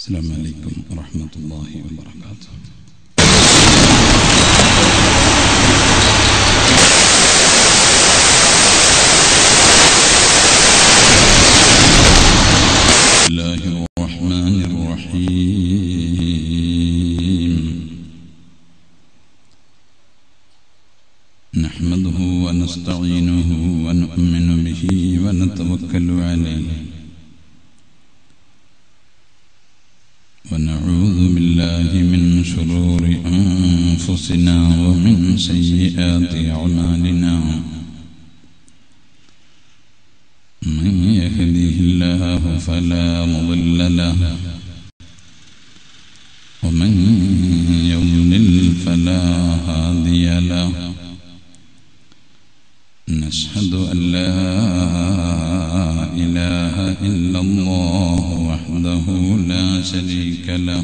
السلام عليكم ورحمة الله وبركاته بسم الله الرحمن الرحيم نحمده ونستعينه ونؤمن به ونتوكل عليه ونعوذ بالله من شرور أنفسنا ومن سيئات أعمالنا من يهده الله فلا مضل له ومن يضلل فلا هادي له نشهد أن لا إله إلا الله وحده لا شريك له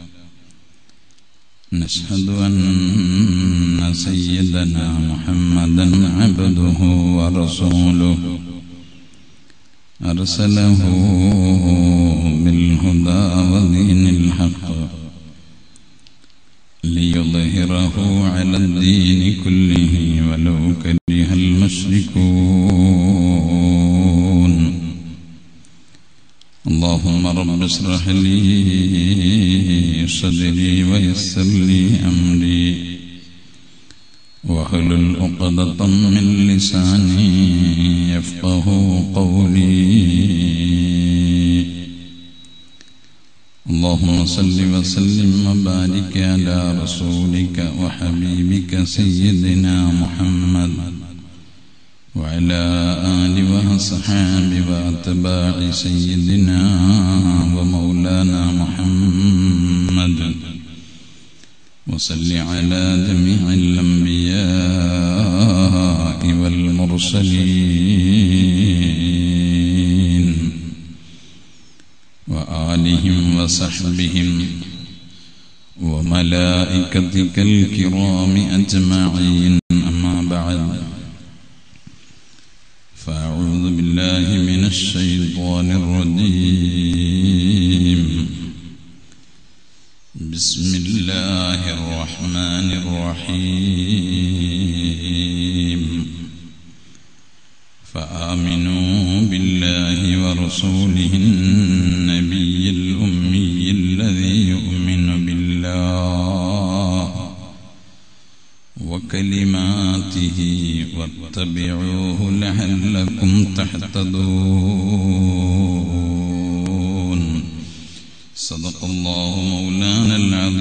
نشهد أن سيدنا محمدا عبده ورسوله أرسله بالهدى ودين الحق ليظهره على الدين كله ولو كره المشركون اللهم رب اشرح لي صدري ويسر لي أمري واحلل عقدة من لساني يفقه قولي اللهم صل وسلم وبارك على رسولك وحبيبك سيدنا محمد وعلى آل وأصحاب وأتباع سيدنا ومولانا محمد وصل على جميع الأنبياء والمرسلين وآلهم وصحبهم وملائكتك الكرام أجمعين أما بعد فأعوذ بالله من الشيطان الرجيم بسم الله الرحمن الرحيم فآمنوا بالله ورسوله النبي الأمي الذي يؤمن بالله وكلماته واتبعوه لعلكم تهتدون صدق الله مولانا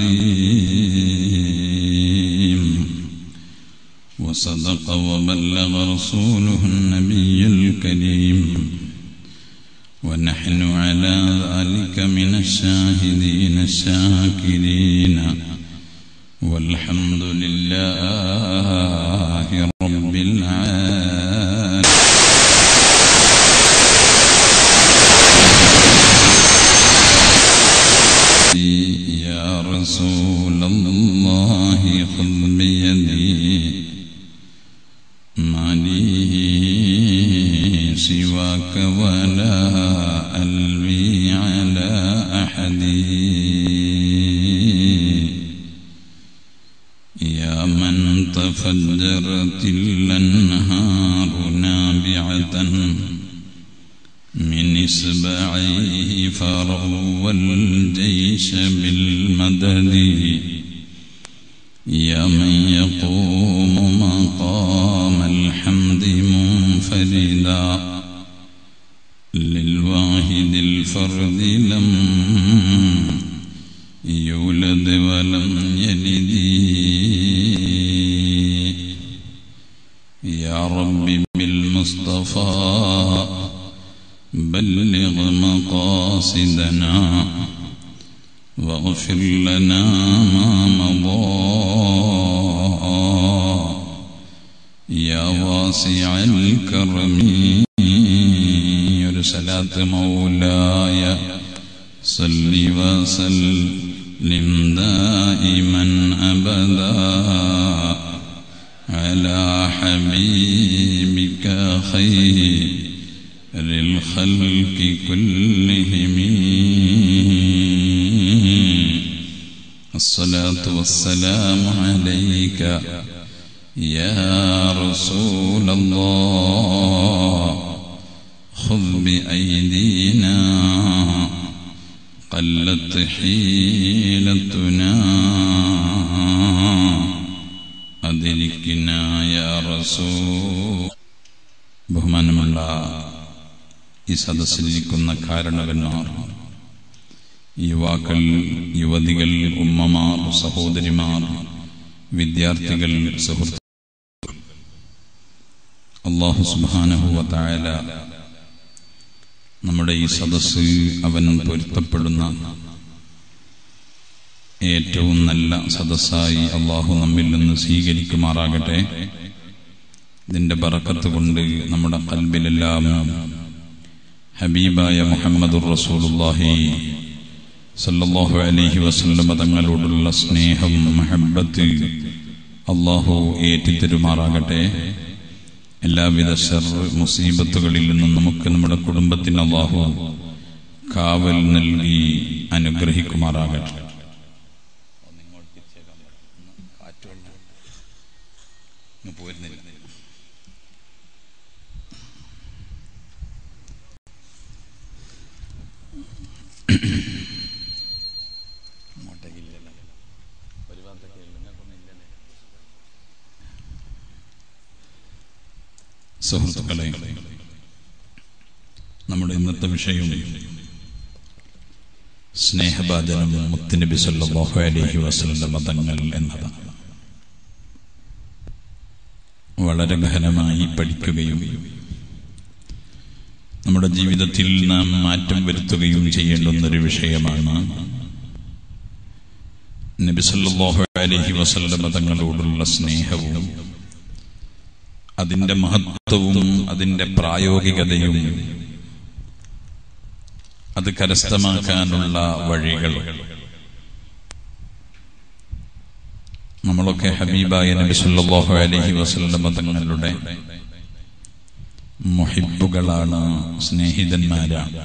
العظيم وصدق وبلغ رسوله النبي الكريم ونحن على ذلك من الشاهدين الشاكرين والحمد لله رب العالمين يا رسول الله خذ بيدي ما لي سواك ولا ألوي على أحد يا من تفجرت الأنهار نابعة من إصبعيه فروى الجيش بالمدد يا من يقوم مقام الحمد منفردا للواحد الفرد لم يولد ولم يلد يا رب بالمصطفى بلغ مقاصدنا واغفر لنا ما مضى يا واسع الكرم يرسلات مولاي صل وسلم دائما أبدا على حبيبك خير الخلق كلهم والصلاة والسلام عليك يا رسول الله خذ بأيدينا قلت حيلتنا أدركنا يا رسول ബഹുമാനമുള്ള ഈ സദസ്സിലിരിക്കുന്ന കാരണവന്മാർ യുവാക്കൾ യുവതികൾ ഉമ്മമാർ സഹോദരിമാർ വിദ്യാർത്ഥികൾ സുഹൃത്തുക്കൾ അള്ളാഹു സുബാനഹുവത്തായ നമ്മുടെ ഈ സദസ്സ് അവൻ പൊരുത്തപ്പെടുന്ന ഏറ്റവും നല്ല സദസ്സായി അള്ളാഹു നമ്മിൽ നിന്ന് സ്വീകരിക്കുമാറാകട്ടെ ഇതിന്റെ ബറക്കത്ത് കൊണ്ട് നമ്മുടെ കൽബിലെല്ലാം ഹബീബായ മുഹമ്മദുർ റസൂലുള്ളാഹി സല്ലല്ലാഹു അലൈഹി വസല്ലം തങ്ങളോടുള്ള സ്നേഹം മഹബത്ത് അള്ളാഹു ഏറ്റിത്തരുമാറാകട്ടെ എല്ലാവിധ ഷർ മുസീബത്തുകളിൽ നിന്നും നമുക്ക് നമ്മുടെ കുടുംബത്തിന് അള്ളാഹു കാവൽ നൽകി അനുഗ്രഹിക്കുമാറാകട്ടെ പോരുന്നില്ല സുഹൃത്തുക്കളെ നമ്മുടെ ഇന്നത്തെ വിഷയം സ്നേഹഭാജനം മുത്തുനബി സല്ലല്ലാഹു അലൈഹി വസല്ലം മതങ്ങൾ എന്നതാണ് വളരെ ഗഹനമായി പഠിക്കുകയും നമ്മുടെ ജീവിതത്തിൽ നാം മാറ്റം വരുത്തുകയും ചെയ്യേണ്ടുന്ന ഒരു വിഷയമാണ് നബി സല്ലല്ലാഹു അലൈഹി വസല്ലം തങ്ങളോടുള്ള സ്നേഹവും അതിന്റെ മഹത്വവും അതിന്റെ പ്രായോഗികതയും അത് കരസ്ഥമാക്കാനുള്ള വഴികൾ നമ്മളൊക്കെ ഹബീബായ നബി സല്ലല്ലാഹു അലൈഹി വസല്ലം തങ്ങളുടെ മുഹിബുകളാണ് സ്നേഹിതന്മാരാണ്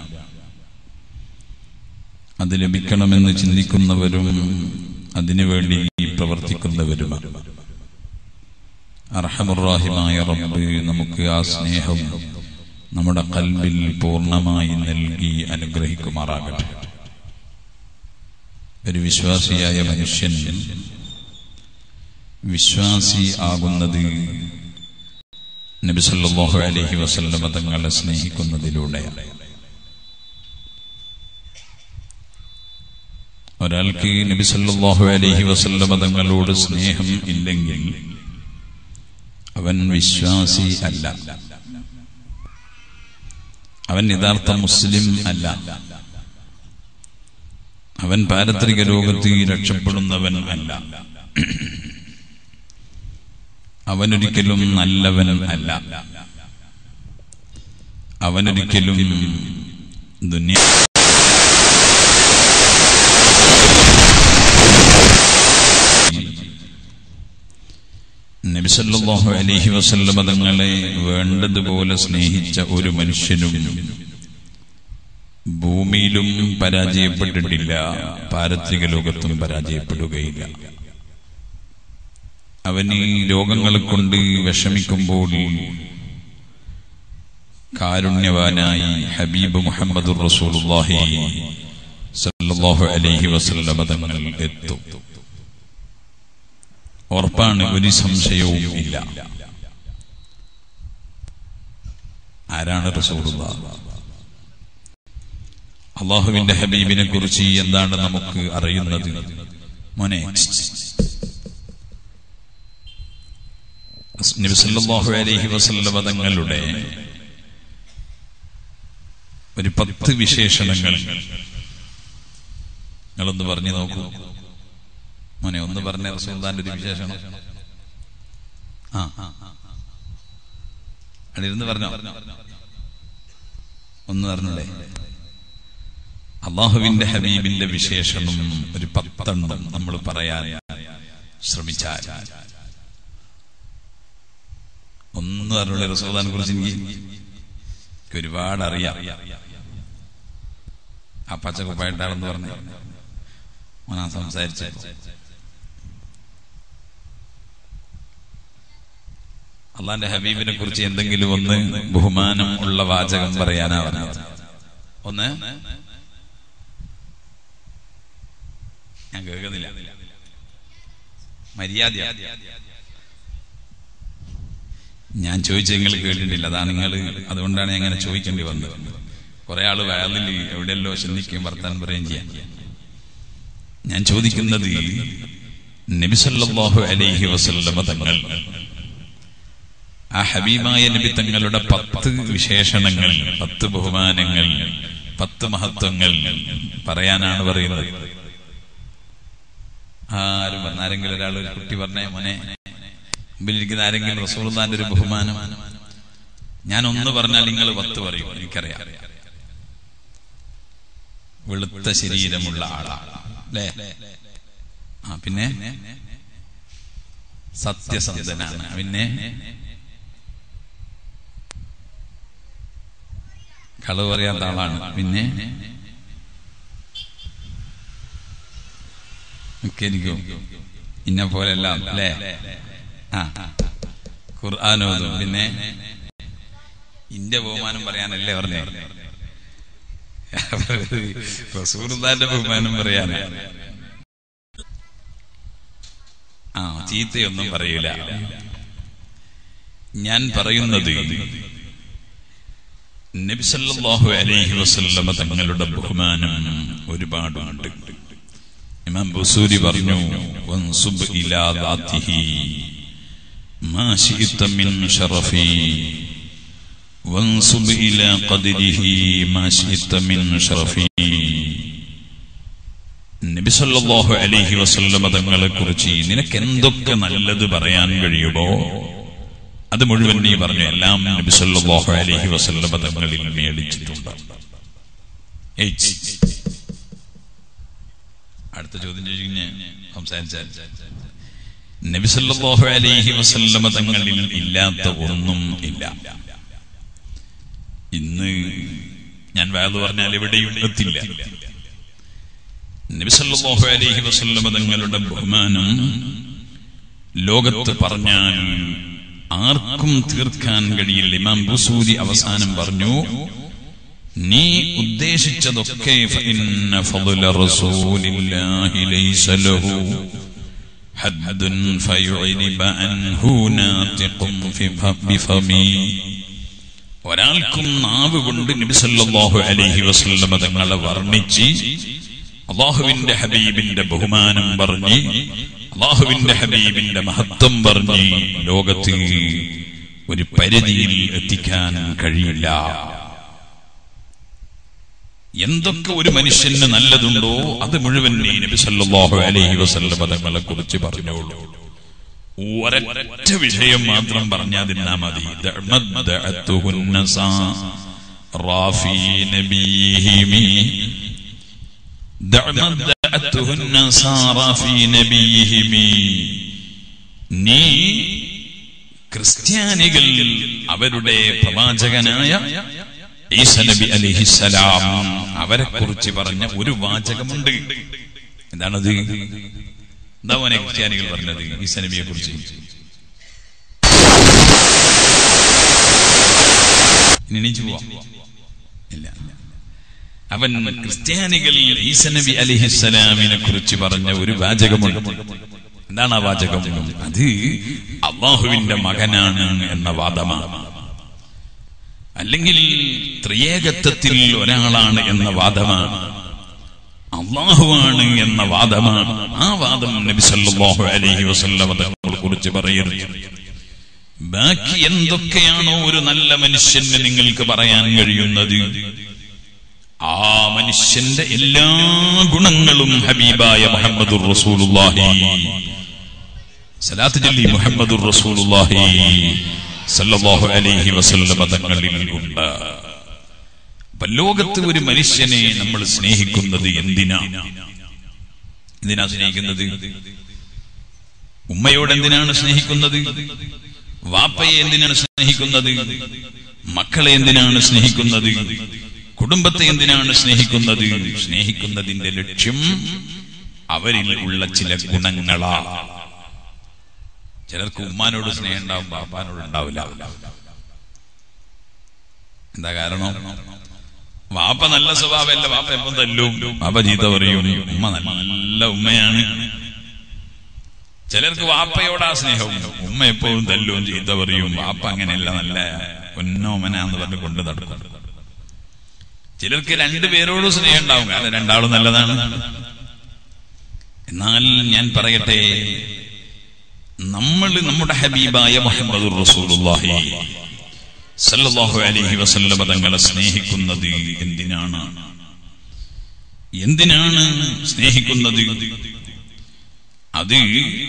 അത് ലഭിക്കണമെന്ന് ചിന്തിക്കുന്നവരും അതിനുവേണ്ടി പ്രവർത്തിക്കുന്നവരുമാണ് അർഹമുറാഹിമായ റബ്ബ് നമുക്ക് ആ സ്നേഹം നമ്മുടെ കൽബിൽ പൂർണ്ണമായി നൽകി അനുഗ്രഹിക്കുമാറാകട്ടെ ഒരു വിശ്വാസിയായ മനുഷ്യൻ വിശ്വാസി ആകുന്നത് നബി സല്ലല്ലാഹു അലൈഹി വസല്ലം തങ്ങളെ സ്നേഹിക്കുന്നതിലൂടെയാണ് ഒരാൾക്ക് നബി സല്ലല്ലാഹു അലൈഹി വസല്ലം തങ്ങളോട് സ്നേഹം ഇല്ലെങ്കിൽ അവൻ വിശ്വാസി അല്ല അവൻ യഥാർത്ഥ മുസ്ലിം അല്ല അവൻ പാരത്രിക ലോകത്ത് രക്ഷപ്പെടുന്നവൻ അല്ല അവനൊരിക്കലും നല്ലവൻ അല്ല അവനൊരിക്കലും ദുനിയ നബിസല്ലാഹു അലഹി വസല്ലമ തങ്ങളെ വേണ്ടതുപോലെ സ്നേഹിച്ച ഒരു മനുഷ്യനും ഭൂമിയിലും പരാജയപ്പെട്ടിട്ടില്ല പാരത്രിക ലോകത്തും പരാജയപ്പെടുകയില്ല അവന് രോഗങ്ങളെ കൊണ്ട് വിഷമിക്കുമ്പോൾ കാരുണ്യവാനായി ഹബീബ് മുഹമ്മദ് റസൂലുള്ളാഹി സല്ലല്ലാഹു അലൈഹി വസല്ലമ തങ്ങൾ എത്തും ഉറപ്പാണ് ഒരു സംശയവും ഇല്ല ആരാണ് റസൂലുള്ള അള്ളാഹുവിന്റെ ഹബീബിനെ കുറിച്ച് എന്താണ് നമുക്ക് അറിയുന്നത് മോനെ നബിസല്ലാഹു അലൈഹി വസല്ലമ തങ്ങളുടെ ഒരു പത്ത് വിശേഷണങ്ങൾ നിങ്ങളൊന്ന് പറഞ്ഞു നോക്കൂ മോനെ ഒന്ന് പറഞ്ഞ റസൂൽദാന്റെ ഒരു വിശേഷണം ആ അടിയിരുന്ന് പറഞ്ഞോ ഒന്ന് പറഞ്ഞൂടെ അള്ളാഹുവിന്റെ ഹബീബിന്റെ വിശേഷണം ഒരു പത്തെണ്ണം നമ്മൾ പറയാൻ ശ്രമിച്ചാൽ ഒന്ന് പറഞ്ഞുള്ള റസൂദാനെ കുറിച്ച് എനിക്ക് എനിക്ക് ഒരുപാട് അറിയാം ആ പച്ചക്കുപ്പായിട്ടാണെന്ന് പറഞ്ഞു മോനാ സംസാരിച്ച അള്ളാന്റെ ഹബീബിനെ കുറിച്ച് എന്തെങ്കിലും ഒന്ന് ബഹുമാനം ഉള്ള വാചകം പറയാനാ പറഞ്ഞത് ഒന്ന് ഞാൻ കേൾക്കുന്നില്ല മര്യാദ ഞാൻ ചോദിച്ച നിങ്ങൾ കേട്ടിട്ടില്ല അതാണ് നിങ്ങൾ അതുകൊണ്ടാണ് ഞാൻ അങ്ങനെ ചോദിക്കേണ്ടി വന്നത് കുറെ ആള് വയലിൽ എവിടെയല്ലോ ചിന്തിക്കുകയും വർത്താനം പറയുകയും ചെയ്യാൻ ഞാൻ ചോദിക്കുന്നത് നബിസല്ലാഹു അലൈഹി വസല്ലമ തങ്ങൾ ആ ഹബീബായ നബി തങ്ങളുടെ പത്ത് വിശേഷണങ്ങൾ പത്ത് ബഹുമാനങ്ങൾ പത്ത് മഹത്വങ്ങൾ പറയാനാണ് പറയുന്നത് ആരും പറഞ്ഞ ആരെങ്കിലും ഒരാൾ ഒരു കുട്ടി പറഞ്ഞേ മോനെ മുമ്പിലിരിക്കുന്ന ആരെങ്കിലും റസൂർദാന്റെ ഒരു ബഹുമാനം ഞാൻ ഒന്ന് പറഞ്ഞാൽ നിങ്ങൾ പത്ത് പറയും എനിക്കറിയാം വെളുത്ത ശരീരമുള്ള ആളാണ് അല്ലേ ആ പിന്നെ സത്യസന്ധനാണ് പിന്നെ കളവ് പറയാത്ത ആളാണ് പിന്നെ ഒക്കെ എനിക്കും ഇന്ന പോലെയല്ല അല്ലേ ആ ഖുർആാനോതും പിന്നെ ഇന്റെ ബഹുമാനം പറയാനല്ലേ പറഞ്ഞേ റസൂർദാന്റെ ബഹുമാനം പറയാനാ ആ ചീത്തയൊന്നും പറയൂല ഞാൻ പറയുന്നത് നബിസല്ലാഹു അലൈഹി വസല്ലമ തങ്ങളുടെ ബഹുമാനം ഒരുപാടുണ്ട് ഇമാം ബുസൂരി പറഞ്ഞു വൻസുബ് ഇലാ ദാത്തിഹി മാ ശിഇത മിൻ ഷറഫി വൻസുബ് ഇലാ ഖദ്രിഹി മാ ശിഇത മിൻ ഷറഫി നബി സല്ലല്ലാഹു അലൈഹി വസല്ലമ തങ്ങളെ കുറിച്ച് നിനക്ക് എന്തൊക്കെ നല്ലത് പറയാൻ കഴിയുമോ അത് മുഴുവൻ നീ പറഞ്ഞു എല്ലാം നബി സല്ലല്ലാഹു അലൈഹി വസല്ലമ തങ്ങളിൽ മേടിച്ചിട്ടുണ്ട് എയ്റ്റ്. അടുത്ത ചോദ്യം ചോദിക്കുന്ന സംസാരിച്ചാൽ നബി സല്ലല്ലാഹു അലൈഹി വസല്ലമ തങ്ങളിൽ ഇല്ലാത്ത ഒന്നും ഇല്ല ഇന്ന് ഞാൻ വേദ പറഞ്ഞാൽ എവിടെയും എത്തില്ല നബിസല്ലാഹു അലൈഹി വസല്ലമ തങ്ങളുടെ ബഹുമാനം ലോകത്ത് പറഞ്ഞാൽ ആർക്കും തീർക്കാൻ കഴിയില്ല ഇമാം ബുസൂരി അവസാനം പറഞ്ഞു നീ ഉദ്ദേശിച്ചതൊക്കെ فإن فضل رسول الله ليس له حد فيعرب عنه ناطق بفمي ഒരാൾക്കും നാവ് കൊണ്ട് നബിസല്ലാഹു അലൈഹി വസല്ലമ തങ്ങളെ വർണ്ണിച്ച് അള്ളാഹുവിന്റെ ഹബീബിന്റെ ബഹുമാനം പറഞ്ഞ് അള്ളാഹുവിന്റെ ഹബീബിന്റെ മഹത്വം പറഞ്ഞ് ലോകത്ത് ഒരു പരിധിയിൽ എത്തിക്കാൻ കഴിയില്ല എന്തൊക്കെ ഒരു മനുഷ്യന് നല്ലതുണ്ടോ അത് മുഴുവൻ ഈ നബി സല്ലല്ലാഹു അലൈഹി വസല്ലമ തങ്ങളെ കുറിച്ച് പറഞ്ഞോളൂ ഒരൊറ്റ വിഷയം മാത്രം പറഞ്ഞാൽ തിന്നാ മതി ദഅമദ്ദഅത്തുഹുന്നസ റാഫി നബിഹിമി ദഅമദ്ദഅത്തുഹുന്നസ റാഫി നബിഹിമി നീ ക്രിസ്ത്യാനികൾ അവരുടെ പ്രവാചകനായ ഈസ നബി അലിഹിസലാം അവരെ കുറിച്ച് പറഞ്ഞ ഒരു വാചകമുണ്ട് എന്താണത് എന്താ മോനെ ക്രിസ്ത്യാനികൾ പറഞ്ഞത് ഈസ നബിയെ കുറിച്ച് ഇനി എണീച്ചു പോവാം ഇല്ല അവൻ ക്രിസ്ത്യാനികൾ ഈസ നബി അലിഹിസലാമിനെ കുറിച്ച് പറഞ്ഞ ഒരു വാചകമുണ്ട് എന്താണ് ആ വാചകം അത് അള്ളാഹുവിന്റെ മകനാണ് എന്ന വാദമാണ് അല്ലെങ്കിൽ ത്രിയേകത്വത്തിൽ ഒരാളാണ് എന്ന വാദമാണ് അള്ളാഹുവാണ് എന്ന വാദമാണ് ആ വാദം നബി സല്ലല്ലാഹു അലൈഹി വസല്ലമ തങ്ങളെ കുറിച്ച് പറയുന്നു ബാക്കി എന്തൊക്കെയാണോ ഒരു നല്ല മനുഷ്യന് നിങ്ങൾക്ക് പറയാൻ കഴിയുന്നത് ആ മനുഷ്യന്റെ എല്ലാ ഗുണങ്ങളും ഹബീബായ മുഹമ്മദുർ റസൂലുള്ളാഹി സലാത്ത് ചൊല്ലി മുഹമ്മദുർ റസൂലുള്ളാഹി സല്ലല്ലാഹു അലൈഹി വസല്ലമ തങ്ങളിൽ ഉണ്ട് അപ്പൊ ലോകത്ത് ഒരു മനുഷ്യനെ നമ്മൾ സ്നേഹിക്കുന്നത് എന്തിനാ എന്തിനാ സ്നേഹിക്കുന്നത് ഉമ്മയോട് എന്തിനാണ് സ്നേഹിക്കുന്നത് വാപ്പയെ എന്തിനാണ് സ്നേഹിക്കുന്നത് മക്കളെ എന്തിനാണ് സ്നേഹിക്കുന്നത് കുടുംബത്തെ എന്തിനാണ് സ്നേഹിക്കുന്നത് സ്നേഹിക്കുന്നതിന്റെ ലക്ഷ്യം അവരിൽ ഉള്ള ചില ഗുണങ്ങളാ ചിലർക്ക് ഉമ്മാനോട് സ്നേഹം ഉണ്ടാവും ബാപ്പാനോട് ഉണ്ടാവില്ല എന്താ കാരണം വാപ്പ നല്ല സ്വഭാവമല്ല വാപ്പ എപ്പം തല്ലും വാപ്പ ചീത്ത പറയും ഉമ്മ നല്ല ഉമ്മയാണ് ചിലർക്ക് വാപ്പയോടാ സ്നേഹവും ഉമ്മ എപ്പോഴും തല്ലും ചീത്ത പറയും വാപ്പ അങ്ങനെയല്ല നല്ല പൊന്നോമന എന്ന് പറഞ്ഞ് കൊണ്ട് നടക്കും ചിലർക്ക് രണ്ടുപേരോടും സ്നേഹം ഉണ്ടാവും കാരണം രണ്ടാളും നല്ലതാണ് എന്നാൽ ഞാൻ പറയട്ടെ നമ്മൾ നമ്മുടെ ഹബീബായ മുഹമ്മദ് റസൂലുള്ളാഹി സല്ലല്ലാഹു അലൈഹി വസല്ലമ തങ്ങളെ സ്നേഹിക്കുന്നത് എന്തിനാണ് എന്തിനാണ് സ്നേഹിക്കുന്നത് അത്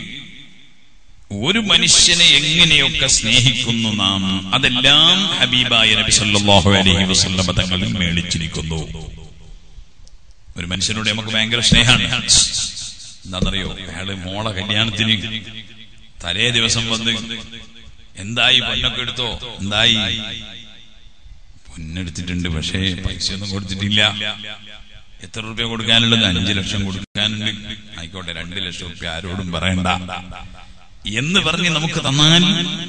ഒരു മനുഷ്യനെ എങ്ങനെയൊക്കെ സ്നേഹിക്കുന്നു നാം അതെല്ലാം ഹബീബായ നബി സല്ലല്ലാഹു അലൈഹി വസല്ലമ തങ്ങളിൽ മേളിച്ചിരിക്കുന്നു ഒരു മനുഷ്യനോട് നമുക്ക് ഭയങ്കര സ്നേഹമാണ് എന്താണെന്നറിയോ അയാള് മോളെ കല്യാണത്തിന് തലേ ദിവസം വന്ന് എന്തായി പൊന്നൊക്കെ എടുത്തോ എന്തായി പൊന്നെടുത്തിട്ടുണ്ട് പക്ഷേ പൈസ ഒന്നും കൊടുത്തിട്ടില്ല എത്ര റുപ്യ കൊടുക്കാനുള്ളത് അഞ്ചു ലക്ഷം കൊടുക്കാനുണ്ട് ആയിക്കോട്ടെ രണ്ട് ലക്ഷം റുപ്യ ആരോടും പറയണ്ട എന്ന് പറഞ്ഞ് നമുക്ക് തന്നാൽ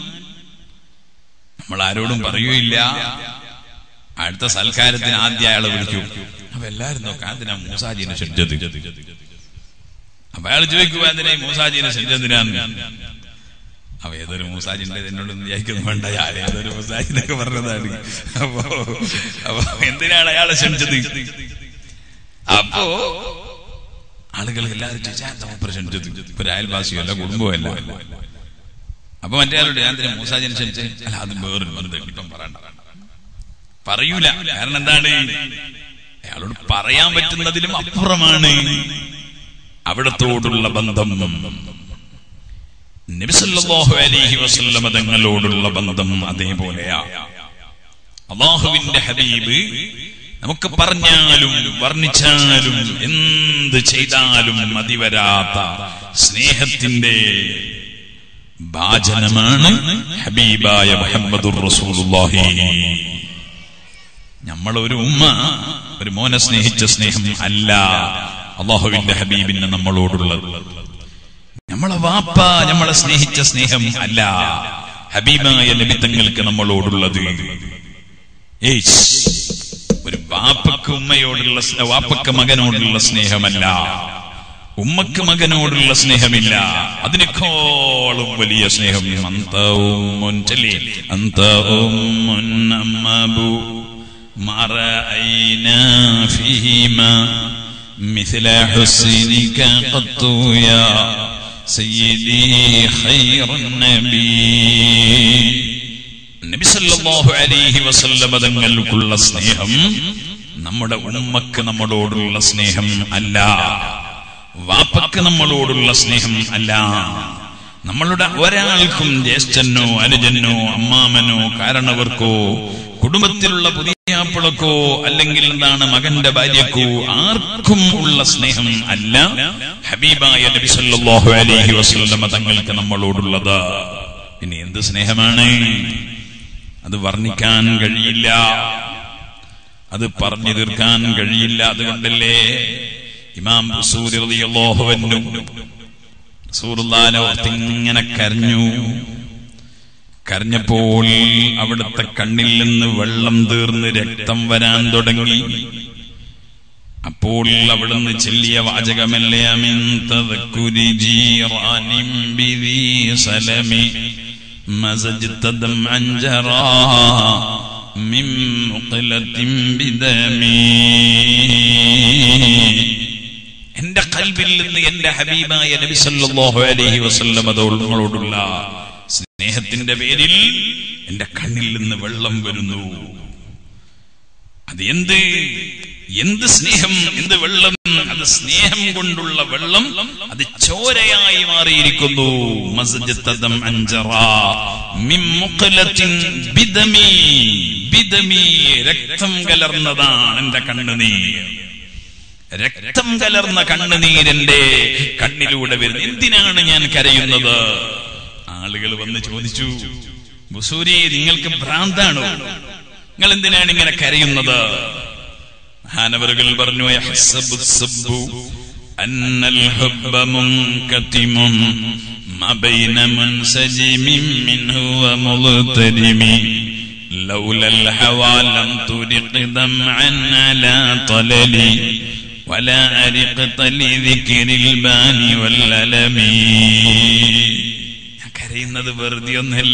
നമ്മൾ ആരോടും പറയുകയില്ല അടുത്ത സൽക്കാരത്തിന് ആദ്യം അയാളെ വിളിക്കും അപ്പൊ എല്ലാരും നോക്കാം അതിനാ മൂസാജീനെ ക്ഷണിച്ചത് അപ്പൊ അയാൾ ചോദിക്കുക അതിനെ മൂസാജീനെ ക്ഷണിച്ചതിനാന്ന് അപ്പൊ ഏതൊരു മൂസാജിന്റെ എന്നോട് വിചാരിക്കുന്നു വേണ്ട അയാൾ ഏതൊരു മൂസാജിന്നൊക്കെ പറഞ്ഞതാണ് അപ്പോ അപ്പൊ എന്തിനാണ് അയാളെ ക്ഷണിച്ചത് അപ്പോ ആളുകൾ എല്ലാവരും ചോദിച്ചാൽ ക്ഷണിച്ചത് ഇപ്പൊ ഒരു അയൽവാസിയോ അല്ല കുടുംബമോ അല്ല അപ്പൊ മറ്റേ ആളോട് ഞാൻ തന്നെ മൂസാജിനെ ക്ഷണിച്ചത് അല്ല അത് വേറൊരു വെറുതെ ഇപ്പം പറയണ്ട പറയൂല കാരണം എന്താണ് അയാളോട് പറയാൻ പറ്റുന്നതിലും അപ്പുറമാണ് അവിടത്തോടുള്ള ബന്ധം നബിസല്ലാഹു അലൈഹി വസല്ലമ തങ്ങളോടുള്ള ബന്ധം അതേപോലെയാ അള്ളാഹുവിന്റെ ഹബീബ് നമുക്ക് പറഞ്ഞാലും വർണ്ണിച്ചാലും എന്ത് ചെയ്താലും മതിവരാത്ത സ്നേഹത്തിന്റെ ഭാജനമാണ് ഹബീബായ മുഹമ്മദുർ റസൂലുള്ളാഹി നമ്മളൊരു ഉമ്മ ഒരു മോനെ സ്നേഹിച്ച സ്നേഹം അല്ല അള്ളാഹുവിന്റെ ഹബീബിന് നമ്മളോടുള്ളത് നമ്മളെ വാപ്പ നമ്മളെ സ്നേഹിച്ച സ്നേഹം അല്ല ഹബീബായ നബിത്തങ്ങൾക്ക് നമ്മളോടുള്ളത് ഏയ് ഒരു വാപ്പക്ക് ഉമ്മയോടുള്ള സ്നേ- വാപ്പക്ക് മകനോടുള്ള സ്നേഹമല്ല ഉമ്മക്ക് മകനോടുള്ള സ്നേഹമില്ല അതിനേക്കാളും വലിയ സ്നേഹം അന്ത ഉമ്മുൻ ചൊല്ലി. അന്ത ഉമ്മുൻ അമ്മബു മറഅയ്നാ ഫീഹിമാ مثل حسنك قط يا سيدي خير النبي നബി സല്ലല്ലാഹു അലൈഹി വസല്ലമ തങ്ങൾക്കുള്ള സ്നേഹം നമ്മുടെ ഉമ്മക്ക് നമ്മളോടുള്ള സ്നേഹം അല്ല വാപ്പക്ക് നമ്മളോടുള്ള സ്നേഹം അല്ല നമ്മളുടെ ഒരാൾക്കും ജ്യേഷ്ഠനോ അനുജനോ അമ്മാമനോ കാരണവർക്കോ കുടുംബത്തിലുള്ള പുതിയാപ്പിളക്കോ അല്ലെങ്കിൽ എന്താണ് മകന്റെ ഭാര്യക്കോ ആർക്കും ഉള്ള സ്നേഹം അല്ല ഹബീബായ നബി സല്ലല്ലാഹു അലൈഹി വസല്ലമ തങ്ങൾക്ക് നമ്മളോടുള്ളത് ഇനി എന്ത് സ്നേഹമാണ് അത് വർണ്ണിക്കാൻ കഴിയില്ല അത് പറഞ്ഞു തീർക്കാൻ കഴിയില്ല അതുകൊണ്ടല്ലേ ഇമാം ബുസൂരി റളിയല്ലാഹു അൻഹു റസൂലുള്ളാഹിനെ ഓർത്ത് ഇങ്ങനെ കരഞ്ഞു കരഞ്ഞപ്പോൾ അവിടുത്തെ കണ്ണിൽ നിന്ന് വെള്ളം തീർന്ന് രക്തം വരാൻ തുടങ്ങി അപ്പോൾ അവിടുന്ന് ചെല്ലിയ വാചകമല്ലേ അമിൻ തദക്കുരി ജീറാനിം ബിദീ സലമി مزجت دمعا جرى من مقلة بدمي എന്റെ കൽവിൽ നിന്ന് എന്റെ ഹബീബായ നബി സല്ലല്ലാഹു അലൈഹി വസല്ലം അതോളങ്ങളോടുള്ള സ്നേഹത്തിന്റെ പേരിൽ എന്റെ കണ്ണിൽ നിന്ന് വെള്ളം വരുന്നു അത് എന്ത് എന്ത് സ്നേഹം എന്ത് വെള്ളം അത് സ്നേഹം കൊണ്ടുള്ള വെള്ളം അത് ചോരയായി മാറിയിരിക്കുന്നു മസ്ജിദത്തദം അഞ്ചറ മിൻ മുഖലത്തിൻ ബിദമി ബിദമി രക്തം കലർന്നതാണ് എന്റെ കണ്ണുനീർ രക്തം കലർന്ന കണ്ണുനീരന്റെ കണ്ണിലൂടെ വരുന്നു എന്തിനാണ് ഞാൻ കരയുന്നത് ആളുകൾ വന്ന് ചോദിച്ചു ബുസൂരി നിങ്ങൾക്ക് ഭ്രാന്താണോ നിങ്ങൾ എന്തിനാണ് ഇങ്ങനെ കരയുന്നത് മഹാനവറുകൾ പറഞ്ഞു "യഹ്സബു السب أن الحب منكتم ما بين منسجم منه ومضطرم لولا الهوى لم ترق دمعا على طللي ولا أرقت لذكر الباني والألم ഞാൻ കരയുന്നത് വെറുതെ ഒന്നല്ല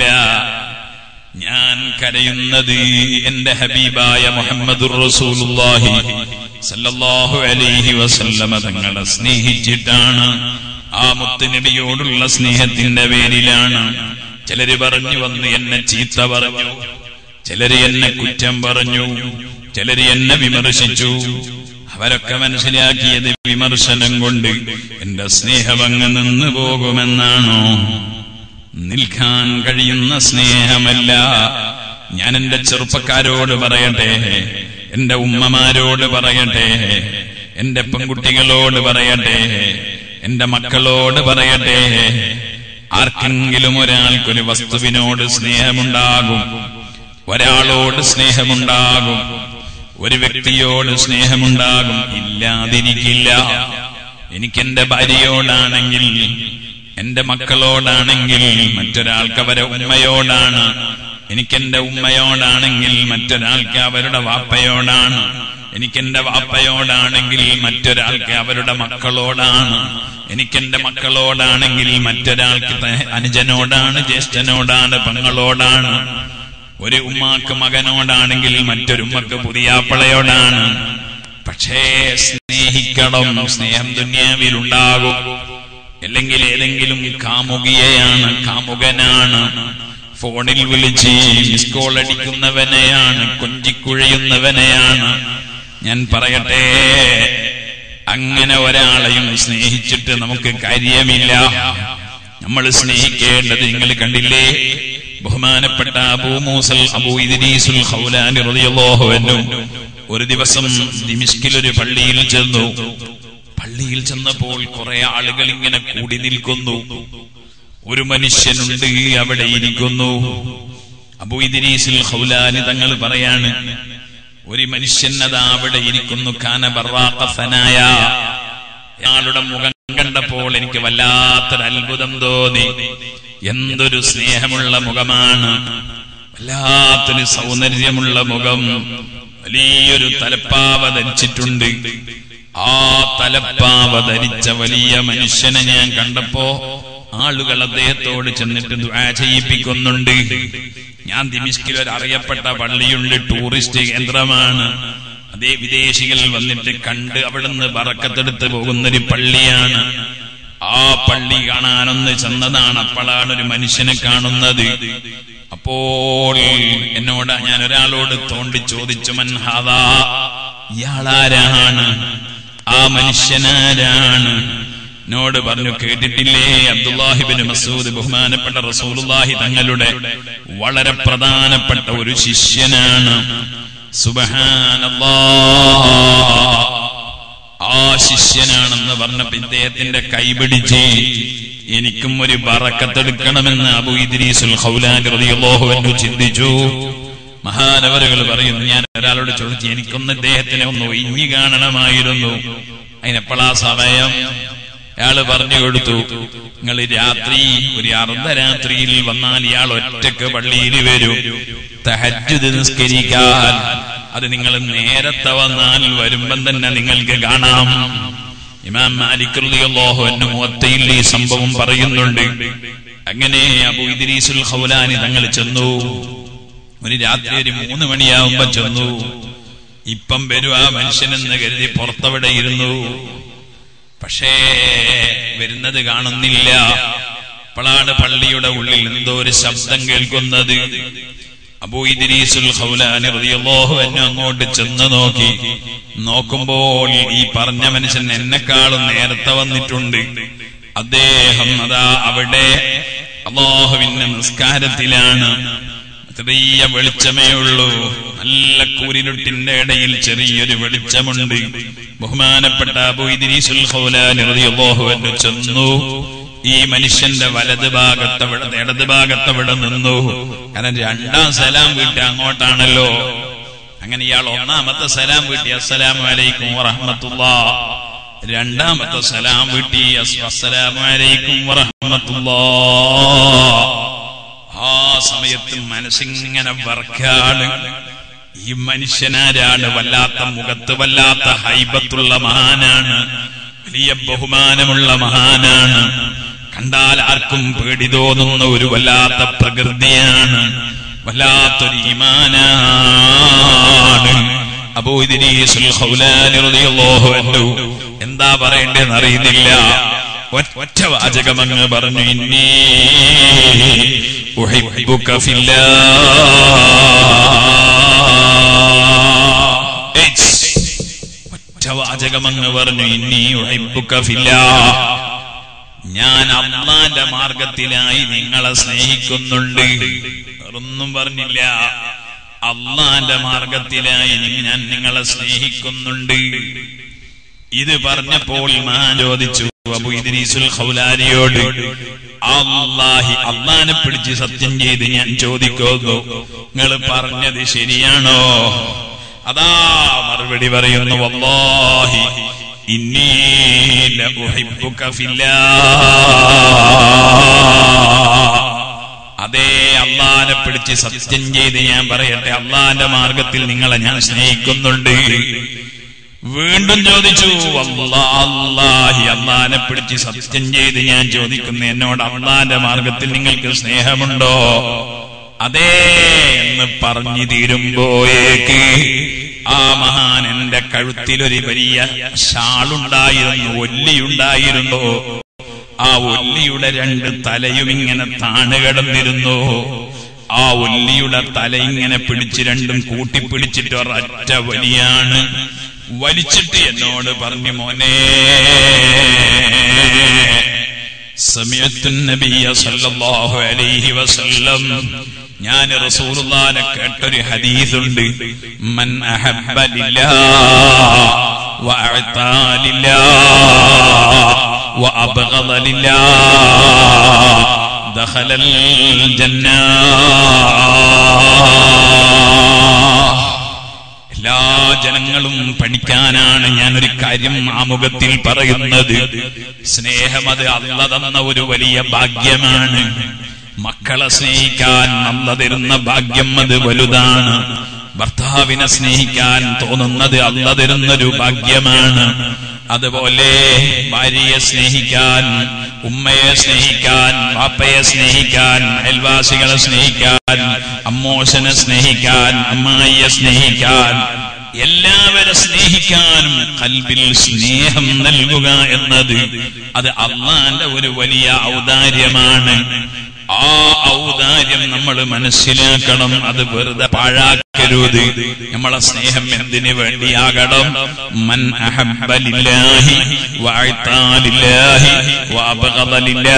ഞാൻ കരയുന്നത് എന്റെ ഹബീബായ മുഹമ്മദ് റസൂലുള്ളാഹി സല്ലല്ലാഹു അലൈഹി വസല്ലമ തങ്ങളെ സ്നേഹിച്ചിട്ടാണ് ആ മുത്തുനബിയോടുള്ള സ്നേഹത്തിന്റെ പേരിലാണ് ചിലര് പറഞ്ഞു വന്ന് എന്നെ ചീത്ത പറഞ്ഞു ചിലര് എന്നെ കുറ്റം പറഞ്ഞു ചിലര് എന്നെ വിമർശിച്ചു അവരൊക്കെ മനസ്സിലാക്കിയത് വിമർശനം കൊണ്ട് എന്റെ സ്നേഹമങ്ങ് നിന്ന് പോകുമെന്നാണോ നിൽക്കാൻ കഴിയുന്ന സ്നേഹമല്ല ഞാൻ എന്റെ ചെറുപ്പക്കാരോട് പറയട്ടെ എന്റെ ഉമ്മമാരോട് പറയട്ടെ എന്റെ പെൺകുട്ടികളോട് പറയട്ടെ എന്റെ മക്കളോട് പറയട്ടെ ആർക്കെങ്കിലും ഒരാൾക്കൊരു വസ്തുവിനോട് സ്നേഹമുണ്ടാകും ഒരാളോട് സ്നേഹമുണ്ടാകും ഒരു വ്യക്തിയോട് സ്നേഹമുണ്ടാകും ഇല്ലാതിരിക്കില്ല എനിക്കെന്റെ ഭാര്യയോടാണെങ്കിൽ എന്റെ മക്കളോടാണെങ്കിൽ മറ്റൊരാൾക്ക് അവരെ ഉമ്മയോടാണ് എനിക്കെന്റെ ഉമ്മയോടാണെങ്കിൽ മറ്റൊരാൾക്ക് അവരുടെ വാപ്പയോടാണ് എനിക്കെന്റെ വാപ്പയോടാണെങ്കിൽ മറ്റൊരാൾക്ക് അവരുടെ മക്കളോടാണ് എനിക്കെന്റെ മക്കളോടാണെങ്കിൽ മറ്റൊരാൾക്ക് ത- അനുജനോടാണ് ജ്യേഷ്ഠനോടാണ് പെങ്ങളോടാണ് ഒരു ഉമ്മാക്ക് മകനോടാണെങ്കിൽ മറ്റൊരുമ്മക്ക് പുതിയാപ്പളയോടാണ് പക്ഷേ സ്നേഹിക്കണം സ്നേഹം ദുന്യാവിലുണ്ടാകും അല്ലെങ്കിൽ ഏതെങ്കിലും കാമുകിയെയാണ് കാമുകനാണ് ഫോണിൽ വിളിച്ച് മിസ് കോൾ അടിക്കുന്നവനെയാണ് കൊഞ്ചിക്കുഴയുന്നവനെയാണ് ഞാൻ പറയട്ടെ അങ്ങനെ ഒരാളെയും സ്നേഹിച്ചിട്ട് നമുക്ക് കാര്യമില്ല നമ്മൾ സ്നേഹിക്കേണ്ടത് നിങ്ങൾ കണ്ടില്ലേ ബഹുമാനപ്പെട്ട അബൂ മൂസൽ അബൂ ഇദ്രീസുൽ ഖൗലാനി റളിയല്ലാഹു അൻഹു ഒരു ദിവസം ദിമിഷ്കിൽ ഒരു പള്ളിയിൽ ചെന്നു പള്ളിയിൽ ചെന്നപ്പോൾ കുറെ ആളുകൾ ഇങ്ങനെ കൂടി നിൽക്കുന്നു ഒരു മനുഷ്യനുണ്ട് അവിടെ ഇരിക്കുന്നു അബൂ ഇദ്രീസുൽ ഖൗലാനി തങ്ങൾ പറയാണ് ഒരു മനുഷ്യൻ അതാ അവിടെ ഇരിക്കുന്നു കാന ബറാഖ സനായ അയാളുടെ മുഖം കണ്ടപ്പോൾ എനിക്ക് വല്ലാത്തൊരു അത്ഭുതം തോന്നി എന്തൊരു സ്നേഹമുള്ള മുഖമാണ് വല്ലാത്തൊരു സൗന്ദര്യമുള്ള മുഖം വലിയൊരു തലപ്പാവ ധരിച്ചിട്ടുണ്ട് ആ തലപ്പാവ ധരിച്ച വലിയ മനുഷ്യനെ ഞാൻ കണ്ടപ്പോ ആളുകൾ അദ്ദേഹത്തോട് ചെന്നിട്ട് ദുആ ചെയ്യിപ്പിക്കുന്നുണ്ട് ഞാൻ ദിമിഷ്കിൽ ഒരു അറിയപ്പെട്ട പള്ളിയുണ്ട് ടൂറിസ്റ്റ് കേന്ദ്രമാണ് അതേ വിദേശികൾ വന്നിട്ട് കണ്ട് അവിടുന്ന് പറക്കത്തെടുത്ത് പോകുന്നൊരു പള്ളിയാണ് ആ പള്ളി കാണാനൊന്ന് ചെന്നതാണ് അപ്പോഴാണ് ഒരു മനുഷ്യനെ കാണുന്നത് അപ്പോൾ എന്നോട് ഞാൻ ഒരാളോട് തോണ്ടി ചോദിച്ചു മൻഹാദാ ഇയാളാരാണ് ആ മനുഷ്യനാരാണ് എന്നോട് പറഞ്ഞു കേട്ടിട്ടില്ലേ അബ്ദുല്ലാഹിബിന് മസൂദ് ബഹുമാനപ്പെട്ട റസൂലുള്ളാഹി തങ്ങളുടെ വളരെ പ്രധാനപ്പെട്ട ഒരു ശിഷ്യനാണ് സുബഹാനല്ലാഹ് ആ ശിഷ്യനാണെന്ന് പറഞ്ഞപ്പോ ഇദ്ദേഹത്തിന്റെ കൈപിടിച്ച് എനിക്കും ഒരു ബറക്കത്തെടുക്കണമെന്ന് അബു ഇദ്രീസുൽ ഖൗലാൻ റളിയല്ലാഹു അൻഹു ചിന്തിച്ചു മഹാനവരുകൾ പറയുന്നു ഞാൻ ഒരാളോട് ചോദിച്ചു എനിക്കൊന്ന് ഇദ്ദേഹത്തിനെ ഒന്ന് ഒഴിഞ്ഞു കാണണമായിരുന്നു അതിനെപ്പോഴാ സമയം അയാള് പറഞ്ഞു കൊടുത്തു നിങ്ങൾ രാത്രി ഒരു അർദ്ധരാത്രിയിൽ വന്നാൽ ഇയാൾ ഒറ്റക്ക് പള്ളിയിൽ വരും തഹജ്ജുദ് നിസ്കരിക്കാൻ അത് നിങ്ങൾ നേരത്തെ വന്നാൽ വരുമ്പം തന്നെ നിങ്ങൾക്ക് കാണാം ഇമാം മാലിക് റളിയല്ലാഹു അൻഹു മുവത്തയിൽ ഈ സംഭവം പറയുന്നുണ്ട് അങ്ങനെ അബൂ ഇദ്രീസുൽ ഖൗലാനി തങ്ങൾ ചെന്നു ഒരു രാത്രി ഒരു മൂന്ന് മണിയാവുമ്പോ ചെന്നു ഇപ്പം വരും ആ മനുഷ്യനെന്ന് കരുതി പുറത്തവിടെ ഇരുന്നു പക്ഷേ വരുന്നത് കാണുന്നില്ല അപ്പോഴാണ് പള്ളിയുടെ ഉള്ളിൽ എന്തോ ഒരു ശബ്ദം കേൾക്കുന്നത് അബൂ ഇദ്രീസുൽ ഖൗലാനി റളിയല്ലാഹു അൻഹു അങ്ങോട്ട് ചെന്ന് നോക്കി നോക്കുമ്പോൾ ഈ പറഞ്ഞ മനുഷ്യൻ എന്നെക്കാളും നേരത്തെ വന്നിട്ടുണ്ട് അദ്ദേഹം അതാ അവിടെ അള്ളാഹുവിന്റെ നിസ്കാരത്തിലാണ് ചെറിയ വെളിച്ചമേ ഉള്ളൂ നല്ല കൂരിരുട്ടിന്റെ ഇടയിൽ ചെറിയൊരു വെളിച്ചമുണ്ട് ബഹുമാനപ്പെട്ട അബൂ ഇദ്രീസുൽ ഖൗലാനി റളിയല്ലാഹു അൻഹു ചെന്നു ഈ മനുഷ്യന്റെ വലത് ഭാഗത്തവിടെ ഇടത് ഭാഗത്തവിടെ നിന്നു കാരണം രണ്ടാം സലാം വീട്ടി അങ്ങോട്ടാണല്ലോ അങ്ങനെ ഇയാൾ ഒന്നാമത്തെ സലാം വീട്ടി അസ്സലാമു അലൈക്കും വറഹ്മത്തുള്ളാ രണ്ടാമത്തെ സലാം വീട്ടി അസ്- അസ്സലാമു അലൈക്കും വറഹ്മത്തുള്ളാ ആ സമയത്ത് മനസ്സിങ്ങനെ വർക്കാണ് ഈ മനുഷ്യനാരാണ് വല്ലാത്ത മുഖത്ത് വല്ലാത്ത ഹൈബത്തുള്ള മഹാനാണ് വലിയ ബഹുമാനമുള്ള മഹാനാണ് കണ്ടാൽ ആർക്കും പേടി തോന്നുന്ന ഒരു വല്ലാത്ത പ്രകൃതിയാണ് വല്ലാത്തൊരു ഈമാനാണ് അബൂ ഇദ്രീസുൽ ഖൗലാനി റളിയല്ലാഹു അൻഹു എന്താ പറയേണ്ടതെന്ന് അറിയുന്നില്ല ഒറ്റ- ഒറ്റ വാചകമങ്ങ് പറഞ്ഞു ഇന്നീ ഉഹിബ്ബുക ഫില്ലാ ഏയ്സ്. ഒറ്റ വാചകമങ്ങ് പറഞ്ഞു ഇന്നീ ഉഹിബ്ബുക ഫില്ലാ ഞാൻ അള്ളാന്റെ മാർഗത്തിലായി നിങ്ങളെ സ്നേഹിക്കുന്നുണ്ട് വേറൊന്നും പറഞ്ഞില്ല അള്ളാന്റെ മാർഗത്തിലായി നി- ഞാൻ നിങ്ങളെ സ്നേഹിക്കുന്നുണ്ട് ഇത് പറഞ്ഞപ്പോൾ മഹാൻ ചോദിച്ചു അബു ഇദ്രീസുൽ ഖൗലാനിയോട് അള്ളാഹി അള്ളാനെ പിടിച്ച് സത്യം ചെയ്ത് ഞാൻ ചോദിക്കുന്നു നിങ്ങൾ പറഞ്ഞത് ശരിയാണോ അതാ മറുപടി പറയുന്നു വല്ലാഹി ഇന്നീ ലഉഹിബ്ബുക ഫില്ലാ അതേ അള്ളാനെ പിടിച്ച് സത്യം ചെയ്ത് ഞാൻ പറയട്ടെ അള്ളാന്റെ മാർഗത്തിൽ നിങ്ങളെ ഞാൻ സ്നേഹിക്കുന്നുണ്ട് വീണ്ടും ചോദിച്ചു "വല്ലാ അല്ലാഹി അള്ളാനെ പിടിച്ച് സത്യം ചെയ്ത് ഞാൻ ചോദിക്കുന്നു എന്നോട് അള്ളാന്റെ മാർഗത്തിൽ നിങ്ങൾക്ക് സ്നേഹമുണ്ടോ അതേ എന്ന് പറഞ്ഞു തീരുമ്പോയേക്ക് ആ മഹാൻ എന്റെ കഴുത്തിലൊരു വലിയ ഷാളുണ്ടായിരുന്നു ഒല്ലിയുണ്ടായിരുന്നു ആ ഒല്ലിയുടെ രണ്ട് തലയും ഇങ്ങനെ താണുകിടന്നിരുന്നു ആ ഒല്ലിയുടെ തല ഇങ്ങനെ പിടിച്ച് രണ്ടും കൂട്ടിപ്പിടിച്ചിട്ട് ഒരൊറ്റ വലിയാണ് വലിച്ചിട്ട് എന്നോട് പറഞ്ഞു മോനെ സമയത്തുൻ നബിയ സല്ലല്ലാഹു അലൈഹി വസല്ലം ഞാൻ റസൂലുള്ളാനെ കേട്ടൊരു ഹദീസുണ്ട് മൻ അഹബ്ബ ലില്ലാഹ് വഅഅതാ ലില്ലാഹ് വഅബ്ഗദ ലില്ലാഹ് ദഖല الجنة എല്ലാ ജനങ്ങളും പഠിക്കാനാണ് ഞാനൊരു കാര്യം ആമുഖത്തിൽ പറയുന്നത് സ്നേഹം അത് അല്ല തന്ന ഒരു വലിയ ഭാഗ്യമാണ് മക്കളെ സ്നേഹിക്കാൻ അല്ല തരുന്ന ഭാഗ്യം അത് വലുതാണ് ഭർത്താവിനെ സ്നേഹിക്കാൻ തോന്നുന്നത് അല്ല തരുന്നൊരു ഭാഗ്യമാണ് അതുപോലെ ഭാര്യയെ സ്നേഹിക്കാൻ ഉമ്മയെ സ്നേഹിക്കാൻ പാപ്പയെ സ്നേഹിക്കാൻ അയൽവാസികളെ സ്നേഹിക്കാൻ അമ്മോശനെ സ്നേഹിക്കാൻ അമ്മായിയെ സ്നേഹിക്കാൻ എല്ലാവരെ സ്നേഹിക്കാനും കൽബിൽ സ്നേഹം നൽകുക എന്നത് അത് അള്ളാന്റെ ഒരു വലിയ ഔദാര്യമാണ് ആ ഔദാര്യം നമ്മൾ മനസ്സിലാക്കണം അത് വെറുതെ പാഴാക്കരുത് നമ്മളെ സ്നേഹം എന്തിനു വേണ്ടിയാകണം മൻ അഹബ്ബ ലില്ലാഹി വഅതാ ലില്ലാഹി വഅബ്ഗദ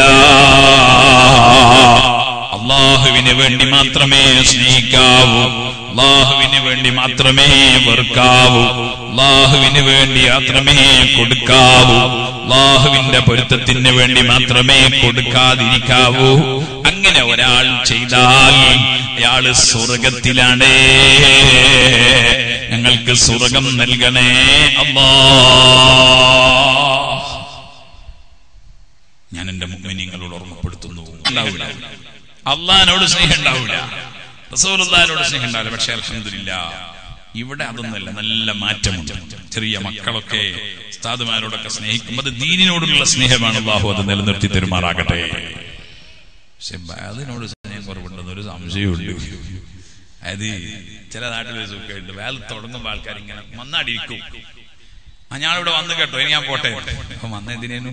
ലില്ലാഹ് അള്ളാഹുവിന് വേണ്ടി മാത്രമേ സ്നേഹിക്കാവൂ അള്ളാഹുവിന് വേണ്ടി മാത്രമേ വെറുക്കാവൂ അള്ളാഹുവിന് വേണ്ടി മാത്രമേ കൊടുക്കാവൂ അള്ളാഹുവിന്റെ പൊരുത്തത്തിന് വേണ്ടി മാത്രമേ കൊടുക്കാതിരിക്കാവൂ അങ്ങനെ ഒരാൾ ചെയ്താൽ അയാള് സ്വർഗത്തിലാണ് ഞങ്ങൾക്ക് സ്വർഗം നൽകണേ അള്ളാ ഞാൻ എന്റെ മുമ്പിനിങ്ങളോട് ഓർമ്മപ്പെടുത്തുന്നു ഉണ്ടാവില്ല അള്ളഹാനോട് സ്നേഹം ഉണ്ടാവില്ല റസൂലുള്ളാഹിനോട് സ്നേഹം ഉണ്ടാവില്ല പക്ഷെ അൽഹംദുലില്ല ഇവിടെ അതൊന്നുമല്ല നല്ല മാറ്റമുണ്ട് ചെറിയ മക്കളൊക്കെ ഉസ്താദുമാരോടൊക്കെ സ്നേഹിക്കും അത് ദീനിനോടുള്ള സ്നേഹമാണ് അള്ളാഹു അത് നിലനിർത്തി തരുമാറാകട്ടെ പക്ഷെ അതിനോട് സ്നേഹം കുറവുണ്ടെന്ന് ഒരു സംശയമുണ്ട് അതായത് ചില നാട്ടിൽ സുഖമുണ്ട് വേല തുടങ്ങുമ്പോൾ ആൾക്കാർ ഇങ്ങനെ വന്നാടിയിരിക്കും ആ ഞാനിവിടെ വന്ന് കേട്ടോ ഇനി ഞാൻ പോട്ടെ അപ്പൊ വന്ന എന്തിനേനു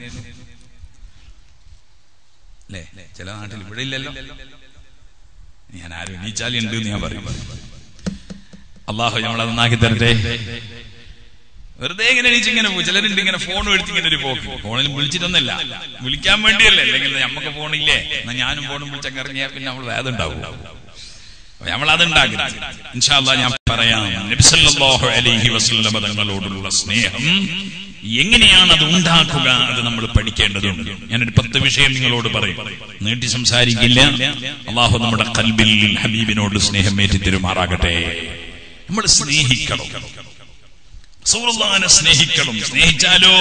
അല്ലേ ചില നാട്ടിൽ ഇവിടെ ഇല്ലല്ലോ ഞാൻ ആരും എണീച്ചാലി ഉണ്ട് എന്ന് ഞാൻ പറയും അള്ളാഹു നമ്മളെ നന്നാക്കി തരട്ടെ വെറുതെ ഇങ്ങനെ എണീച്ച് ഇങ്ങനെ പോകും ചിലരുണ്ട് ഇങ്ങനെ ഫോൺ എടുത്ത് ഇങ്ങനെ ഒരു പോക്ക് ഫോണിൽ വിളിച്ചിട്ടൊന്നുമില്ല വിളിക്കാൻ വേണ്ടിയല്ലേ അല്ലെങ്കിൽ നമുക്ക് ഫോണില്ലേ എന്നാ ഞാനും ഫോണും വിളിച്ചങ്ങ് ഇറങ്ങിയാൽ പിന്നെ നമ്മൾ വേദം ഉണ്ടാവും നമ്മൾ അതുണ്ടാക്കരുത് ഇൻഷാല്ലാ ഞാൻ പറയാം നബിസല്ലാഹു അലൈഹി വസല്ലമ തങ്ങളോടുള്ള സ്നേഹം എങ്ങനെയാണ് അത് ഉണ്ടാക്കുക അത് നമ്മൾ പഠിക്കേണ്ടതുണ്ട് ഞാനൊരു പത്ത് വിഷയം നിങ്ങളോട് പറയും നീട്ടി സംസാരിക്കില്ല അള്ളാഹു നമ്മുടെ കൽബിൽ ഹബീബിനോട് സ്നേഹം ഏറ്റിത്തരുമാറാകട്ടെ നമ്മൾ സ്നേഹിക്കണം റസൂലുള്ളാഹിനെ സ്നേഹിക്കണം സ്നേഹിച്ചാലോ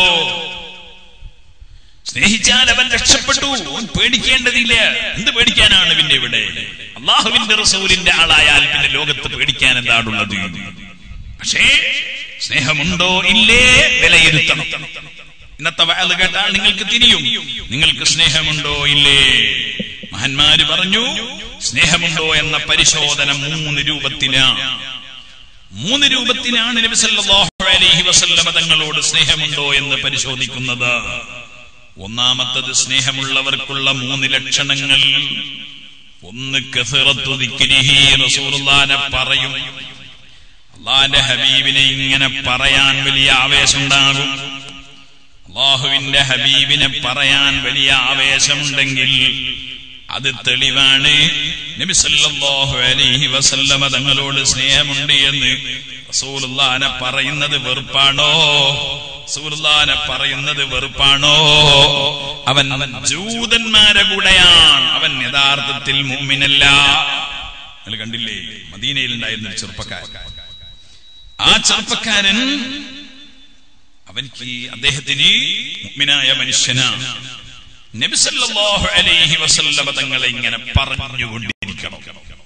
സ്നേഹിച്ചാൽ അവൻ രക്ഷപ്പെട്ടു അവൻ പേടിക്കേണ്ടതില്ല എന്ത് പേടിക്കാനാണ് പിന്നെ ഇവിടെ അള്ളാഹുവിന്റെ റസൂലിന്റെ ആളായാൽ പിന്നെ ലോകത്ത് പേടിക്കാൻ എന്താണുള്ളത് പക്ഷേ സ്നേഹമുണ്ടോ ഇല്ലേ വിലയിരുത്തണം ഇന്നത്തെ വയത് കേട്ടാൽ നിങ്ങൾക്ക് തിരിയും നിങ്ങൾക്ക് സ്നേഹമുണ്ടോ ഇല്ലേ മഹന്മാര് പറഞ്ഞു സ്നേഹമുണ്ടോ എന്ന പരിശോധന മൂന്ന് രൂപത്തിലാണ് മൂന്ന് രൂപത്തിലാണ് നബി സല്ലല്ലാഹു അലൈഹി വസല്ലമ തങ്ങളോട് സ്നേഹമുണ്ടോ എന്ന് പരിശോധിക്കുന്നത് ഒന്നാമത്തത് സ്നേഹമുള്ളവർക്കുള്ള മൂന്ന് ലക്ഷണങ്ങൾ ഒന്ന് കസറത്തു ദിക്രിഹി റസൂലുള്ളാനെ പറയും അള്ളാന്റെ ഹബീബിനെ ഇങ്ങനെ പറയാൻ വലിയ ആവേശമുണ്ടാകും അള്ളാഹുവിന്റെ ഹബീബിനെ പറയാൻ വലിയ ആവേശമുണ്ടെങ്കിൽ അത് തെളിവാണ് നബി സല്ലല്ലാഹു അലൈഹി വസല്ലമ തങ്ങളോട് സ്നേഹമുണ്ട് എന്ന് റസൂലുള്ളാനെ പറയുന്നത് വെറുപ്പാണോ റസൂലുള്ളാനെ പറയുന്നത് വെറുപ്പാണോ അവൻ ജൂതന്മാരെ കൂടെയാണ് അവൻ യഥാർത്ഥത്തിൽ മുമ്മിനല്ല നിങ്ങൾ കണ്ടില്ലേ മദീനയിൽ ഉണ്ടായിരുന്ന ഒരു ചെറുപ്പക്കാരൻ ആ ചെറുപ്പക്കാരൻ അവനിക്ക് അദ്ദേഹത്തിന് മുഗ്മിനായ മനുഷ്യനാണ് നബിസല്ലാഹു അലൈഹി വസല്ലമ തങ്ങളെ ഇങ്ങനെ പറഞ്ഞുകൊണ്ടിരിക്കണം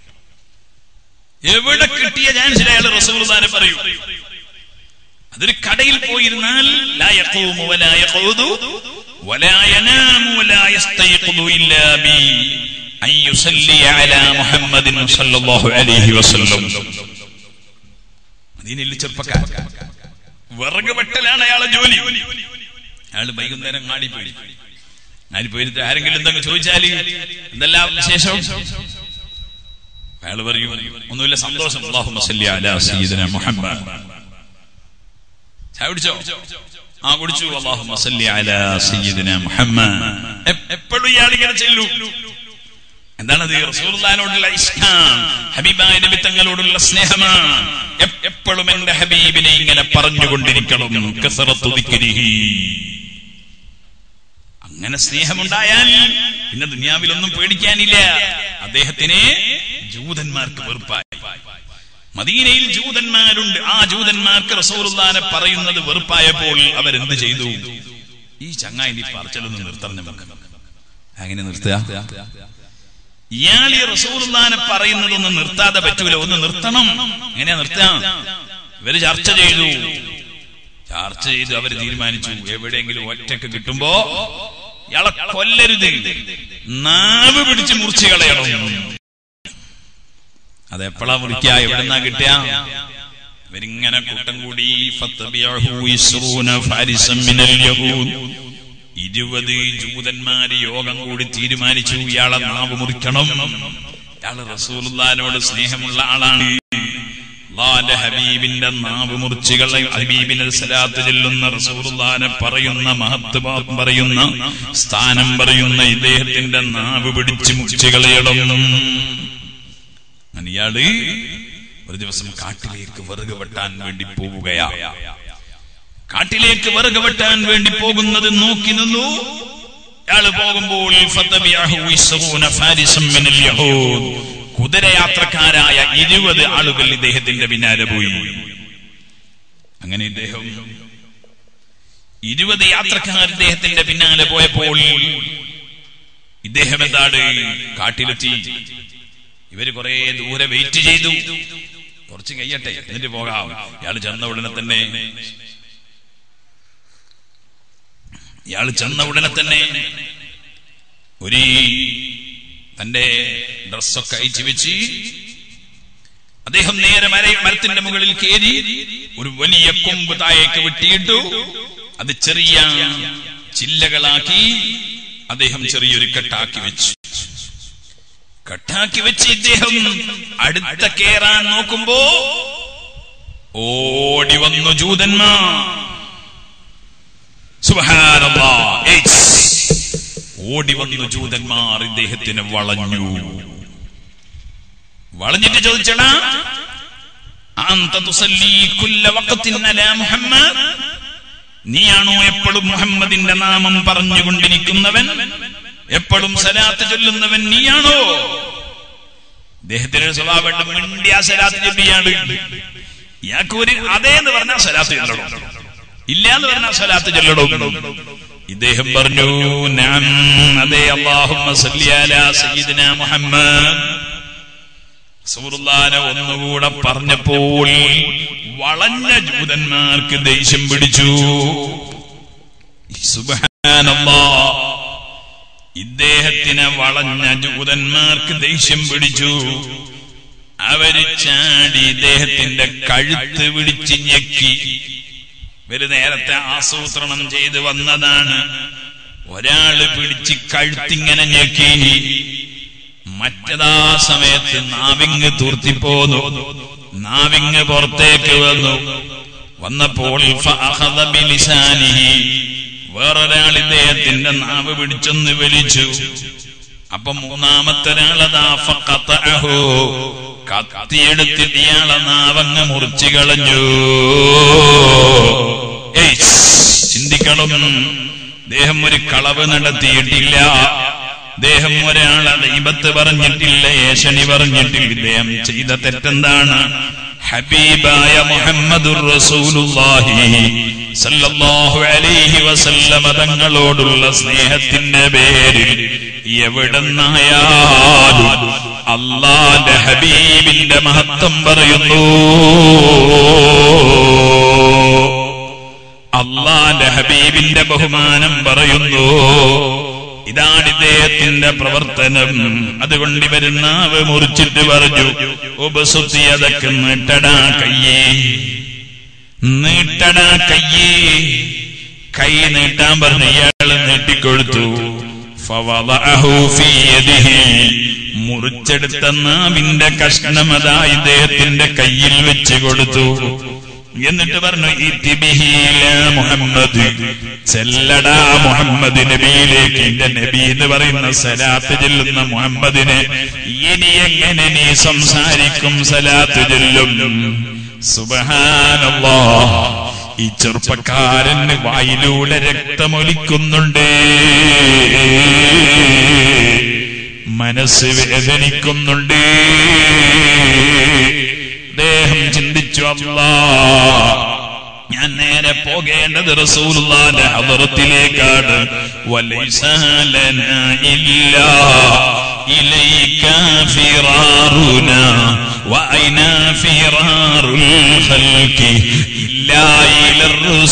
എവിടെ കിട്ടിയ ചാൻസിൽ അയാൾ റസൂൽദാനെ പറയൂ അതൊരു കടയിൽ പോയിരുന്നാൽ ലാ യഖൂമു വലാ യഖൂദു വലാ യനാമു വലാ യസ്തയ്ഖുദു ഇല്ലാ ബി അൻ യുസല്ലി അലാ മുഹമ്മദിൻ സല്ലല്ലാഹു അലൈഹി വസല്ലം മദീനയിൽ ചെറുപ്പക്കാരൻ വിറക് വെട്ടലാണ് അയാളെ ജോലി അയാൾ വൈകുന്നേരം അങ്ങാടി പോയി അങ്ങാടി പോയിട്ട് ആരെങ്കിലും എന്തെങ്കിലും ചോദിച്ചാല് എന്തെല്ലാം വിശേഷം അയാൾ പറയും ഒന്നുമില്ല സന്തോഷം അല്ലാഹുമ്മ സല്ലി അലാ സയ്യിദിന മുഹമ്മദ് ചായ കുടിച്ചോ ആ കുടിച്ചു അല്ലാഹുമ്മ സല്ലി അലാ സയ്യിദിന മുഹമ്മദ് എപ്പോഴും ഇയാൾ ഇങ്ങനെ ചെല്ലു എന്താണത് റസൂലുള്ളാഹിനോടുള്ള ഇഷ്കാം ഹബീബായ നബി തങ്ങളോടുള്ള സ്നേഹമാണ് എപ്പോഴും എന്റെ ഹബീബിനെ ഇങ്ങനെ പറഞ്ഞുകൊണ്ടിരിക്കണം കസറത്തു ദിക്രിഹി അങ്ങനെ സ്നേഹമുണ്ടായാൽ പിന്നെ ദുനിയാവിലൊന്നും പേടിക്കാനില്ല അദ്ദേഹത്തിനെ ജൂതന്മാർക്ക് വെറുപ്പായി മദീനയിൽ ജൂതന്മാരുണ്ട് ആ ജൂതന്മാർക്ക് റസൂലുള്ളാനെ പറയുന്നത് വെറുപ്പായപ്പോൾ അവരെന്ത് ചെയ്തു ഈ ചങ്ങായി പറച്ചലൊന്ന് നിർത്തണം നമുക്ക് അങ്ങനെ നിർത്തുക ഇയാൾ ഈ റസൂലുള്ളാനെ പറയുന്നതൊന്നും നിർത്താതെ പറ്റൂല ഒന്ന് നിർത്തണം എങ്ങനെയാ നിർത്താം ഇവര് ചർച്ച ചെയ്തു ചർച്ച ചെയ്തു അവര് തീരുമാനിച്ചു എവിടെയെങ്കിലും ഒറ്റക്ക് കിട്ടുമ്പോ ഇയാളെ കൊല്ലരുത് നാവ് പിടിച്ച് മുറിച്ച് കളയണം അതെപ്പോഴാ മുറിക്ക എവിടെന്നാ കിട്ടിയ ഇവരിങ്ങനെ കൂട്ടം കൂടി ഫത്തബിയഹു ഇസ്റൂന ഫാരിസം മിനൽ യഹൂദ് ഇരുപത് ജൂതന്മാര് യോഗം കൂടി തീരുമാനിച്ചു ഇയാളെ നാവ് മുറിക്കണം ഇയാള് റസൂലുള്ളാനോട് സ്നേഹമുള്ള ആളാണ് അള്ളാന്റെ ഹബീബിന്റെ നാവ് മുറിച്ചുകളെ ഹബീബിനെ സലാത്ത് ചെല്ലുന്ന റസൂലുള്ളാനെ പറയുന്ന മഹത്വം പറയുന്ന സ്ഥാനം പറയുന്ന ഇദ്ദേഹത്തിന്റെ നാവ് പിടിച്ച് മുറിച്ചുകളയണം അങ്ങനെ ഇയാള് ഒരു ദിവസം കാട്ടിലേക്ക് വെറുക് വെട്ടാൻ വേണ്ടി പോവുകയാ കാട്ടിലേക്ക് വിറക് വെട്ടാൻ വേണ്ടി പോകുന്നത് നോക്കി നിന്നു അയാള് പോകുമ്പോൾ കുതിരയാത്രക്കാരായ ഇരുപത് ആളുകൾ ഇദ്ദേഹത്തിന്റെ പിന്നാലെ പോയി അങ്ങനെ ഇദ്ദേഹം ഇരുപത് യാത്രക്കാർ ഇദ്ദേഹത്തിന്റെ പിന്നാലെ പോയപ്പോൾ ഇദ്ദേഹം എന്താണ് കാട്ടിലെത്തി ഇവര് കുറെ ദൂരെ വെയിറ്റ് ചെയ്തു കുറച്ച് കഴിയട്ടെ എന്നിട്ട് പോകാം ഇയാൾ ചെന്ന ഉടനെ തന്നെ ഇയാൾ ചെന്ന ഉടനെ തന്നെ ഒരു തന്റെ ഡ്രസ്സൊക്കെ അയച്ചു വെച്ച് അദ്ദേഹം നേരെ മര മരത്തിന്റെ മുകളിൽ കയറി ഒരു വലിയ കൊമ്പ് താഴേക്ക് വെട്ടിയിട്ടു അത് ചെറിയ ചില്ലകളാക്കി അദ്ദേഹം ചെറിയൊരു കെട്ടാക്കി വെച്ചു കെട്ടാക്കി വെച്ച് ഇദ്ദേഹം അടുത്ത കേറാൻ നോക്കുമ്പോ ഓടി വന്നു ജൂതന്മാർ സുബ്ഹാനല്ലാ. ഏയ്സ്. ഓടി വന്നു ജൂതന്മാർ ഇദ്ദേഹത്തിന് വളഞ്ഞു വളഞ്ഞിട്ട് ചോദിച്ചടാ അന്ത തുസല്ലി കുല്ല വഖത്തിൻ അലാ മുഹമ്മദ് നീയാണോ എപ്പോഴും മുഹമ്മദിന്റെ നാമം പറഞ്ഞുകൊണ്ടിരിക്കുന്നവൻ എപ്പോഴും സലാത്ത് ചൊല്ലുന്നവൻ നീയാണോ ഇദ്ദേഹത്തിന്റെ സ്വഭാവം മിണ്ടിയ സലാത്ത് ചൊല്ലിയാണ് ഇയാൾക്ക് ഒരു അതേ എന്ന് പറഞ്ഞാൽ സ്വലാത്ത് ചൊല്ലണം ഇല്ല എന്ന് പറഞ്ഞാൽ സ്വലാത്ത് ചൊല്ലണം ഇദ്ദേഹം പറഞ്ഞു ഞാൻ അതേ അള്ളാഹുമ്മ സല്ലി അലാ സയ്യിദിന മുഹമ്മദ് റസൂലുള്ളാഹിനെ ഒന്നുകൂടെ പറഞ്ഞപ്പോൾ വളഞ്ഞ ജൂതന്മാർക്ക് ദേഷ്യം പിടിച്ചു സുബ്ഹാനല്ലാ ഇദ്ദേഹത്തിനെ വളഞ്ഞ ജൂതന്മാർക്ക് ദേഷ്യം പിടിച്ചു അവര് ചാടി ഇദ്ദേഹത്തിന്റെ കഴുത്ത് പിടിച്ച് ഞെക്കി ഇവര് നേരത്തെ ആസൂത്രണം ചെയ്ത് വന്നതാണ് ഒരാള് പിടിച്ച് കഴുത്തിങ്ങനെ ഞെക്കി മറ്റതാ സമയത്ത് നാവിങ് തൂർത്തിപ്പോന്നു നാവിങ് പുറത്തേക്ക് വന്നു വന്നപ്പോൾ ഫഅഖദ ബിലിസാനിഹി വേറൊരാൾ ഇദ്ദേഹത്തിന്റെ നാവ് പിടിച്ചൊന്ന് വലിച്ചു അപ്പൊ മൂന്നാമത്തെ ഒരാളതാ ഫഖതഅഹു കത്തിയെടുത്തിട്ട് ഇയാളെ നാവങ്ങ് മുറിച്ചു കളഞ്ഞു ഏയ് ചിന്തിക്കണം ദേഹം ഒരു കളവ് നടത്തിയിട്ടില്ല ദേഹം ഒരാളെ ദൈവത്ത് പറഞ്ഞിട്ടില്ല ഏഷണി പറഞ്ഞിട്ടില്ല ഇദ്ദേഹം ചെയ്ത തെറ്റെന്താണ് ഹബീബായ മുഹമ്മദുർ റസൂലുള്ളാഹി സല്ലല്ലാഹു അലൈഹി വസല്ലമ തങ്ങളോടുള്ള സ്നേഹത്തിന്റെ പേരിൽ എവിടെന്നായാലും അള്ളാന്റെ ഹബീബിന്റെ മഹത്വം പറയുന്നു അള്ളാന്റെ ഹബീബിന്റെ ബഹുമാനം പറയുന്നു ഇതാണ് ഇദ്ദേഹത്തിന്റെ പ്രവർത്തനം അതുകൊണ്ട് ഇവര് നാവ് മുറിച്ചിട്ട് പറഞ്ഞു ഉപസുത്തി അതൊക്കെ നീട്ടടാ കയ്യേ നീട്ടടാ കയ്യേ കൈ നീട്ടാൻ പറഞ്ഞ് ഇയാള് നീട്ടിക്കൊടുത്തു ഫവളഅഹു ഫീ യദിഹി. മുറിച്ചെടുത്ത നാവിന്റെ കഷ്ണം അതാ ഇദ്ദേഹത്തിന്റെ കയ്യിൽ വെച്ച് കൊടുത്തു എന്നിട്ട് പറഞ്ഞു "ഇത്തി ബിഹി ഇലാ മുഹമ്മദ് ചെല്ലടാ മുഹമ്മദ് നബിയിലേക്ക് എന്റെ നബി എന്ന് പറയുന്ന സലാത്ത് ചെല്ലുന്ന മുഹമ്മദിനെ ഇനി എങ്ങനെ നീ സംസാരിക്കും സലാത്ത് ചെല്ലും സുബഹാനല്ലാ ഈ ചെറുപ്പക്കാരന് വായിലൂടെ രക്തമൊലിക്കുന്നുണ്ട് മനസ്സ് വേദനിക്കുന്നുണ്ട് ദേഹം ചിന്തിച്ചു അല്ലാ ഞാൻ നേരെ പോകേണ്ടത് റസൂലുള്ളാന്റെ ഹദറത്തിലേക്കാണ് വലൈസ ലനാ ഇല്ലാ ഇലൈക ഫിറാറുനാ വഅൈന ഫിറാറുൽ ഖൽഖി ഇല്ലാ ഇലർ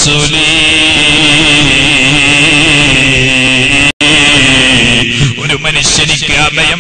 റുസുലി ഒരു മനുഷ്യനിക്ക് അഭയം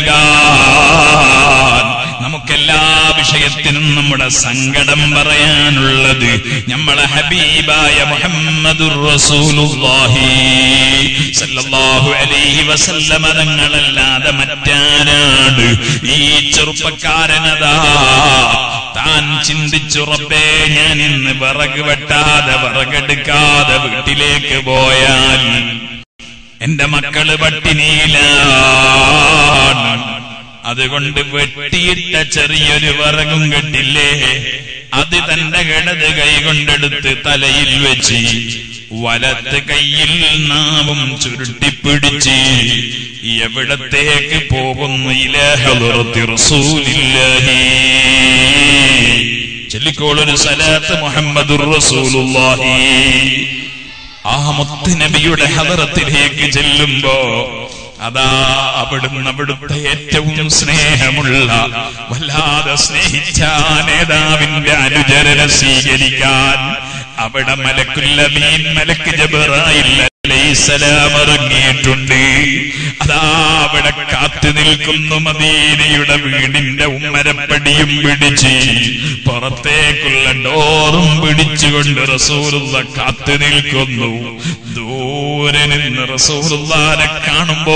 നൽകാൻ നമുക്കെല്ലാ വിഷയത്തിനും നമ്മുടെ സങ്കടം പറയാനുള്ളത് നമ്മളെ ഹബീബായ മുഹമ്മദുർ റസൂലുള്ളാഹി സല്ലല്ലാഹു അലൈഹി വസല്ലമ തങ്ങളല്ലാതെ മറ്റാരാണ് ഈ ചെറുപ്പക്കാരനതാ താൻ ചിന്തിച്ചു റബ്ബേ ഞാൻ ഇന്ന് വിറക് വെട്ടാതെ വിറകെടുക്കാതെ വീട്ടിലേക്ക് പോയാൽ എന്റെ മക്കള് പട്ടിണിയിലാണ് അതുകൊണ്ട് വെട്ടിയിട്ട ചെറിയൊരു വിറകും കെട്ടില്ലേ അത് തന്റെ കിടത് കൈകൊണ്ടെടുത്ത് തലയിൽ വെച്ച് വലത്ത് കയ്യിൽ നാവും ചുരുട്ടിപ്പിടിച്ച് എവിടത്തേക്ക് പോകുന്നു ഇലഹലുറത്തി റസൂലില്ലാഹി ചൊല്ലിക്കോളൊരു സലാത്ത് മുഹമ്മദുർ റസൂലുള്ളാഹി ആ മുത്ത് നബിയുടെ ഹദറത്തിലേക്ക് ചെല്ലുമ്പോ അതാ അവിടുന്ന് അവിടുത്തെ ഏറ്റവും സ്നേഹമുള്ള വല്ലാതെ സ്നേഹിച്ച നേതാവിന്റെ അനുചരനെ സ്വീകരിക്കാൻ അവിടെ മലക്കുല്ലമീൻ മലക്ക് ജബറായിൽ അലൈസലാം ഇറങ്ങിയിട്ടുണ്ട് അതാ അവിടെ കാത്തു നിൽക്കുന്നു മദീനയുടെ വീടിന്റെ ഉമ്മരപ്പടിയും പിടിച്ച് പുറത്തേക്കുള്ള ഡോറും പിടിച്ചുകൊണ്ട് റസൂലുള്ള കാത്തു നിൽക്കുന്നു ദൂരെ നിന്ന് റസൂലുള്ളാനെ കാണുമ്പോ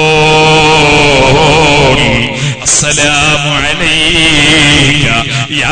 അസ്സലാമു അലൈക യാ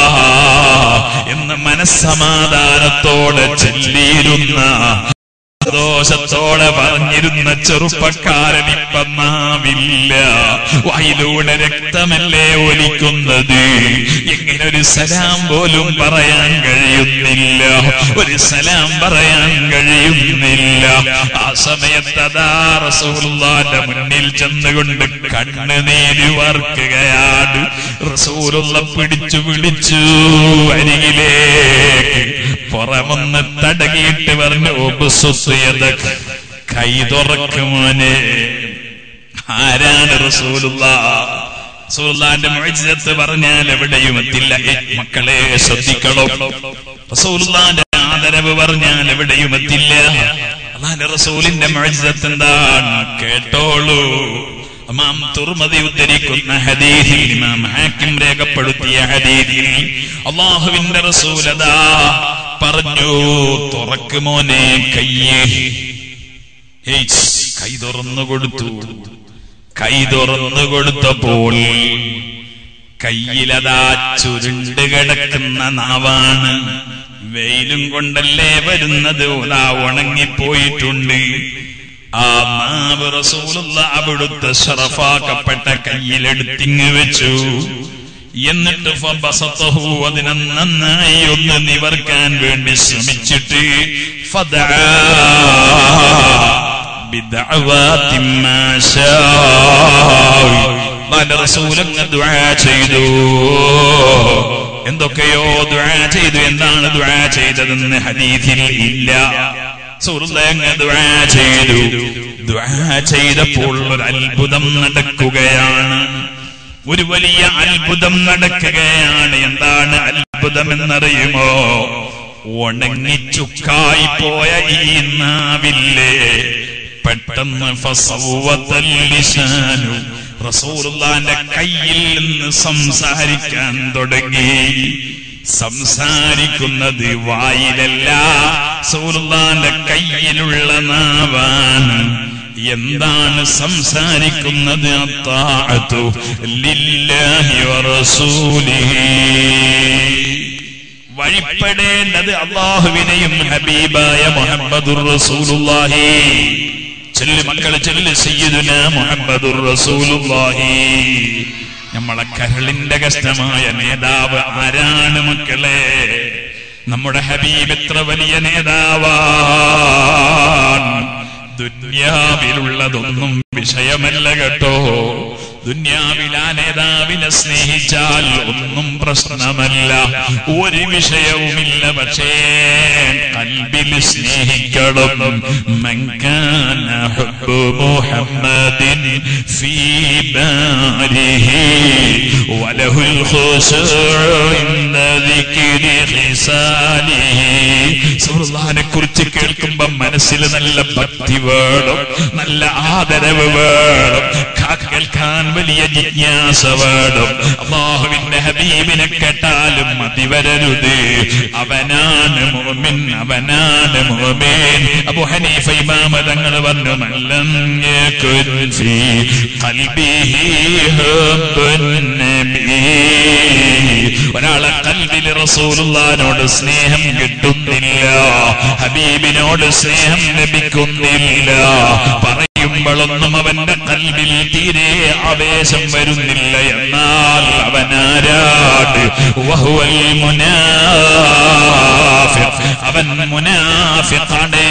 റസൂലല്ലാഹ് എന്ന് മനസ്സമാധാനത്തോടെ ചൊല്ലിയിരുന്ന സന്തോഷത്തോടെ പറഞ്ഞിരുന്ന ചെറുപ്പക്കാരൻ ഇപ്പം നാവില്ല വായിലൂടെ രക്തമല്ലേ ഒലിക്കുന്നത് എങ്ങനെ ഒരു സലാം പോലും പറയാൻ കഴിയുന്നില്ല ഒരു സലാം പറയാൻ കഴിയുന്നില്ല ആ സമയത്ത് അതാ റസൂലുള്ളാന്റെ മുന്നിൽ ചെന്നുകൊണ്ട് കണ്ണുനീര് വാർക്കുകയാണ് റസൂലുള്ള പിടിച്ചു വിളിച്ചു അരികിലേക്ക് പുറമൊന്ന് തടകിയിട്ട് പറഞ്ഞു ഉപസുസ്യത കൈ തുറക്കുമോനെ ആരാണ് റസൂലുള്ള റസൂലുള്ളാന്റെ മുഅ്ജിസത്ത് പറഞ്ഞാൽ എവിടെയും എത്തില്ല ഏ, മക്കളെ ശ്രദ്ധിക്കണം റസൂലുള്ളാന്റെ ആദരവ് പറഞ്ഞാൽ എവിടെയും എത്തില്ല അള്ളാന്റെ റസൂലിന്റെ മുഅ്ജിസത്ത് എന്താണ് കേട്ടോളൂ ഇമാം തുർമതി ഉദ്ധരിക്കുന്ന ഹദീസിൽ ഇമാം ഹാക്കിം രേഖപ്പെടുത്തിയ ഹദീസിൽ അള്ളാഹുവിന്റെ റസൂലതാ പറഞ്ഞു തുറക്കുമോനെ കയ്യേ ഏയ്, കൈ തുറന്നു കൊടുത്തു കൈ തുറന്നു കൊടുത്തപ്പോൾ കയ്യിലതാ ചുരുണ്ട് കിടക്കുന്ന നാവാണ് വെയിലും കൊണ്ടല്ലേ വരുന്നത് അതാ ഉണങ്ങിപ്പോയിട്ടുണ്ട് ആ നാവ് റസൂലുള്ള അവിടുത്തെ ഷറഫാക്കപ്പെട്ട കയ്യിലെടുത്തിങ് വെച്ചു എന്നിട്ട് ഫബസത്തഹു അതിനെ നന്നായി ഒന്ന് നിവർക്കാൻ വേണ്ടി ശ്രമിച്ചിട്ട് ഫദാ ബിദഅവാതി മാ ശാഅ. അല്ലാഹുവിന്റെ റസൂലങ്ങ് ദുആ ചെയ്തു എന്തൊക്കെയോ ദുആ ചെയ്തു എന്താണ് ദുആ ചെയ്തതെന്ന് ഹദീസിൽ ഇല്ല റസൂലുള്ളാഹി ദുആ ചെയ്തു ദുആ ചെയ്തപ്പോൾ ഒരു അത്ഭുതം നടക്കുകയാണ് ഒരു വലിയ അത്ഭുതം നടക്കുകയാണ് എന്താണ് അത്ഭുതം എന്നറിയുമോ ഉണങ്ങിച്ചുക്കായി പോയ ഈ നാവില്ലേ പെട്ടെന്ന് ഫസവ്വത്തൽ ലിസാനു റസൂലുള്ളാന്റെ കയ്യിൽ നിന്ന് സംസാരിക്കാൻ തുടങ്ങി സംസാരിക്കുന്നത് വായിലല്ല റസൂലുള്ളാന്റെ കയ്യിലുള്ള നാവാണ് എന്താണ് സംസാരിക്കുന്നത് അത്താഅത്തു ലില്ലാഹി വറസൂലിഹി വഴിപ്പെടേണ്ടത് അള്ളാഹുവിനെയും ഹബീബായ മുഹമ്മദുർ റസൂലുള്ളാഹി ചെല്ലു മക്കളെ ചെല്ലു സയ്യിദുന മുഹമ്മദുർ റസൂലുള്ളാഹി നമ്മളെ കരളിന്റെ കഷ്ടമായ നേതാവ് ആരാണ് മക്കളെ നമ്മുടെ ഹബീബ് എത്ര വലിയ നേതാവാണ് ദുന്യാവിലുള്ളതൊന്നും വിഷയമല്ല കേട്ടോ ദുന്യാവിൽ ആ നേതാവിനെ സ്നേഹിച്ചാൽ ഒന്നും പ്രശ്നമല്ല ഒരു വിഷയവുമില്ല പക്ഷേ കൽബിൽ സ്നേഹിക്കണം മങ്കാന ഹബ്ബു മുഹമ്മദിൻ ഫീ ബാരിഹി വലഹുൽ ഖുശൂഉ ഇൻദ ദിക്രി ഖിസാലിഹി സുബ്ഹാനെ കുറിച്ച് കേൾക്കുമ്പോൾ മനസ്സിൽ നല്ല ഭക്തി വേണം നല്ല ആദരവ് വേണം ക- കേൾക്കാൻ വലിയ ജിജ്ഞാസ വേണം അള്ളാഹുവിന്റെ ഹബീബിനെ കേട്ടാലും മതി വരരുത് അവനാണ് മോമിൻ അവനാണ് മോമേൻ അബു ഹനീഫ ഇമാമ തങ്ങൾ പറഞ്ഞു മല്ലം യകുൻ ഫീ ഖൽബിഹി ഹുബ്ബുൻ നബി ഒരാളെ കൽബിൽ റസൂലുള്ളാനോട് സ്നേഹം കിട്ടുന്നില്ല ഹബീബിനോട് സ്നേഹം ലഭിക്കുന്നില്ല പറയുമ്പോഴൊന്നും അവന്റെ കൽബിൽ തീരെ ആവേശം വരുന്നില്ല എന്നാൽ അവനാരാട് വഹുവൽ മുനാഫിഖ് അവൻ മുനാഫിഖാണ്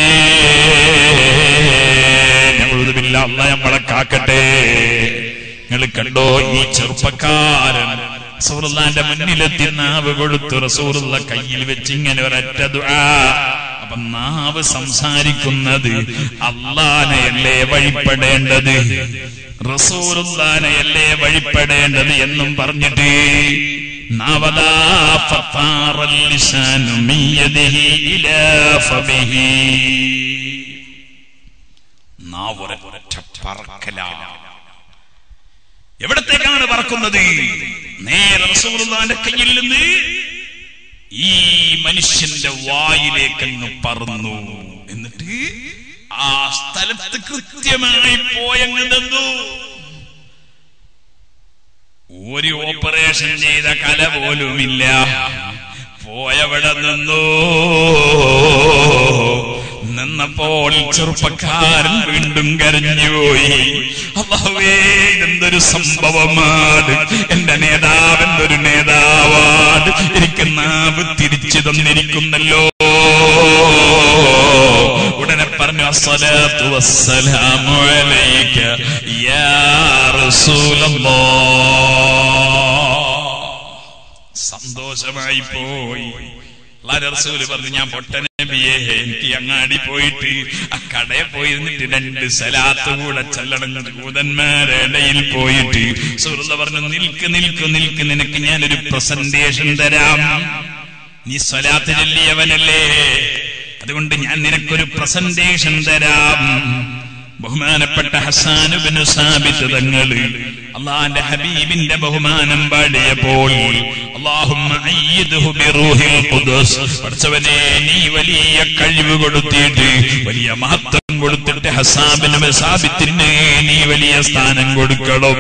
ഞങ്ങളുതുമില്ല അല്ല നമ്മളെ കാക്കട്ടെ നിങ്ങൾ കണ്ടോ ഈ ചെറുപ്പക്കാരൻ റസൂലുള്ളാന്റെ മുന്നിലെത്തി നാവ് കൊടുത്തു റസൂലുള്ള കയ്യിൽ വെച്ച് ഇങ്ങനെ ഒരൊറ്റ ദുആ അപ്പൊ നാവ് സംസാരിക്കുന്നത് അള്ളാനെയല്ലേ വഴിപ്പെടേണ്ടത് റസൂലുള്ളാനെയല്ലേ വഴിപ്പെടേണ്ടത് എന്നും പറഞ്ഞിട്ട് നാവദാ ഫത്താറൽ ലിസാനു മിൻ യദിഹി ഇലാ ഫമിഹി നാവൊരൊറ്റ പറക്കലാണ് എവിടത്തേക്കാണ് പറക്കുന്നത് നേരെ റസൂലുള്ളാന്റെ കയ്യിൽ നിന്ന് ഈ മനുഷ്യന്റെ വായിലേക്ക് അങ്ങ് പറന്നു എന്നിട്ട് ആ സ്ഥലത്ത് കൃത്യമായി പോയങ്ങ് നിന്നു ഒരു ഓപ്പറേഷൻ ചെയ്ത കല പോലുമില്ല പോയവിടെ നിന്നു നിന്നപ്പോൾ ചെറുപ്പക്കാരൻ വീണ്ടും കരഞ്ഞുപോയി അള്ളാഹുവേ ഇതെന്തൊരു സംഭവമാണ് എന്റെ നേതാവ് എന്തൊരു നേതാവാണ് എനിക്ക് നാവ് തിരിച്ചു തന്നിരിക്കുന്നല്ലോ ഉടനെ പറഞ്ഞു അസ്സലാത്തു വസ്സലാമു അലൈക യാ റസൂലല്ലാഹ് സന്തോഷമായി പോയി അള്ളാഹുവിന്റെ റസൂല് പറഞ്ഞു ഞാൻ പൊട്ടനബിയെ എനിക്ക് അങ്ങാടി പോയിട്ട് ആ കടയിൽ പോയിരുന്നിട്ട് രണ്ട് സലാത്ത് കൂടെ ചെല്ലണം ജൂതന്മാരുടെ ഇടയിൽ പോയിട്ട് സുഹൃത്ത് പറഞ്ഞു നിൽക്ക് നിൽക്ക് നിൽക്ക് നിനക്ക് ഞാനൊരു പ്രസന്റേഷൻ തരാം നീ സ്വലാത്ത് ചൊല്ലിയവനല്ലേ അതുകൊണ്ട് ഞാൻ നിനക്കൊരു പ്രസന്റേഷൻ തരാം ബഹുമാനപ്പെട്ട ഹസാനുബിന് സാബിത്ത് തങ്ങള് അള്ളാന്റെ ഹബീബിന്റെ ബഹുമാനം പാടിയപ്പോൾ അള്ളാഹുമ്മ അയ്യിദ്ഹു ബിറൂഹിൽ ഖുദ്സ് പഠിച്ചവനെ നീ വലിയ കഴിവ് കൊടുത്തിട്ട് വലിയ മഹത്വം കൊടുത്തിട്ട് ഹസാബിന് സാബിത്തിന് നീ വലിയ സ്ഥാനം കൊടുക്കണം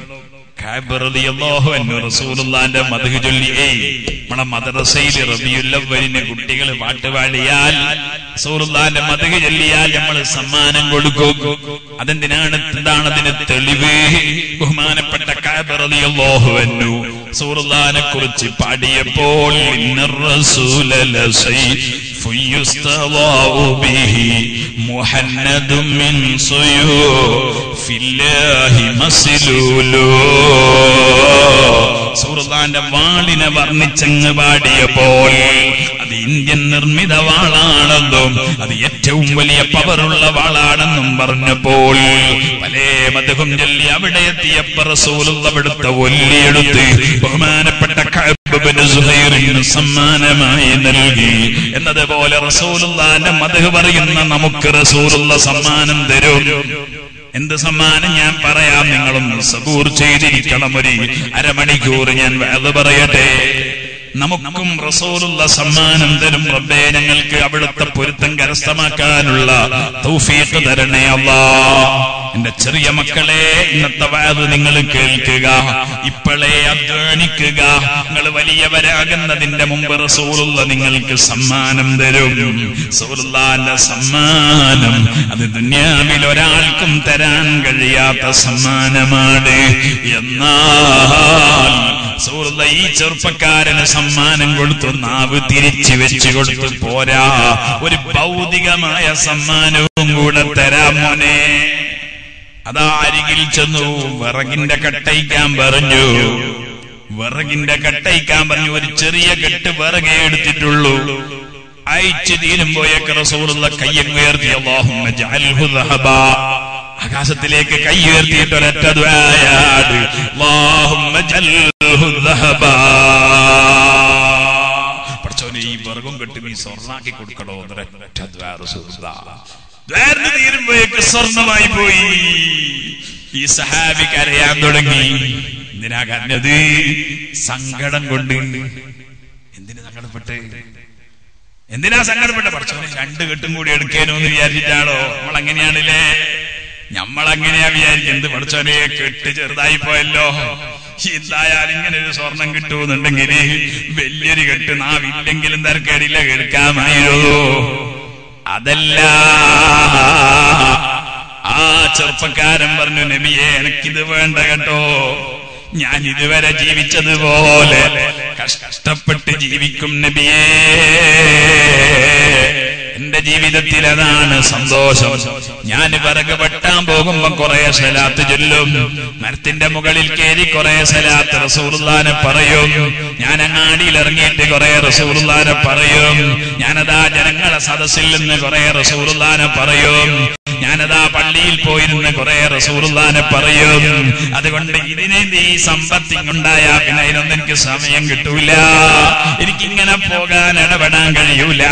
റസൂലുള്ളാന്റെ മധു ചൊല്ലി ഏയ് നമ്മളെ മദ്രസയിൽ റബിയുല്ലവലിന് കുട്ടികൾ പാട്ടുപാടിയാൽ റസൂലുള്ളാന്റെ മധു ചൊല്ലിയാൽ നമ്മൾ സമ്മാനം കൊടുക്കും അതെന്തിനാണ് എന്താണ് അതിന് തെളിവ് ബഹുമാനപ്പെട്ട കാബറിയാഹുവന്നു റസൂലുള്ളാനെ കുറിച്ച് പാടിയപ്പോൾ ഇന്നർ റസൂല يستضاء به محند من صيوف الله مسلول സൂറത്താന്റെ വാളിനെ വർണ്ണിച്ചങ്ങ് പാടിയപ്പോൾ അത് ഇന്ത്യൻ നിർമ്മിത വാളാണെന്നും അത് ഏറ്റവും വലിയ പവറുള്ള വാളാണെന്നും പറഞ്ഞപ്പോൾ പല മതകം ചൊല്ലി അവിടെ എത്തിയപ്പോ റസൂലുള്ള അവിടുത്തെ ഒല്ലിയെടുത്ത് ബഹുമാനപ്പെട്ട കഅബിബ്നു സുഹൈറിന് സമ്മാനമായി നൽകി എന്നതുപോലെ റസൂലുള്ളാന്റെ മതഹ് പറയുന്ന നമുക്ക് റസൂലുള്ള സമ്മാനം തരും എന്ത് സമ്മാനം ഞാൻ പറയാം നിങ്ങളൊന്ന് സബൂർ ചെയ്തിരിക്കണം ഒരു അരമണിക്കൂർ ഞാൻ വേദ പറയട്ടെ നമുക്കും റസൂലുള്ള സമ്മാനം തരും റബ്ബേ ഞങ്ങൾക്ക് അവിടുത്തെ പൊരുത്തം കരസ്ഥമാക്കാനുള്ള തൗഫീഖ് തരണേ അല്ലാ എന്റെ ചെറിയ മക്കളെ ഇന്നത്തെ വാത് നിങ്ങൾ കേൾക്കുക ഇപ്പോഴേ അധ്വാനിക്കുക നിങ്ങൾ വലിയവരാകുന്നതിന്റെ മുമ്പ് റസൂലുള്ള നിങ്ങൾക്ക് സമ്മാനം തരും റസൂലുള്ളാന്റെ സമ്മാനം അത് ദുന്യാവിൽ ഒരാൾക്കും തരാൻ കഴിയാത്ത സമ്മാനമാണ് എന്നാൽ റസൂലുള്ള ഈ ചെറുപ്പക്കാരന് സമ്മാനം കൊടുത്തു നാവ് തിരിച്ചു വെച്ചു കൊടുത്തു പോരാ ഒരു ഭൗതികമായ സമ്മാനവും കൂടെ തരാം മോനെ അതാ അരികിൽ ചെന്നു വിറകിന്റെ കട്ടയിക്കാൻ പറഞ്ഞു വിറകിന്റെ കട്ടയിക്കാൻ പറഞ്ഞു ഒരു ചെറിയ കെട്ട് വിറകെ എടുത്തിട്ടുള്ളൂ അയച്ചു തീരുമ്പോഴേക്ക് റസൂലുള്ള കയ്യങ്ങുയർത്തി അള്ളാഹുമ്മ ജഅൽഹു ദഹബാ ആകാശത്തിലേക്ക് കൈ ഉയർത്തിയിട്ട് ഒരൊറ്റ ദ്വായാട് അല്ലാഹുമ്മ ജഅൽഹു ദഹബാ പഠിച്ചോനെ ഈ വിറകും കെട്ടി നീ സ്വർണ്ണാക്കി കൊടുക്കണോ എന്നൊരൊറ്റ ദ്വാ റസൂലുള്ള ദ്വാരന്ന് തീരുമ്പോഴേക്ക് സ്വർണമായി പോയി ഈ സഹാബി കരയാൻ തുടങ്ങി എന്തിനാ കരഞ്ഞത് സങ്കടം കൊണ്ട് എന്തിനു സങ്കടപ്പെട്ട് എന്തിനാ സങ്കടപ്പെട്ട പഠിച്ചോനെ രണ്ട് കെട്ടും കൂടി എടുക്കേനോ എന്ന് വിചാരിച്ചിട്ടാണോ നമ്മൾ അങ്ങനെയാണല്ലേ നമ്മളങ്ങനെയാ വിചാരിക്കും എന്ത് പഠിച്ചോനെ കെട്ട് ചെറുതായി പോയല്ലോ എന്തായാലും ഇങ്ങനെ ഒരു സ്വർണം കിട്ടുമെന്നുണ്ടെങ്കിൽ വലിയൊരു കെട്ട് നാവില്ലെങ്കിലും തരക്കേടില്ല കേൾക്കാമായിരുന്നു അതല്ല ആ ചെറുപ്പക്കാരൻ പറഞ്ഞു നബിയെ എനിക്കിത് വേണ്ട കേട്ടോ ഞാൻ ഇതുവരെ ജീവിച്ചതുപോലെ കഷ്ടപ്പെട്ട് ജീവിക്കും നബിയേ എന്റെ ജീവിതത്തിൽ അതാണ് സന്തോഷം ഞാൻ വിറക് വെട്ടാൻ പോകുമ്പോ കുറെ സലാത്ത് ചൊല്ലും മരത്തിന്റെ മുകളിൽ കയറി കുറെ സലാത്ത് റസൂർദാനെ പറയും ഞാൻ അങ്ങാടിയിൽ ഇറങ്ങിയിട്ട് കുറെ റസൂർദാനെ പറയും ഞാനതാ ജനങ്ങളെ സദസ്സിൽ നിന്ന് കുറെ റസൂർദാനെ പറയും ഞാനതാ പള്ളിയിൽ പോയിരുന്ന് കുറെ റസൂർദാനെ പറയും അതുകൊണ്ട് ഇതിനെ ഈ സമ്പത്തിങ്ങുണ്ടായ പിന്നെ അതിനൊന്നും എനിക്ക് സമയം കിട്ടൂല എനിക്കിങ്ങനെ പോകാൻ ഇടപെടാൻ കഴിയൂല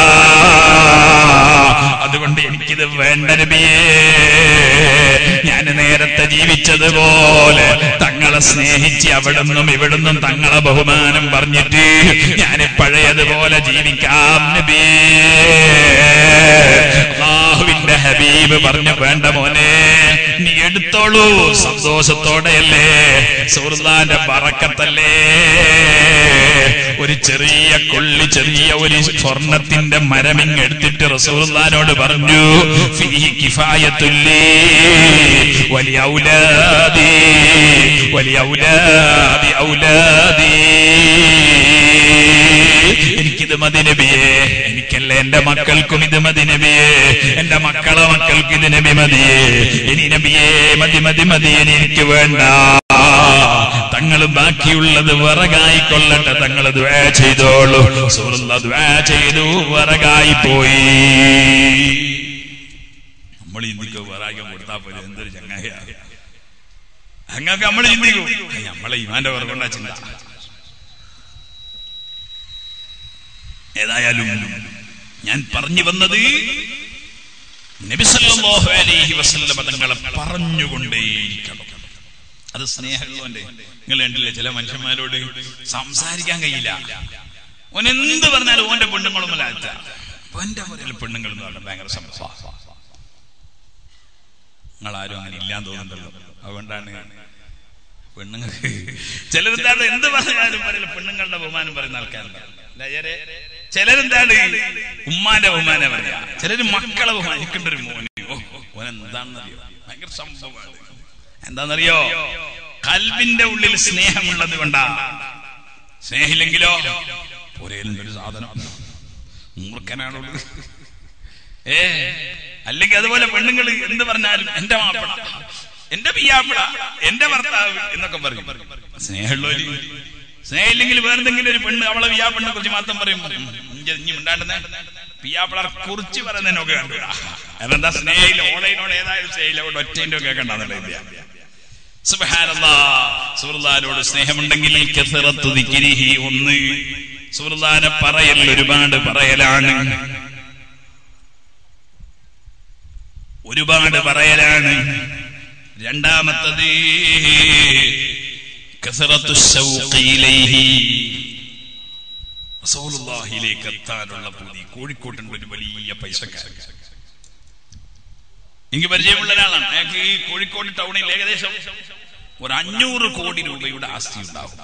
അതുകൊണ്ട് എനിക്കിത് വേണ്ട നബിയേ ഞാൻ നേരത്തെ ജീവിച്ചതുപോലെ തങ്ങളെ സ്നേഹിച്ച് അവിടുന്നും ഇവിടുന്നും തങ്ങളെ ബഹുമാനം പറഞ്ഞിട്ട് ഞാൻ പഴയതുപോലെ ജീവിക്കാം നബിയേ അള്ളാഹുവിന്റെ ഹബീബ് പറഞ്ഞു വേണ്ട മോനെ നീ എടുത്തോളൂ സന്തോഷത്തോടെയല്ലേ സുഹൃത്താന്റെ പറക്കത്തല്ലേ ഒരു ചെറിയ കൊള്ളി ചെറിയ ഒരു സ്വർണത്തിന്റെ മരമിങ് എടുത്തിട്ട് റസൂർദാനോട് പറഞ്ഞു ഫീഹി കിഫായത്തുല്ലി വലിയ ഔലാദി വലിയ ഔലാദി ഔലാദി എനിക്കിത് മതി നബിയേ എനിക്കല്ല എന്റെ മക്കൾക്കും ഇത് മതി നബിയേ എന്റെ മക്കളെ മക്കൾക്ക് ഇത് നബി മതിയേ ഇനി നബിയേ മതി മതി മതി ഇനി എനിക്ക് വേണ്ട തങ്ങൾ ബാക്കിയുള്ളത് വിറകായി കൊള്ളട്ടെ തങ്ങൾ ദ്വേ ചെയ്തോളൂ സുഹൃത്ത് ദ്വേ ചെയ്തു വിറകായി പോയി നമ്മൾ ഇന്ത്യക്ക് വിറകാൻ കൊടുത്താൽ പോലെ എന്തൊരു ചങ്ങായ അങ്ങക്ക് നമ്മൾ ചിന്തിക്കും നമ്മളെ ഇമാന്റെ വിറകൊണ്ടാ ചിന്ത ഏതായാലും ഞാൻ പറഞ്ഞു വന്നത് നബിസല്ലാഹു അലൈഹി വസല്ലമ തങ്ങളെ പറഞ്ഞുകൊണ്ടേയിരിക്കണം അത് സ്നേഹമുള്ളവന്റെ നിങ്ങൾ കണ്ടില്ലേ ചില മനുഷ്യന്മാരോട് സംസാരിക്കാൻ കഴിയില്ല ഓൻ എന്ത് പറഞ്ഞാലും ഓന്റെ പെണ്ണുങ്ങളും അല്ലാത്ത ഓന്റെ മുതൽ പെണ്ണുങ്ങൾ എന്ന് പറഞ്ഞാൽ ഭയങ്കര സംഭവം നിങ്ങൾ ആരും അങ്ങനെ ഇല്ലാന്ന് തോന്നുന്നുണ്ടല്ലോ അതുകൊണ്ടാണ് പെണ്ണുങ്ങൾക്ക് ചിലരെന്താണ് എന്ത് പറഞ്ഞാലും പറയില്ല പെണ്ണുങ്ങളുടെ ബഹുമാനം പറയുന്ന ആൾക്കാരുണ്ട് ചിലരെന്താണ് ഉമ്മാന്റെ ബഹുമാനം പറയാ ചിലര് മക്കളെ ബഹുമാനം എനിക്കുണ്ട് ഒരു മോന് ഓ ഓൻ എന്താണെന്നറിയോ ഭയങ്കര സംഭവമാണ് എന്താണെന്നറിയോ കൽവിന്റെ ഉള്ളിൽ സ്നേഹമുള്ളത് കൊണ്ടാ സ്നേഹില്ലെങ്കിലോ ഒരേലുണ്ടൊരു സാധനം മൂർഖനാണുള്ളത് ഏ അല്ലെങ്കിൽ അതുപോലെ പെണ്ണുങ്ങൾ എന്ത് പറഞ്ഞാലും എന്റെ മാപ്പിള എന്റെ പിയാപ്പിള എന്റെ ഭർത്താവ് എന്നൊക്കെ പറയും സ്നേഹമുള്ളവര് സ്നേഹമില്ലെങ്കിൽ വേറെന്തെങ്കിലും ഒരു പെണ്ണ് അവളെ പിയാപ്പിളിനെ കുറിച്ച് മാത്രം പറയും ഇഞ്ഞി ഉണ്ടാണ്ടുന്ന പിയാപ്പിളെ കുറിച്ച് പറയുന്നതിനൊക്കെ കണ്ടു അതെന്താ സ്നേഹില്ല ഓളയിനോട് ഏതായാലും സ്നേഹില്ല അവിടെ ഒറ്റേന്റെ ഒക്കെ കണ്ടാന്നുണ്ട് സുഹൃദാനോട് സ്നേഹമുണ്ടെങ്കിൽ കെസറത്തു ദിക്കിരിഹി ഒന്ന് സുഹൃദാനെ പറയൽ ഒരുപാട് പറയലാണ് ഒരുപാട് പറയലാണ് രണ്ടാമത്തത് കസറത്തു ശൗഖയിലേഹി റസൂലുള്ളാഹിയിലേക്ക് എത്താനുള്ള പൂതി കോഴിക്കോട്ടുണ്ട് ഒരു വലിയ പൈസക്കാരൻ എനിക്ക് പരിചയമുള്ള ഒരാളാണ് അയാൾക്ക് ഈ കോഴിക്കോട് ടൗണിൽ ഏകദേശം ഒരു അഞ്ഞൂറ് കോടി രൂപയുടെ ആസ്തി ഉണ്ടാവും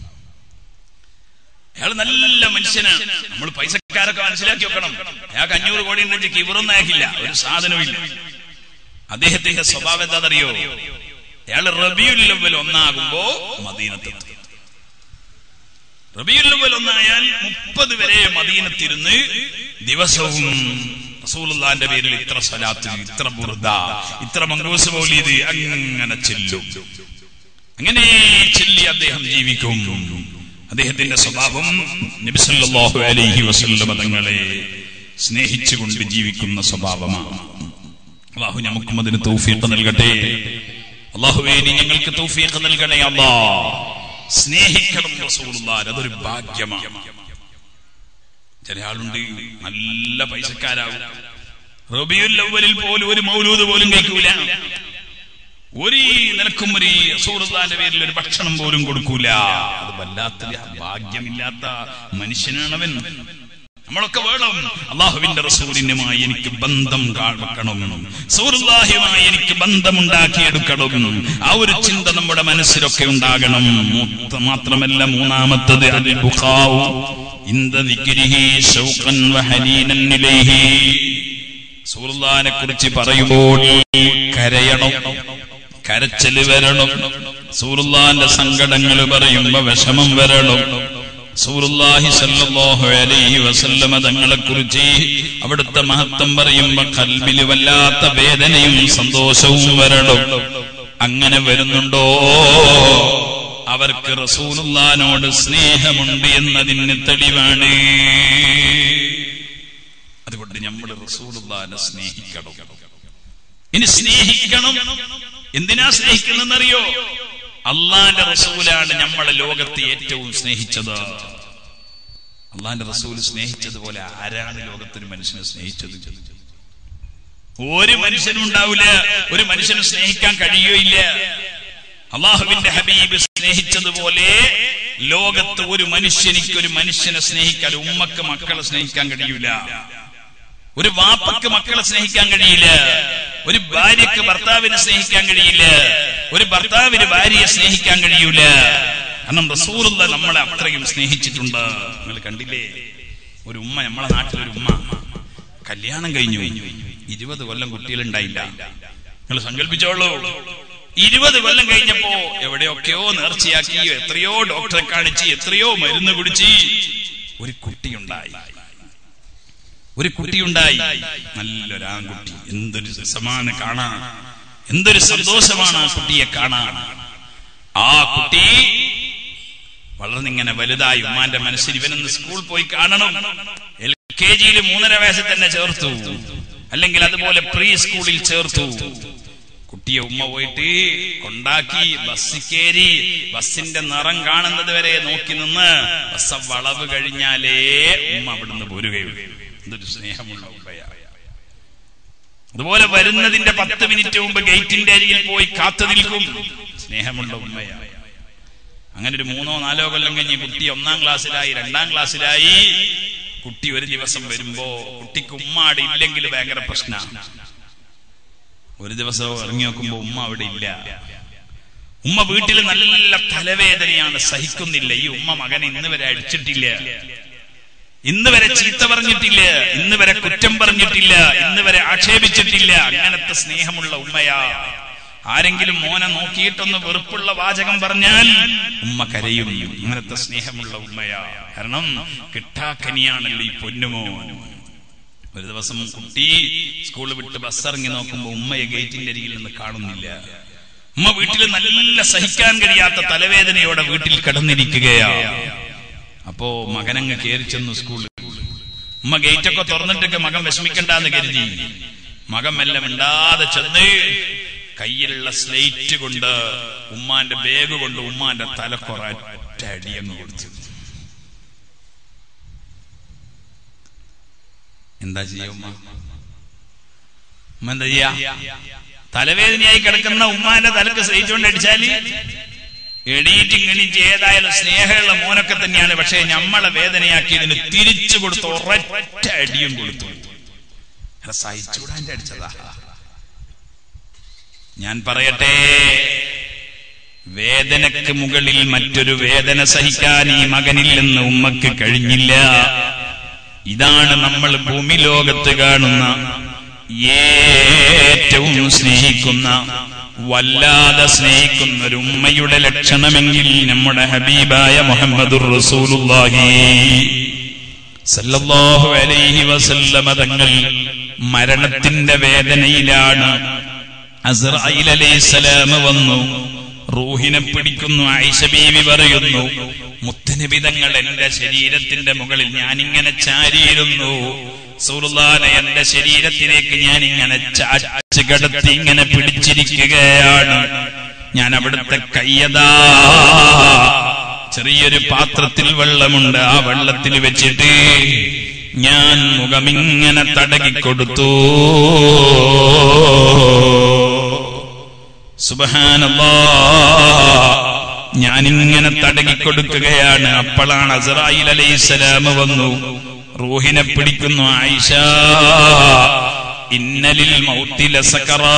അയാൾ നല്ല മനുഷ്യനാണ് നമ്മൾ പൈസക്കാരൊക്കെ മനസ്സിലാക്കി വെക്കണം അയാൾക്ക് അഞ്ഞൂറ് കോടി ഉണ്ടെങ്കിൽ കിവറൊന്നും അയാൾക്കില്ല ഒരു സാധനവും ഇല്ല അദ്ദേഹത്തിന്റെ സ്വഭാവം എന്താണെന്നറിയോ അയാൾ റബിയുൽ ലവൽ ഒന്നാകുമ്പോ മദീനത്തെത്തും റബിയുൽ ലവൽ ഒന്നായാൽ മുപ്പത് വരെ മദീനത്തിരുന്ന് ദിവസവും റസൂലുള്ളാന്റെ പേരിൽ ഇത്ര സ്വലാത്ത് ഇത്ര ബുർദ ഇത്ര മംഗൂസ് മൗലീദ് അങ്ങനെ ചെല്ലും അങ്ങനെ ചെല്ലി അദ്ദേഹം ജീവിക്കും അദ്ദേഹത്തിന്റെ സ്വഭാവം നബിസല്ലാഹു അലൈഹി വസല്ലമ തങ്ങളെ സ്നേഹിച്ചുകൊണ്ട് ജീവിക്കുന്ന സ്വഭാവമാണ് അള്ളാഹു നമുക്കും അതിന് തൗഫീഖ് നൽകട്ടെ അള്ളാഹുവേ നീ ഞങ്ങൾക്ക് തൗഫീഖ് നൽകണേ അല്ലാ സ്നേഹിക്കണം റസൂലുള്ളാഹ് അതൊരു ഭാഗ്യമാണ് ചില ആളുണ്ട് നല്ല പൈസക്കാരാവും റബിയുൽ അവലിൽ പോലും ഒരു മൗലൂദ് പോലും കേൾക്കൂല ഒരു നിലക്കും ഒരു റസൂലുള്ളാഹിന്റെ പേരിൽ ഒരു ഭക്ഷണം പോലും കൊടുക്കൂല അത് വല്ലാത്തൊരു ഭാഗ്യമില്ലാത്ത മനുഷ്യനാണവൻ നമ്മളൊക്കെ വേണം അള്ളാഹുവിന്റെ റസൂലിനുമായി എനിക്ക് ബന്ധം വെക്കണം സൂറുല്ലാഹിയുമായി എനിക്ക് ബന്ധമുണ്ടാക്കിയെടുക്കണം ആ ഒരു ചിന്ത നമ്മുടെ മനസ്സിലൊക്കെ ഉണ്ടാകണം മാത്രമല്ല മൂന്നാമത്തത് അൽ ബുഖാഉ ഇന്ദ ദിക്രിഹി ശൗഖൻ വഹനീനൻ ഇലൈഹി സൂറുല്ലാഹിനെ കുറിച്ച് പറയുമ്പോൾ കരയണം കരച്ചല് വരണം സൂറുല്ലാന്റെ സങ്കടങ്ങൾ പറയുമ്പോ വിഷമം വരണം സൂറുല്ലാഹി സല്ലല്ലാഹു അലൈഹി വസല്ലമ തങ്ങളെ കുറിച്ച് അവിടുത്തെ മഹത്വം പറയുമ്പോ കൽബിൽ വല്ലാത്ത വേദനയും സന്തോഷവും വരണം അങ്ങനെ വരുന്നുണ്ടോ അവർക്ക് റസൂലുള്ളാനോട് സ്നേഹമുണ്ട് എന്നതിന് തെളിവാണ് അതുകൊണ്ട് നമ്മൾ റസൂലുള്ളാനെ സ്നേഹിക്കണം ഇനി സ്നേഹിക്കണം എന്തിനാ സ്നേഹിക്കുന്നറിയോ അള്ളാന്റെ റസൂലാണ് നമ്മളെ ലോകത്തെ ഏറ്റവും സ്നേഹിച്ചത് അള്ളാന്റെ റസൂൽ സ്നേഹിച്ചതുപോലെ ആരാണ് ലോകത്തൊരു മനുഷ്യനെ സ്നേഹിച്ചത് ഒരു മനുഷ്യനും ഉണ്ടാവില്ല ഒരു മനുഷ്യനെ സ്നേഹിക്കാൻ കഴിയുകയില്ല അള്ളാഹുവിന്റെ ഹബീബ് സ്നേഹിച്ചതുപോലെ ലോകത്ത് ഒരു മനുഷ്യനിക്ക് ഒരു മനുഷ്യനെ സ്നേഹിക്കാൻ ഉമ്മക്ക് മക്കളെ സ്നേഹിക്കാൻ കഴിയൂല ഒരു വാപ്പക്ക് മക്കളെ സ്നേഹിക്കാൻ കഴിയില്ല ഒരു ഭാര്യക്ക് ഭർത്താവിനെ സ്നേഹിക്കാൻ കഴിയില്ല ഒരു ഭർത്താവിന് ഭാര്യയെ സ്നേഹിക്കാൻ കഴിയൂല കാരണം റസൂലുള്ള നമ്മളെ അത്രയും സ്നേഹിച്ചിട്ടുണ്ട് നിങ്ങൾ കണ്ടില്ലേ ഒരു ഉമ്മ നമ്മളെ നാട്ടിലൊരു ഉമ്മ കല്യാണം കഴിഞ്ഞു ഇരുപത് കൊല്ലം കുട്ടികളുണ്ടായില്ല നിങ്ങൾ സങ്കല്പിച്ചോളൂ ഇരുപത് കൊല്ലം കഴിഞ്ഞപ്പോ എവിടെയൊക്കെയോ നേർച്ചയാക്കി എത്രയോ ഡോക്ടറെ കാണിച്ച് എത്രയോ മരുന്ന് കുടിച്ച് ഒരു കുട്ടിയുണ്ടായി ഒരു കുട്ടിയുണ്ടായി നല്ലൊരു ആൺകുട്ടി എന്തൊരു രസമാണ് കാണാൻ എന്തൊരു സന്തോഷമാണ് ആ കുട്ടിയെ കാണാൻ ആ കുട്ടി വളർന്നിങ്ങനെ വലുതായി ഉമ്മാന്റെ മനസ്സിൽ ഇവനൊന്ന് സ്കൂൾ പോയി കാണണം എൽ കെ ജിയിൽ മൂന്നര വയസ്സിൽ തന്നെ ചേർത്തു അല്ലെങ്കിൽ അതുപോലെ പ്രീ സ്കൂളിൽ ചേർത്തു കുട്ടിയെ ഉമ്മ പോയിട്ട് കൊണ്ടാക്കി ബസ്സിൽ കയറി ബസ്സിന്റെ നിറം കാണുന്നത് വരെ നോക്കി നിന്ന് ബസ് വളവ് കഴിഞ്ഞാലേ ഉമ്മ അവിടുന്ന് പോരുകയുള്ളൂ എന്തൊരു സ്നേഹമുള്ള ഉമ്മയാ അതുപോലെ വരുന്നതിന്റെ പത്ത് മിനിറ്റ് മുമ്പ് ഗേറ്റിന്റെ അരികിൽ പോയി കാത്തു നിൽക്കും സ്നേഹമുള്ള ഉമ്മയാ അങ്ങനെ ഒരു മൂന്നോ നാലോ കൊല്ലം കഴിഞ്ഞ് കുട്ടി ഒന്നാം ക്ലാസ്സിലായി രണ്ടാം ക്ലാസ്സിലായി കുട്ടി ഒരു ദിവസം വരുമ്പോ കുട്ടിക്ക് ഉമ്മാട് ഇല്ലെങ്കിൽ ഭയങ്കര പ്രശ്നമാണ് ഒരു ദിവസം ഇറങ്ങി നോക്കുമ്പോ ഉമ്മ അവിടെ ഇല്ല ഉമ്മ വീട്ടിൽ നല്ല തലവേദനയാണ് സഹിക്കുന്നില്ല ഈ ഉമ്മ മകൻ ഇന്ന് വരെ അടിച്ചിട്ടില്ല ഇന്ന് വരെ ചീത്ത പറഞ്ഞിട്ടില്ല ഇന്ന് വരെ കുറ്റം പറഞ്ഞിട്ടില്ല ഇന്ന് വരെ ആക്ഷേപിച്ചിട്ടില്ല അങ്ങനത്തെ സ്നേഹമുള്ള ഉമ്മയാ ആരെങ്കിലും മോനെ നോക്കിയിട്ടൊന്ന് വെറുപ്പുള്ള വാചകം പറഞ്ഞാൽ ഉമ്മ കരയും അങ്ങനത്തെ സ്നേഹമുള്ള ഉമ്മയാ കാരണം കിട്ടാക്കനിയാണല്ലോ ഈ പൊന്നുമോൻ ഒരു ദിവസം കുട്ടി സ്കൂൾ വിട്ട് ബസ് ഇറങ്ങി നോക്കുമ്പോ ഉമ്മയെ ഗേറ്റിന്റെ അരികിൽ നിന്ന് കാണുന്നില്ല ഉമ്മ വീട്ടിൽ നല്ല സഹിക്കാൻ കഴിയാത്ത തലവേദനയോടെ വീട്ടിൽ കിടന്നിരിക്കുകയാ അപ്പോ മകനങ്ങ് കയറി ചെന്നു സ്കൂളിൽ ഉമ്മ ഗേറ്റൊക്കെ തുറന്നിട്ടൊക്കെ മകൻ വിഷമിക്കണ്ടെന്ന് കരുതി മകൻ മെല്ലെ മിണ്ടാതെ ചെന്ന് കയ്യിലുള്ള സ്ലേറ്റ് കൊണ്ട് ഉമ്മാന്റെ ബാഗ് കൊണ്ട് ഉമ്മാന്റെ തലക്കൊററ്റ അടിയങ്ങ് കൊടുത്തു എന്താ ചെയ്യാ ഉമ്മ ഉമ്മ എന്താ ചെയ്യാ തലവേദനയായി കിടക്കുന്ന ഉമ്മാന്റെ തലക്ക് സ്ലേറ്റ് കൊണ്ട് അടിച്ചാല് എണീറ്റ് ഇങ്ങണീറ്റ് ഏതായാലും സ്നേഹമുള്ള മോനൊക്കെ തന്നെയാണ് പക്ഷേ നമ്മളെ വേദനയാക്കിയതിന് തിരിച്ചു കൊടുത്തു ഒരൊറ്റ അടിയും കൊടുത്തു സഹിച്ചുകൂടാൻ്റെ അടിച്ചതാ ഞാൻ പറയട്ടെ വേദനക്ക് മുകളിൽ മറ്റൊരു വേദന സഹിക്കാൻ ഈ മകനിൽ നിന്ന് ഉമ്മക്ക് കഴിഞ്ഞില്ല ഇതാണ് നമ്മൾ ഭൂമി ലോകത്ത് കാണുന്ന ഏറ്റവും സ്നേഹിക്കുന്ന വല്ലാതെ സ്നേഹിക്കുന്ന ഒരു ഉമ്മയുടെ ലക്ഷണമെങ്കിൽ നമ്മുടെ ഹബീബായ മുഹമ്മദുർ റസൂലുള്ളാഹി സല്ലല്ലാഹു അലൈഹി വസല്ലമ തങ്ങൾ മരണത്തിന്റെ വേദനയിലാണ് അസ്രായിൽ അലൈഹിസ്സലാം വന്നു റൂഹിനെ പിടിക്കുന്നു ആയിഷ ബീവി പറയുന്നു മുത്തനബി തങ്ങൾ എന്റെ ശരീരത്തിന്റെ മുകളിൽ ഞാനിങ്ങനെ ചാരിയിരുന്നു സുറുലാനെ എന്റെ ശരീരത്തിലേക്ക് ഞാൻ ഇങ്ങനെ ചാച്ച് കിടത്തി ഇങ്ങനെ പിടിച്ചിരിക്കുകയാണ് ഞാൻ അവിടുത്തെ കയ്യതാ ചെറിയൊരു പാത്രത്തിൽ വെള്ളമുണ്ട് ആ വെള്ളത്തിൽ വെച്ചിട്ട് ഞാൻ മുഖമിങ്ങനെ തടകിക്കൊടുത്തു സുബഹാനല്ലാ ഞാനിങ്ങനെ തടകിക്കൊടുക്കുകയാണ് അപ്പോഴാണ് അസറായിൽ അലൈഹിസ്സലാം വന്നു റൂഹിനെ പിടിക്കുന്നു ആയിഷ ഇന്നലിൽ മൗത്തില സക്കറാ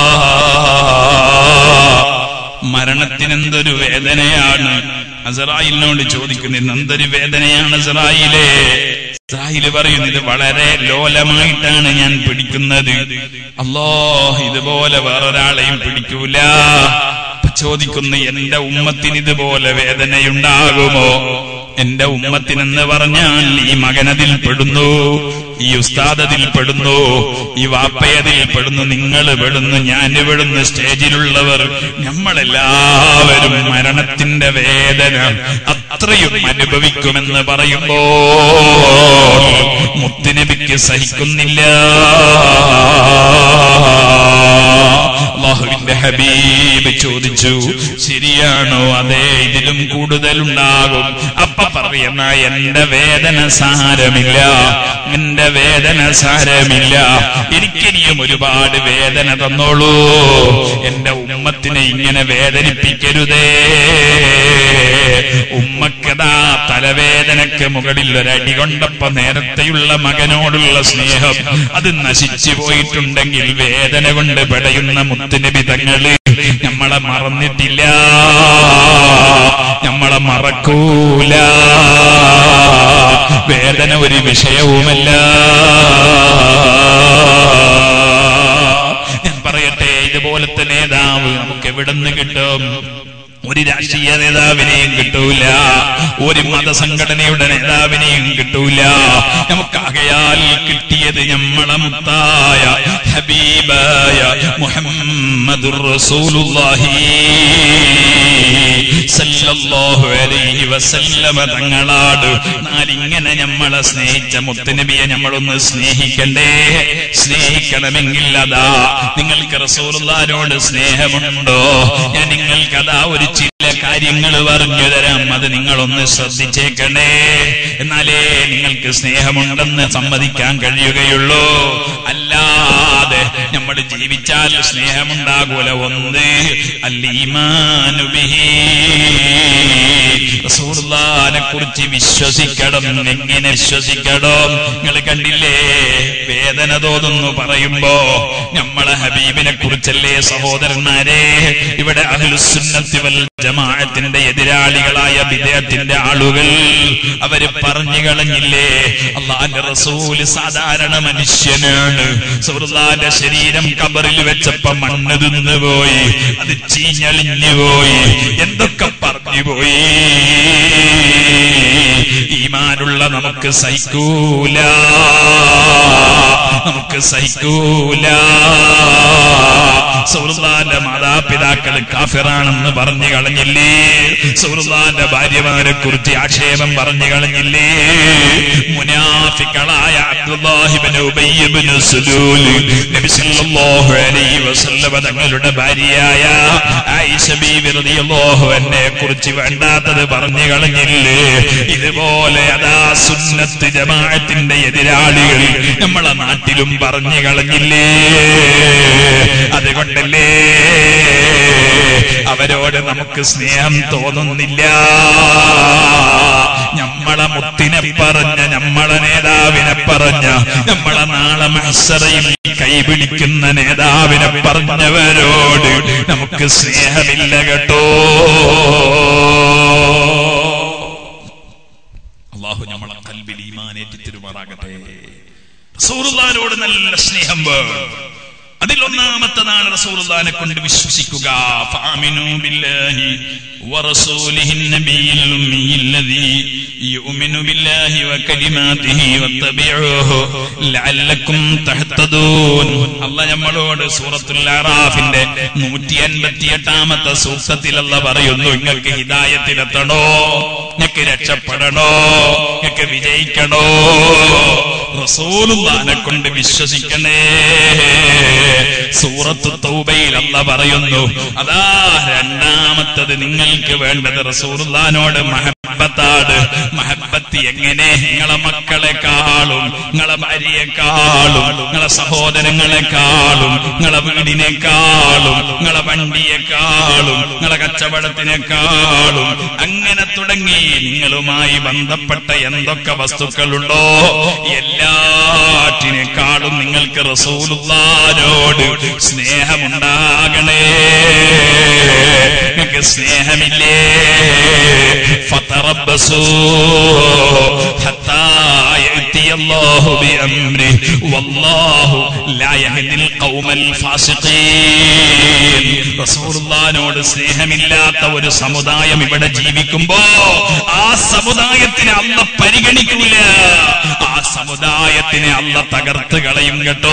മരണത്തിനെന്തൊരു വേദനയാണ് അസറായിലിനോട് ചോദിക്കുന്നു എന്തൊരു വേദനയാണ് അസറായിലെ ഇസ്രായേല് പറയുന്നു ഇത് വളരെ ലോലമായിട്ടാണ് ഞാൻ പിടിക്കുന്നത് അല്ലോ ഇതുപോലെ വേറൊരാളെയും പിടിക്കൂല അപ്പൊ ചോദിക്കുന്നു എന്റെ ഉമ്മത്തിന് ഇതുപോലെ വേദനയുണ്ടാകുമോ എന്റെ ഉമ്മത്തിനെന്ന് പറഞ്ഞാൽ ഈ മകനതിൽ പെടുന്നു ഈ ഉസ്താദ് അതിൽ പെടുന്നു ഈ വാപ്പയതിൽ പെടുന്നു നിങ്ങൾ പെടുന്നു ഞാൻ പെടുന്നു സ്റ്റേജിലുള്ളവർ നമ്മളെല്ലാവരും മരണത്തിന്റെ വേദന അത്രയും അനുഭവിക്കുമെന്ന് പറയുമ്പോ മുത്തുനബിക്ക് സഹിക്കുന്നില്ല അള്ളാഹുവിന്റെ ഹബീബ് ചോദിച്ചു ശരിയാണോ അതെ ഇതിലും കൂടുതലുണ്ടാകും അപ്പ പറയുന്ന എന്റെ വേദന സാരമില്ല എന്റെ വേദന സാരമില്ല എനിക്കിനിയും ഒരുപാട് വേദന തന്നോളൂ എന്റെ ഉമ്മത്തിനെ ഇങ്ങനെ വേദനിപ്പിക്കരുതേ ഉമ്മക്കതാ തലവേദനക്ക് മുകളിൽ ഒരടി കൊണ്ടപ്പോ നേരത്തെയുള്ള മകനോടുള്ള സ്നേഹം അത് നശിച്ചു പോയിട്ടുണ്ടെങ്കിൽ വേദന കൊണ്ട് പെടയുന്ന മുത്തുനബി തങ്ങള് നമ്മളെ മറന്നിട്ടില്ല നമ്മളെ മറക്കൂല വേദന ഒരു വിഷയവുമല്ല ഞാൻ പറയട്ടെ ഇതുപോലത്തെ നേതാവ് നമുക്ക് എവിടെ നിന്ന് കിട്ടും ഒരു രാഷ്ട്രീയ നേതാവിനെയും കിട്ടൂല ഒരു മതസംഘടനയുടെ നേതാവിനെയും കിട്ടൂല നമുക്കാകയാൽ കിട്ടിയത് നമ്മളെ മുത്തായ ഹബീബായ മുഹമ്മദുർ റസൂലുള്ളാഹി സല്ലല്ലാഹു അലൈഹി വസല്ലമ തങ്ങളാട് നാലിങ്ങനെ നമ്മളെ സ്നേഹിച്ച മുത്തനബിയെ നമ്മളൊന്ന് സ്നേഹിക്കണ്ടേ സ്നേഹിക്കണമെങ്കിൽ അതാ നിങ്ങൾക്ക് റസൂലുള്ളാഹിനോട് സ്നേഹമുണ്ടോ ഞാൻ നിങ്ങൾക്ക് അതാ ഒരു ചില കാര്യങ്ങൾ പറഞ്ഞു തരാം അത് നിങ്ങളൊന്ന് ശ്രദ്ധിച്ചേക്കണേ എന്നാലേ നിങ്ങൾക്ക് സ്നേഹമുണ്ടെന്ന് സമ്മതിക്കാൻ കഴിയുകയുള്ളൂ അല്ലാതെ നമ്മൾ ജീവിച്ചാൽ സ്നേഹമുണ്ടാകൂല ഒന്ന് അല്ലീമാനുബിഹി റസൂലുള്ളാഹിനെ കുറിച്ച് വിശ്വസിക്കണം എങ്ങനെ വിശ്വസിക്കണം നിങ്ങൾ കണ്ടില്ലേ വേദന തോന്നുന്നു പറയുമ്പോ നമ്മളെ ഹബീബിനെ കുറിച്ചല്ലേ സഹോദരന്മാരെ ഇവിടെ അഹ്ലുസുന്നത്തി വൽ ജമാഅത്തിന്റെ എതിരാളികളായ വിദേഹത്തിന്റെ ആളുകൾ അവര് പറഞ്ഞു കളഞ്ഞില്ലേ അള്ളാന്റെ റസൂല് സാധാരണ മനുഷ്യനാണ് സുഹൃത്താന്റെ ശരീരം കബറിൽ വെച്ചപ്പോ മണ്ണ് തിന്നു പോയി അത് ചീഞ്ഞളിഞ്ഞു പോയി എന്തൊക്കെ പറഞ്ഞു പോയി ഈമാനുള്ള നമുക്ക് സഹിക്കൂല നമുക്ക് സഹിക്കൂല സൗഹൃദാന്റെ മാതാപിതാക്കൾ കാഫിറാണെന്ന് പറഞ്ഞു കളഞ്ഞില്ലേ സൗഹൃദാന്റെ ഭാര്യമാരെ കുറിച്ച് ആക്ഷേപം പറഞ്ഞു കളഞ്ഞില്ലേ മുനാഫിക്കളായ അബ്ദുല്ലാഹിബിന് ഉബയ്യബിന് സുലൂല് നബി സല്ലല്ലാഹു അലൈഹി വസല്ലമ തങ്ങളുടെ ഭാര്യയായ ആയിഷ ബീവി റളിയല്ലാഹു അൻഹയെ കുറിച്ച് വേണ്ടാത്തത് പറഞ്ഞു കളഞ്ഞില്ലേ ഇതുപോലെ അതാ സുന്നത്ത് ജമാഅത്തിന്റെ എതിരാളികൾ നമ്മളെ നാട്ടിലും പറഞ്ഞു കളഞ്ഞില്ലേ അതുകൊണ്ടല്ലേ അവരോട് നമുക്ക് സ്നേഹം തോന്നുന്നില്ല നമ്മളെ മുത്തിനെ പറഞ്ഞ നമ്മളെ നേതാവിനെ പറഞ്ഞ നമ്മളെ നാളെ മത്സരയിൽ കൈപിടിക്കുന്ന നേതാവിനെ പറഞ്ഞവരോട് നമുക്ക് സ്നേഹമില്ല കേട്ടോ അള്ളാഹു നമ്മളെ കൽബിൽ ഈമാനേറ്റി തിരുമാറാകട്ടെ റസൂലുള്ളാഹിനോട് നല്ല സ്നേഹം വേണം അതിൽ ഒന്നാമത്തതാണ് റസൂലുള്ളാഹിനെ കൊണ്ട് വിശ്വസിക്കുക ഫാമിനു ബില്ലാഹി വറസൂലിഹി നബിയിൽ ഉമ്മിയിൽ ലദീ യുഅ്മിനു ബില്ലാഹി വകലിമാതിഹി വത്തബിഊഹു ലഅല്ലക്കും തഹ്തദൂൻ അല്ലാഹ് നമ്മളോട് സൂറത്തുൽ അറാഫിന്റെ 158ാമത്തെ സൂക്തത്തിൽ അല്ലാഹ് പറയുന്നു നിങ്ങൾക്ക് ഹിദായത്തിലെത്തണോ നിങ്ങൾക്ക് രക്ഷപ്പെടണോ നിങ്ങൾക്ക് വിജയിക്കണോ റസൂലുള്ളാഹിനെ കൊണ്ട് വിശ്വസിക്കണേ സൂറത്ത് തൗബയിൽ അല്ല പറയുന്നു അതാ രണ്ടാമത്തത് നിങ്ങൾക്ക് വേണ്ടത് റസൂലുള്ളാഹിനോട് മഹബത്താണ് മഹബത്ത് എങ്ങനെ നിങ്ങളെ മക്കളെക്കാളും നിങ്ങളെ ഭാര്യയെക്കാളും നിങ്ങളെ സഹോദരങ്ങളെക്കാളും നിങ്ങളെ വീടിനേക്കാളും നിങ്ങളെ വണ്ടിയെക്കാളും നിങ്ങളെ കച്ചവടത്തിനേക്കാളും അങ്ങനെ തുടങ്ങി നിങ്ങളുമായി ബന്ധപ്പെട്ട എന്തൊക്കെ വസ്തുക്കളുണ്ടോ എല്ലാറ്റിനേക്കാളും നിങ്ങൾക്ക് റസൂലുള്ളാനോട് സ്നേഹമുണ്ടാകണേ നിങ്ങൾക്ക് സ്നേഹമില്ലേ ഫതറബ്ബസൂ ഹത്താ യഅതി അല്ലാഹു ബിഅംരി വല്ലാഹു ലാ യഹ്ദിൽ ഖൗമൽ ഫാസിഖീൻ റസൂലുള്ളാനോട് സ്നേഹമില്ലാത്ത ഒരു സമുദായം ഇവിടെ ജീവിക്കുമ്പോ ആ സമുദായത്തിനെ അല്ല പരിഗണിക്കൂല ആ സമുദായത്തിനെ അല്ല തകർത്ത് കളയും കേട്ടോ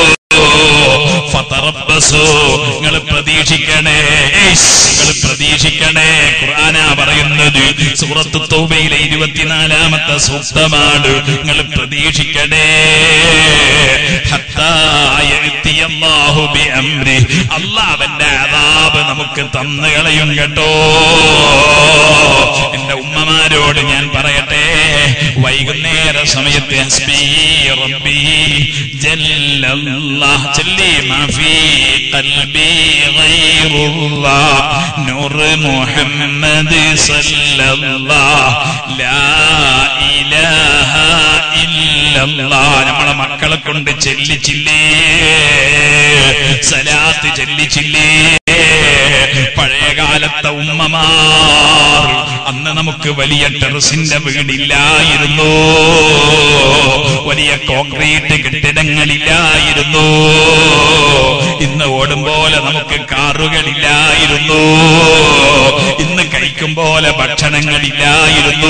ഫതറബ്ബസു നിങ്ങൾ പ്രതീക്ഷിക്കണേ നിങ്ങൾ പ്രതീക്ഷിക്കണേ ഖുർആന പറയുന്നത് സൂറത്ത് തൗബയിലെ ഇരുപത്തിനാലാമത്തെ സൂക്തമാണ് നിങ്ങൾ പ്രതീക്ഷിക്കണേ ഹത്താ യഅതി അല്ലാഹു ബിഅംരി അല്ലാഹുവിന്റെ അദാബ് നമുക്ക് തന്നു കളയും കേട്ടോ എന്റെ ഉമ്മമാരോട് ഞാൻ പറയട്ടെ വൈകുന്നേര സമയത്ത് ഹസ്ബി റബ്ബി ജല്ലല്ലാഹ് ചൊല്ലി മാ ഫീ ഖൽബി ഗൈറുല്ലാഹ് നൂർ മുഹമ്മദ് സല്ലല്ലാഹ് ലാ ഇലാഹ ഇല്ലല്ലാഹ് നമ്മളെ മക്കളെ കൊണ്ട് ചെല്ലിച്ചില്ലേ സലാത്ത് ചെല്ലിച്ചില്ലേ കാലത്തെ ഉമ്മമാർ അന്ന് നമുക്ക് വലിയ ടെറസിന്റെ വീടില്ലായിരുന്നു വലിയ കോൺക്രീറ്റ് കെട്ടിടങ്ങളില്ലായിരുന്നു ഇന്ന് ഓടും പോലെ നമുക്ക് കാറുകളില്ലായിരുന്നു ഇന്ന് കഴിക്കും പോലെ ഭക്ഷണങ്ങളില്ലായിരുന്നു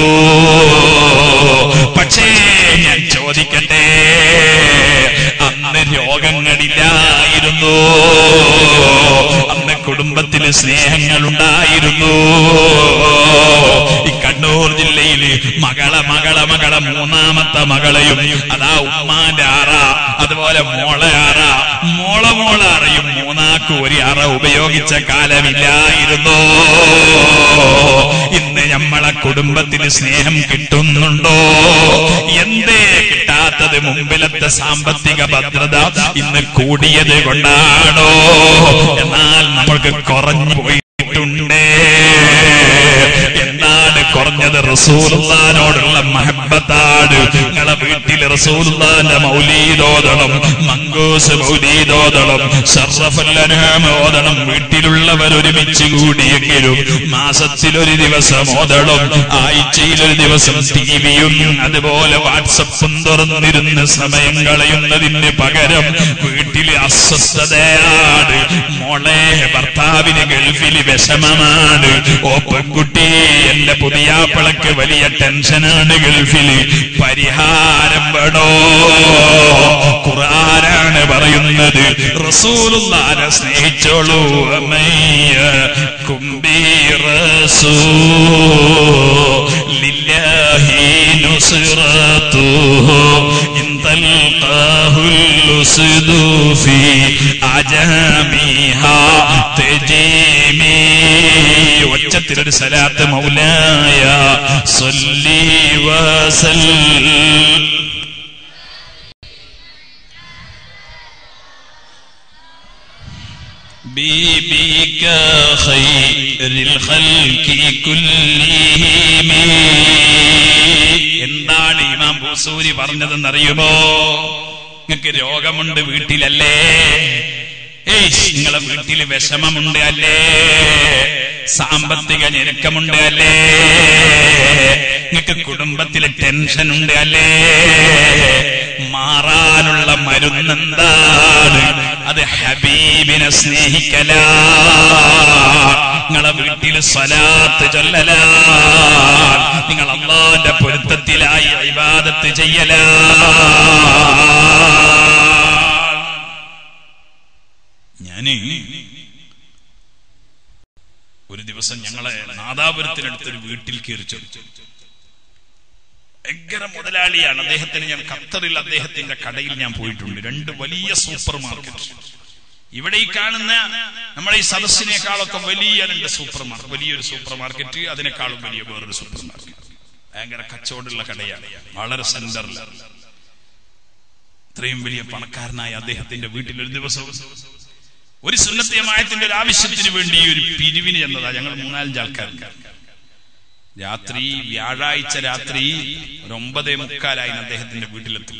പക്ഷേ ഞാൻ ചോദിക്കട്ടെ അന്ന് രോഗങ്ങളില്ലായിരുന്നു അന്ന് കുടുംബത്തിൽ സ്നേഹങ്ങളുണ്ടായിരുന്നു ഈ കണ്ണൂർ ജില്ലയിൽ മകള മകള മകള മൂന്നാമത്തെ മകളെയും അതാ ഉമ്മാന്റെ അറ അതുപോലെ മോളെ അറ മോള മോള അറയും മൂന്നാക്ക് ഒരു അറ ഉപയോഗിച്ച കാലമില്ലായിരുന്നു ഇന്ന് നമ്മളെ കുടുംബത്തിൽ സ്നേഹം കിട്ടുന്നുണ്ടോ എന്തേ കിട്ടാത്തത് മുമ്പിലത്തെ സാമ്പത്തിക ഭദ്രത ഇന്ന് കൂടിയത് കൊണ്ടാണോ എന്നാൽ നമ്മൾക്ക് കുറഞ്ഞു പോയിട്ടുണ്ട് എന്താണ് കുറഞ്ഞത് റസൂലുള്ളാനോടുള്ള മഹബത്താണ് നിങ്ങളെ വീട്ടിൽ റസൂലുള്ളാന്റെ മൗലീദോദണം മങ്കൂസ് മൗലീദോദണം ഷറഫല്ലനാമ ഓതണം വീട്ടിലുള്ളവർ ഒരുമിച്ച് കൂടിയെങ്കിലും മാസത്തിൽ ഒരു ദിവസം ഓതണം ആഴ്ചയിൽ ഒരു ദിവസം ടിവിയും അതുപോലെ വാട്സപ്പും തുറന്നിരുന്ന് സമയം കളയുന്നതിന് പകരം വീട്ടിൽ അസ്വസ്ഥതയാണ് മോളെ ഭർത്താവിന് ഗൾഫിൽ വിഷമമാണ് ഓ പെൺകുട്ടി എന്റെ പുതിയാപ്പിളക്ക് വലിയ ടെൻഷനാണ് ഗൾഫിൽ പരിഹാരം വേണോ ഖുർആനാണ് പറയുന്നത് റസൂലുള്ളാനെ സ്നേഹിച്ചോളൂ അമ്മയ്യ കുംബി ലില്ലാഹി നുസ്റത്തുഹു ഇൻ തൽഖാഹു الأسد في أجامها تجيمي ഒച്ചത്തിലൊരു സലാത്ത് മൗലായ സല്ലി വസൽ بيبيك خير الخلق كلهم എന്താണ് ഇമാം ബൂസൂരി പറഞ്ഞതെന്നറിയുമോ നിങ്ങൾക്ക് രോഗമുണ്ട് വീട്ടിലല്ലേ ഏയ് നിങ്ങളെ വീട്ടിൽ വിഷമമുണ്ട് അല്ലേ സാമ്പത്തിക ഞെരുക്കമുണ്ട് അല്ലേ നിങ്ങൾക്ക് കുടുംബത്തിൽ ടെൻഷൻ ഉണ്ട് അല്ലേ മാറാനുള്ള മരുന്നെന്താണ് അത് ഹബീബിനെ സ്നേഹിക്കല നിങ്ങളെ വീട്ടിൽ സ്വലാത്ത് ചൊല്ലല നിങ്ങൾ അള്ളാന്റെ പൊരുത്തത്തിലായി ഇബാദത്ത് ചെയ്യല ഞാന് ഒരു ദിവസം ഞങ്ങളെ നാദാപുരത്തിനടുത്തൊരു വീട്ടിൽ കയറി ചോദിച്ചു ഭയങ്കര മുതലാളിയാണ് അദ്ദേഹത്തിന് ഞാൻ ഖത്തറിൽ അദ്ദേഹത്തിന്റെ കടയിൽ ഞാൻ പോയിട്ടുണ്ട് രണ്ട് വലിയ സൂപ്പർ മാർക്കറ്റ് ഇവിടെ ഈ കാണുന്ന നമ്മളെ ഈ സദസ്സിനേക്കാളൊക്കെ വലിയ രണ്ട് സൂപ്പർ മാർക്കറ്റ് വലിയൊരു സൂപ്പർ മാർക്കറ്റ് അതിനേക്കാളും വലിയ വേറൊരു സൂപ്പർ മാർക്കറ്റ് ഭയങ്കര കച്ചവടമുള്ള കടയാണ് വളരെ സെന്ററിൽ ഇത്രയും വലിയ പണക്കാരനായ അദ്ദേഹത്തിന്റെ വീട്ടിൽ ഒരു ദിവസം ഒരു സുന്നത്തിയമായത്തിന്റെ ഒരു ആവശ്യത്തിന് വേണ്ടി ഒരു പിരിവിന് ചെന്നതാ ഞങ്ങൾ മൂന്നാലഞ്ച് ആൾക്കാർ രാത്രി വ്യാഴാഴ്ച രാത്രി ഒരു ഒമ്പതേ മുക്കാലായി അദ്ദേഹത്തിന്റെ വീട്ടിലെത്തി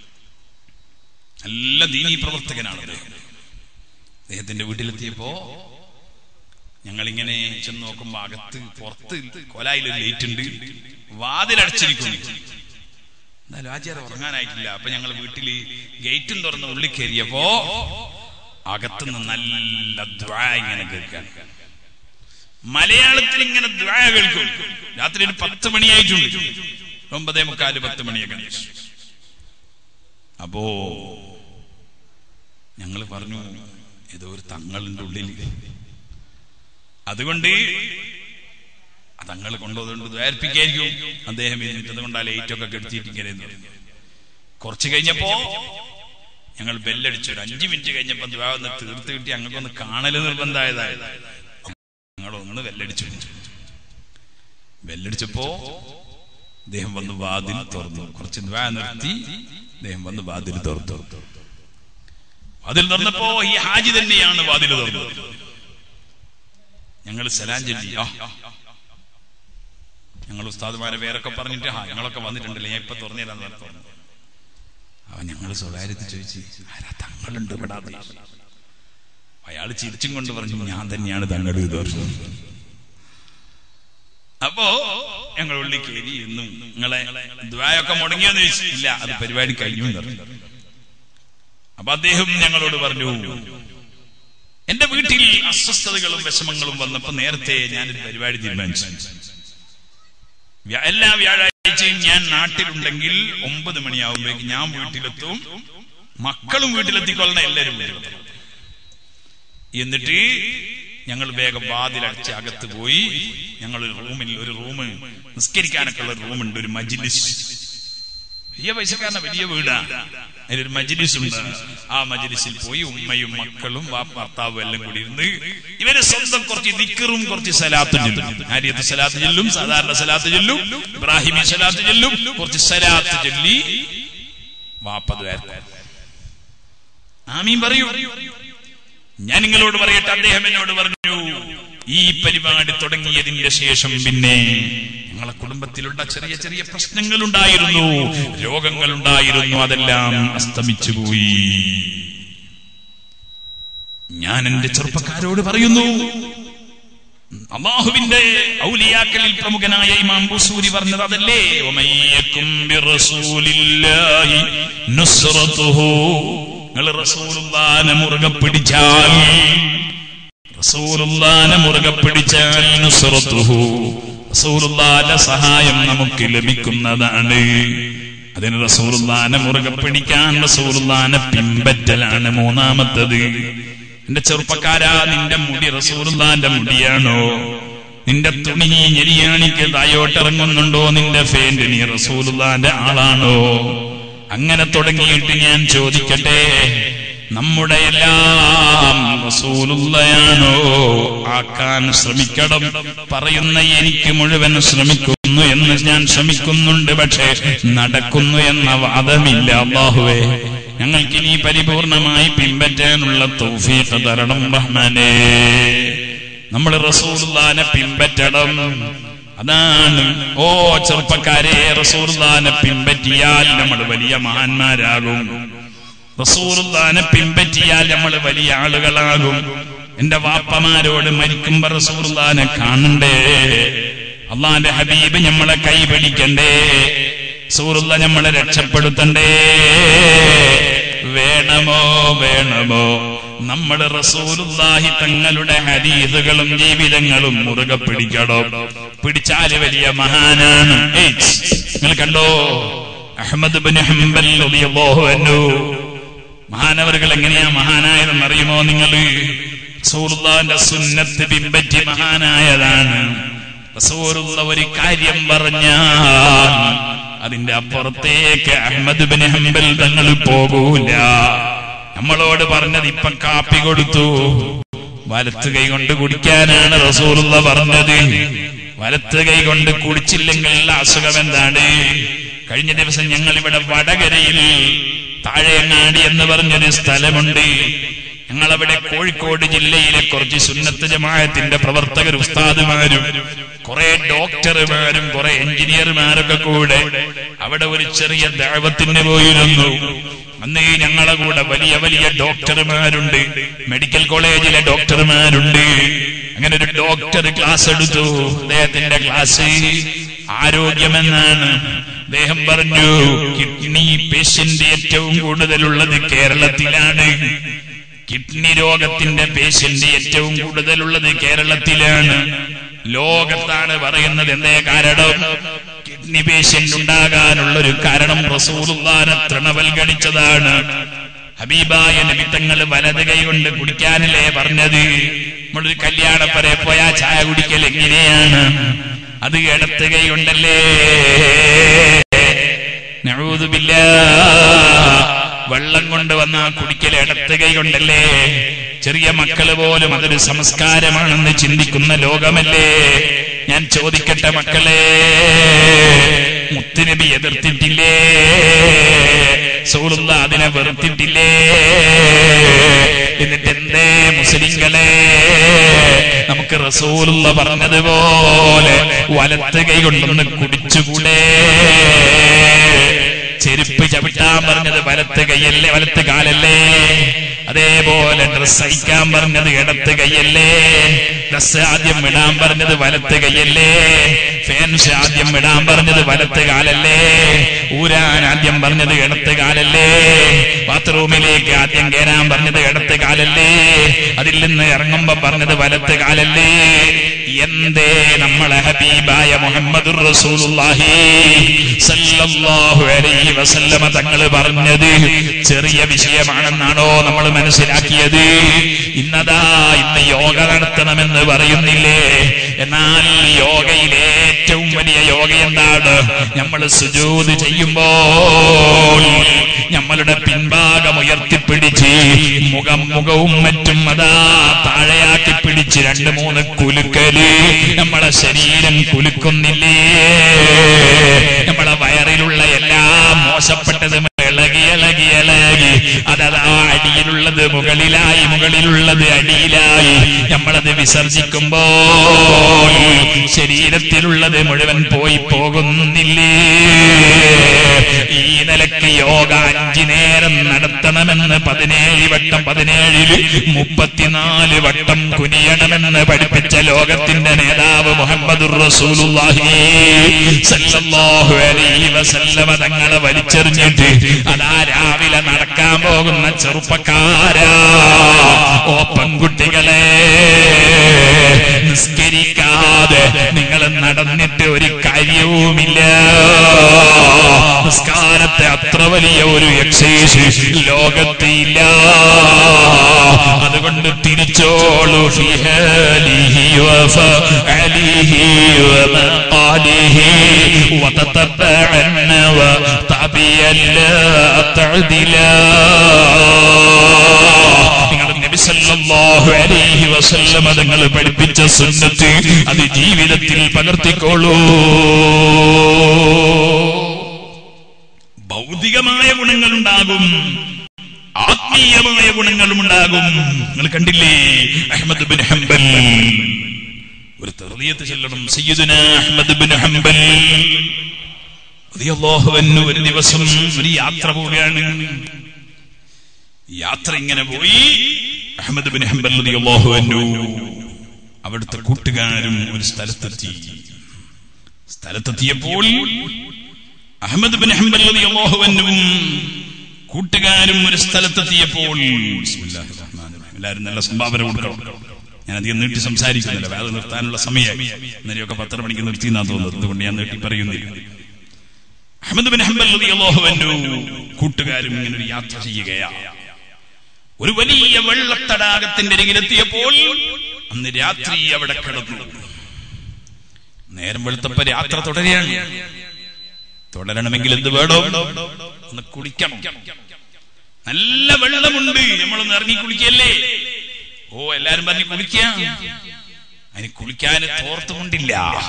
നല്ല ദീനീ പ്രവർത്തകനാണ് അദ്ദേഹം അദ്ദേഹത്തിന്റെ വീട്ടിലെത്തിയപ്പോ ഞങ്ങളിങ്ങനെ ചെന്ന് നോക്കുമ്പോ അകത്ത് പുറത്ത് കൊലായിൽ ഒരു ലൈറ്റ് ഉണ്ട് വാതിലടച്ചിരിക്കുന്നു എന്നാലും ആചാരം ഉറങ്ങാനായിട്ടില്ല അപ്പൊ ഞങ്ങൾ വീട്ടില് ഗേറ്റും തുറന്ന് ഉള്ളിൽ കയറിയപ്പോ അകത്തുനിന്ന് നല്ല ദ്വാ ഇങ്ങനെ കേൾക്കാൻ മലയാളത്തിൽ ഇങ്ങനെ ദ്വാ കേൾക്കും രാത്രി ഒരു പത്ത് മണിയായിട്ടുണ്ട് ഒമ്പതേ മുക്കാല് പത്ത് മണിയൊക്കെ അപ്പോ ഞങ്ങൾ പറഞ്ഞു ഏതോ ഒരു തങ്ങളുടെ ഉള്ളിൽ അതുകൊണ്ട് ആ തങ്ങൾ കൊണ്ടുപോകുന്നുണ്ട് ദ്വാരിപ്പിക്കായിരിക്കും അദ്ദേഹം ഇരുന്നിട്ടത് കൊണ്ട് ആ ലൈറ്റൊക്കെ കെടുത്തിയിട്ട് ഇങ്ങനെ ഇരുന്നു. കുറച്ച് കഴിഞ്ഞപ്പോ ഞങ്ങൾ ബെല്ലടിച്ചു ഒരു അഞ്ചു മിനിറ്റ് കഴിഞ്ഞപ്പോ ദ്വാ ഒന്ന് തീർത്ത് കിട്ടി ഞങ്ങൾക്കൊന്ന് കാണല് നിർബന്ധമായതായത് ഞങ്ങൾ ഒന്ന് ബെല്ലടിച്ചു ബെല്ലടിച്ചപ്പോ അദ്ദേഹം വന്ന് വാതിൽ തുറന്നു കുറച്ച് ദ്വാ നിർത്തി അദ്ദേഹം വന്ന് വാതിൽ തുറന്നു വാതിൽ തുറന്നപ്പോ ഈ ഹാജി തന്നെയാണ് വാതിൽ തുറന്നത് ഞങ്ങൾ സലാം ചൊല്ലി ആ ഞങ്ങൾ ഉസ്താദുമാരെ പേരൊക്കെ പറഞ്ഞിട്ട് ആ ഞങ്ങളൊക്കെ വന്നിട്ടുണ്ടല്ലേ ഞാൻ ഇപ്പൊ തുറന്നുതരാന്ന് പറഞ്ഞു തുറന്നു അവൻ ഞങ്ങൾ സ്വകാര്യത്തിൽ ചോദിച്ചു ആരാ തങ്ങളുണ്ട് ഇവിടെ അയാൾ ചിരിച്ചും കൊണ്ട് പറഞ്ഞു ഞാൻ തന്നെയാണ് തങ്ങൾ ഇത് പറഞ്ഞു അപ്പോ ഞങ്ങൾ ഉള്ളി കയറി എന്നും നിങ്ങളെ ദ്വായൊക്കെ മുടങ്ങിയെന്ന് ചോദിച്ചു ഇല്ല അത് പരിപാടി കഴിഞ്ഞു എന്ന് പറഞ്ഞു അപ്പൊ അദ്ദേഹം ഞങ്ങളോട് പറഞ്ഞു എന്റെ വീട്ടിൽ അസ്വസ്ഥതകളും വിഷമങ്ങളും വന്നപ്പോ നേരത്തെ ഞാനൊരു പരിപാടി തീരുമാനിച്ചു വ്യ- എല്ലാ വ്യാഴാഴ്ചയും ഞാൻ നാട്ടിലുണ്ടെങ്കിൽ ഒമ്പത് മണിയാവുമ്പോഴേക്ക് ഞാൻ വീട്ടിലെത്തും മക്കളും വീട്ടിലെത്തിക്കൊള്ളണം എല്ലാവരും വീട്ടിലെത്തണം എന്നിട്ട് ഞങ്ങൾ വേഗം വാതിലടച്ച് അകത്ത് പോയി ഞങ്ങൾ ഒരു റൂമിൽ ഒരു റൂം നിസ്കരിക്കാനൊക്കെ ഉള്ള റൂമുണ്ട് ഒരു മജിലിസ് വലിയ പൈസക്കാരന വലിയ വീടാ അതിലൊരു മജിലിസ് ഉണ്ട് ആ മജിലിസിൽ പോയി ഉമ്മയും മക്കളും വാ- ഭർത്താവും എല്ലാം കൂടി ഇരുന്ന് ഇവര് സ്വന്തം കുറച്ച് ദിക്കറും കുറച്ച് സലാത്തും ചൊല്ലും ആര്യത്ത് സലാത്ത് ചൊല്ലും സാധാരണ സലാത്ത് ചൊല്ലും ഇബ്രാഹിമി സലാത്ത് ചൊല്ലും കുറച്ച് സലാത്ത് ചൊല്ലി വാപ്പത് ആമീൻ പറയൂ ഞാൻ നിങ്ങളോട് പറയട്ടെ അദ്ദേഹം എന്നോട് പറഞ്ഞു ഈ പരിപാടി തുടങ്ങിയതിന്റെ ശേഷം പിന്നെ ഞങ്ങളെ കുടുംബത്തിലുള്ള ചെറിയ ചെറിയ പ്രശ്നങ്ങൾ ഉണ്ടായിരുന്നു രോഗങ്ങൾ ഉണ്ടായിരുന്നു അതെല്ലാം അസ്തമിച്ചു പോയി ഞാൻ എന്റെ ചെറുപ്പക്കാരോട് പറയുന്നു അള്ളാഹുവിന്റെ ഔലിയാക്കളിൽ പ്രമുഖനായ ഇമാം ബുസൂരി പറഞ്ഞത് അതല്ലേ ഒമയ്യക്കും ബിറസൂലില്ലാഹി നുസ്റതുഹു നിങ്ങൾ റസൂലുള്ളാനെ മുറുകെ പിടിച്ചാൽ റസൂലുള്ളാനെ മുറുകെ പിടിച്ചാൽ നുസ്റതുഹു റസൂലുള്ളാന്റെ സഹായം നമുക്ക് ലഭിക്കുന്നതാണ് അതിന് റസൂലുള്ളാനെ മുറുകെ പിടിക്കാൻ റസൂലുള്ളാനെ പിമ്പറ്റലാണ് മൂന്നാമത്തത് എന്റെ ചെറുപ്പക്കാരാ നിന്റെ മുടി റസൂലുള്ളാന്റെ മുടിയാണോ നിന്റെ തുണി നീ ഞെരിയാണിക്ക് തായോട്ടിറങ്ങുന്നുണ്ടോ നിന്റെ ഫേന്റ് നീ റസൂലുള്ളാന്റെ ആളാണോ അങ്ങനെ തുടങ്ങിയിട്ട് ഞാൻ ചോദിക്കട്ടെ നമ്മുടെ എല്ലാം റസൂലുള്ളയാണോ ആക്കാൻ ശ്രമിക്കണം പറയുന്ന എനിക്ക് മുഴുവൻ ശ്രമിക്കുന്നു എന്ന് ഞാൻ ശ്രമിക്കുന്നുണ്ട് പക്ഷേ നടക്കുന്നു എന്ന വാദമില്ല അള്ളാഹുവേ ഞങ്ങൾക്ക് ഇനി പരിപൂർണമായി പിൻപറ്റാനുള്ള തൗഫീഖ് തരണം റഹ്മാനേ നമ്മൾ റസൂലുള്ളാനെ പിൻപറ്റണം അതാണ് ഓ ചെറുപ്പക്കാരെ റസൂലുള്ളാനെ പിൻപറ്റിയാൽ നമ്മൾ വലിയ മഹാന്മാരാകും റസൂലുള്ളാനെ പിൻപറ്റിയാൽ നമ്മൾ വലിയ ആളുകളാകും എന്റെ വാപ്പമാരോട് മരിക്കുമ്പോ റസൂലുള്ളാനെ കാണണ്ടേ അള്ളാന്റെ ഹബീബ് നമ്മളെ കൈപിടിക്കണ്ടേ റസൂലുള്ള നമ്മളെ രക്ഷപ്പെടുത്തണ്ടേ വേണമോ വേണമോ നമ്മൾ റസൂലുള്ളാഹി തങ്ങളുടെ ഹദീസുകളും ജീവിതങ്ങളും മുറുകെ പിടിക്കണം പിടിച്ചാല് വലിയ മഹാനാണ് ഏയ്, നിങ്ങൾ കണ്ടോ അഹമ്മദ് ബിൻ ഹംബൽ റളിയല്ലാഹു അൻഹു മഹാനവറുകൾ എങ്ങനെയാ മഹാനായതെന്ന് അറിയുമോ നിങ്ങൾ റസൂലുള്ളാന്റെ സുന്നത്ത് പിൻപറ്റി മഹാനായതാണ് റസൂലുള്ള ഒരു കാര്യം പറഞ്ഞാൽ അതിന്റെ അപ്പുറത്തേക്ക് അഹമ്മദ് ബിൻ ഹംബൽ തങ്ങൾ പോകൂല നമ്മളോട് പറഞ്ഞത് ഇപ്പൊ കാപ്പി കൊടുത്തു വലത്ത് കൈ കൊണ്ട് കുടിക്കാനാണ് റസൂലുള്ള പറഞ്ഞത് വലത്ത് കൈ കൊണ്ട് കുടിച്ചില്ലെങ്കിൽ അസുഖം എന്താണ് കഴിഞ്ഞ ദിവസം ഞങ്ങൾ ഇവിടെ വടകരയിൽ താഴെങ്ങാടി എന്ന് പറഞ്ഞൊരു സ്ഥലമുണ്ട് ഞങ്ങളവിടെ കോഴിക്കോട് ജില്ലയിലെ കുറച്ച് സുന്നത്ത് ജമാഅത്തിന്റെ പ്രവർത്തകർ ഉസ്താദുമാരും കുറെ ഡോക്ടർമാരും കുറെ എഞ്ചിനീയർമാരൊക്കെ കൂടെ അവിടെ ഒരു ചെറിയ ദൈവത്തിന് പോയിരുന്നു അന്ന് ഈ ഞങ്ങളെ കൂടെ വലിയ വലിയ ഡോക്ടർമാരുണ്ട് മെഡിക്കൽ കോളേജിലെ ഡോക്ടർമാരുണ്ട് അങ്ങനെ ഒരു ഡോക്ടർ ക്ലാസ് എടുത്തു അദ്ദേഹത്തിന്റെ ക്ലാസ് ആരോഗ്യമെന്നാണ് അദ്ദേഹം പറഞ്ഞു കിഡ്നി പേഷ്യന്റ് ഏറ്റവും കൂടുതലുള്ളത് കേരളത്തിലാണ് കിഡ്നി രോഗത്തിന്റെ പേഷ്യന്റ് ഏറ്റവും കൂടുതലുള്ളത് കേരളത്തിലാണ് ലോകത്താണ് പറയുന്നത് എന്തേ കാരണം കിഡ്നി പേഷ്യന്റ് ഉണ്ടാകാനുള്ള ഒരു കാരണം റസൂലുള്ളാനെ തൃണവൽഗണിച്ചതാണ് ഹബീബായ നിമിത്തങ്ങൾ വലത് കൈ കൊണ്ട് കുടിക്കാനല്ലേ പറഞ്ഞത് നമ്മളൊരു കല്യാണപ്പരെ പോയാ ചായ കുടിക്കൽ എങ്ങനെയാണ് അത് ഇടത്ത് കൈ കൊണ്ടല്ലേ നഊദുബില്ല വെള്ളം കൊണ്ട് വന്ന കുടിക്കൽ ഇടത്ത് കൈ കൊണ്ടല്ലേ ചെറിയ മക്കള് പോലും അതൊരു സംസ്കാരമാണെന്ന് ചിന്തിക്കുന്ന ലോകമല്ലേ ഞാൻ ചോദിക്കട്ടെ മക്കളെ മുത്തുനബി എതിർത്തിട്ടില്ലേ സൂറുള്ള അതിനെ വെറുത്തിട്ടില്ലേ എന്നിട്ട് എന്തേ മുസ്ലിങ്ങളെ നമുക്ക് റസൂലുള്ള പറഞ്ഞതുപോലെ വലത്ത് കൈ കൊണ്ടൊന്ന് കുടിച്ചുകൂടെ ചെരുപ്പ് ചവിട്ടാൻ പറഞ്ഞത് വലത്ത് കൈയല്ലേ വലത്ത് കാലല്ലേ അതേപോലെ ഡ്രസ് അയക്കാൻ പറഞ്ഞത് ഇടത്ത് കൈയല്ലേ ഡ്രസ് ആദ്യം ഇടാൻ പറഞ്ഞത് വലത്ത് കൈയല്ലേ ഫാൻസ് ആദ്യം ഇടാൻ പറഞ്ഞത് വലത്ത് കാലല്ലേ ഊരാൻ ആദ്യം പറഞ്ഞത് ഇടത്ത് കാലല്ലേ ബാത്റൂമിലേക്ക് ആദ്യം കയറാൻ പറഞ്ഞത് ഇടത്ത് കാലല്ലേ അതിൽ നിന്ന് ഇറങ്ങുമ്പോ പറഞ്ഞത് വലത്ത് കാലല്ലേ എന്തേ നമ്മളെ ഹബീബായ മുഹമ്മദുർ റസൂലുള്ളാഹി സല്ലല്ലാഹു അലൈഹി വസല്ലമ തങ്ങൾ പറഞ്ഞത് ചെറിയ വിഷയമാണെന്നാണോ നമ്മൾ മനസ്സിലാക്കിയത് ഇന്നതാ ഇന്ന് യോഗ നടത്തണമെന്ന് പറയുന്നില്ലേ എന്നാൽ യോഗയിലെ ഏറ്റവും വലിയ യോഗ എന്താണ് നമ്മൾ സുജൂത് ചെയ്യുമ്പോൾ നമ്മളുടെ പിൻഭാഗം ഉയർത്തിപ്പിടിച്ച് മുഖം മുഖവും മറ്റും അതാ താഴെയാക്കി പിടിച്ച് രണ്ട് മൂന്ന് കുലുക്കല് നമ്മളെ ശരീരം കുലുക്കുന്നില്ലേ നമ്മളെ വയറിലുള്ള എല്ലാം മോശപ്പെട്ടതും ഇളകി ഇളകി ഇളകി അതതാ അടിയിലുള്ളത് മുകളിലായി മുകളിലുള്ളത് അടിയിലായി നമ്മളത് വിസർജിക്കുമ്പോൾ ശരീരത്തിലുള്ളത് മുഴുവൻ പോയി പോകുന്നില്ലേ ഈ നിലക്ക് യോഗ അഞ്ചു നേരം നടത്തണമെന്ന് പതിനേഴ് വട്ടം പതിനേഴില് മുപ്പത്തിനാല് വട്ടം കുനിയണമെന്ന് പഠിപ്പിച്ച ലോകത്തിന്റെ നേതാവ് മുഹമ്മദ് റസൂലുള്ളാഹി സല്ലല്ലാഹു അലൈഹി വസല്ലമ തങ്ങളെ വലിച്ചെറിഞ്ഞിട്ട് അതാ രാവിലെ നടക്കാൻ പോകുന്ന ചെറുപ്പക്കാരാ ഓ പെൺകുട്ടികളെ നിസ്കരിക്കാതെ നിങ്ങൾ നടന്നിട്ട് ഒരു കാര്യവുമില്ല നിസ്കാരത്തെ അത്ര വലിയ ഒരു എക്സൈസ് ലോകത്തില്ല അതുകൊണ്ട് തിരിച്ചോളൂ ഫിഹാലിഹി വഫഅലിഹി വമഖാലിഹി വതതബഅന്ന വതബിയല്ല തഅദില നിങ്ങളുടെ നബി സല്ലല്ലാഹു അലൈഹി വസല്ലമ തങ്ങൾ പഠിപ്പിച്ച സുന്നത്ത് അത് ജീവിതത്തിൽ പകർത്തിക്കോളൂ ഭൗതികമായ ഗുണങ്ങളുണ്ടാകും ആത്മീയമായ ഗുണങ്ങളും ഉണ്ടാകും നിങ്ങൾ കണ്ടില്ലേ അഹമ്മദ് ബിൻ ഹംബൽ ഒരു തെറിയത്ത് ചെല്ലണം സയ്യിദുന അഹമ്മദ് ബിൻ ഹംബൽ റളിയല്ലാഹു അൻഹു ഒരു ദിവസം ഒരു യാത്ര പോവുകയാണ് യാത്ര ഇങ്ങനെ പോയി അഹമ്മദ് ബിൻ ഹംബൽ റളിയല്ലാഹു അൻഹു അവിടുത്തെ കൂട്ടുകാരും ഒരു സ്ഥലത്തെത്തി സ്ഥലത്തെത്തിയപ്പോൾ അഹമ്മദ് ബിൻ ഹംബൽ റളിയല്ലാഹു അൻഹുവും കൂട്ടുകാരും ഒരു സ്ഥലത്തെത്തിയപ്പോൾ ബിസ്മില്ലാഹിർ റഹ്മാനിർ റഹീം. എല്ലാവരും നല്ല സംഭാവന കൊടുക്കണം ഞാൻ അധികം നീട്ടി സംസാരിക്കുന്നില്ല വേറെ നിർത്താനുള്ള സമയമായി ഇന്നലെയൊക്കെ പത്തര മണിക്ക് നിർത്തി എന്നാ തോന്നുന്നത് അതുകൊണ്ട് ഞാൻ നീട്ടി പറയുന്നില്ല അഹമ്മദ് ബിൻ ഹംബൽ റളിയല്ലാഹു അൻഹു കൂട്ടുകാരും ഇങ്ങനെ ഒരു യാത്ര ചെയ്യുകയാണ് ഒരു വലിയ വെള്ളത്തടാകത്തിന്റെ അരികിലെത്തിയപ്പോൾ അന്ന് രാത്രി അവിടെ കിടന്നു നേരം വെളുത്തപ്പോ യാത്ര തുടരുകയാണ് തുടരണമെങ്കിൽ എന്ത് വേണോ ഒന്ന് കുളിക്കണം നല്ല വെള്ളമുണ്ട് നമ്മളൊന്ന് ഇറങ്ങി കുളിക്കല്ലേ ഓ എല്ലാരും പറഞ്ഞ് കുളിക്കാം അതിന് കുളിക്കാൻ തോർത്തുമുണ്ടില്ല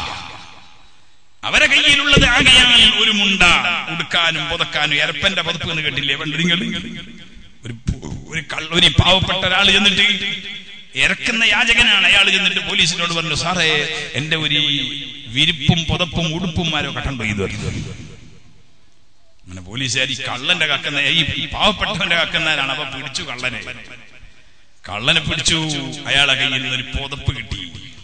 അവരെ കയ്യിലുള്ളത് ആകയാൽ ഒരു മുണ്ട ഉടുക്കാനും പുതക്കാനും എരപ്പന്റെ പതുപ്പ് എന്ന് കേട്ടില്ലേ പണ്ട് നിങ്ങൾ ഒരു പു- ഒരു കള്ള ഒരു പാവപ്പെട്ട ഒരാൾ ചെന്നിട്ട് ഇറക്കുന്ന യാചകനാണ് അയാൾ ചെന്നിട്ട് പോലീസിനോട് പറഞ്ഞു സാറേ എന്റെ ഒരു വിരിപ്പും പുതപ്പും ഉടുപ്പും ആരോ കട്ടം ചെയ്തു അങ്ങനെ പോലീസുകാർ ഈ കള്ളന്റെ കക്കുന്ന ഈ ഈ പാവപ്പെട്ടവന്റെ കക്കുന്നവരാണ് അപ്പൊ പിടിച്ചു കള്ളനെ കള്ളനെ പിടിച്ചു അയാളെ കയ്യിൽ നിന്ന് ഒരു പുതപ്പ് കിട്ടി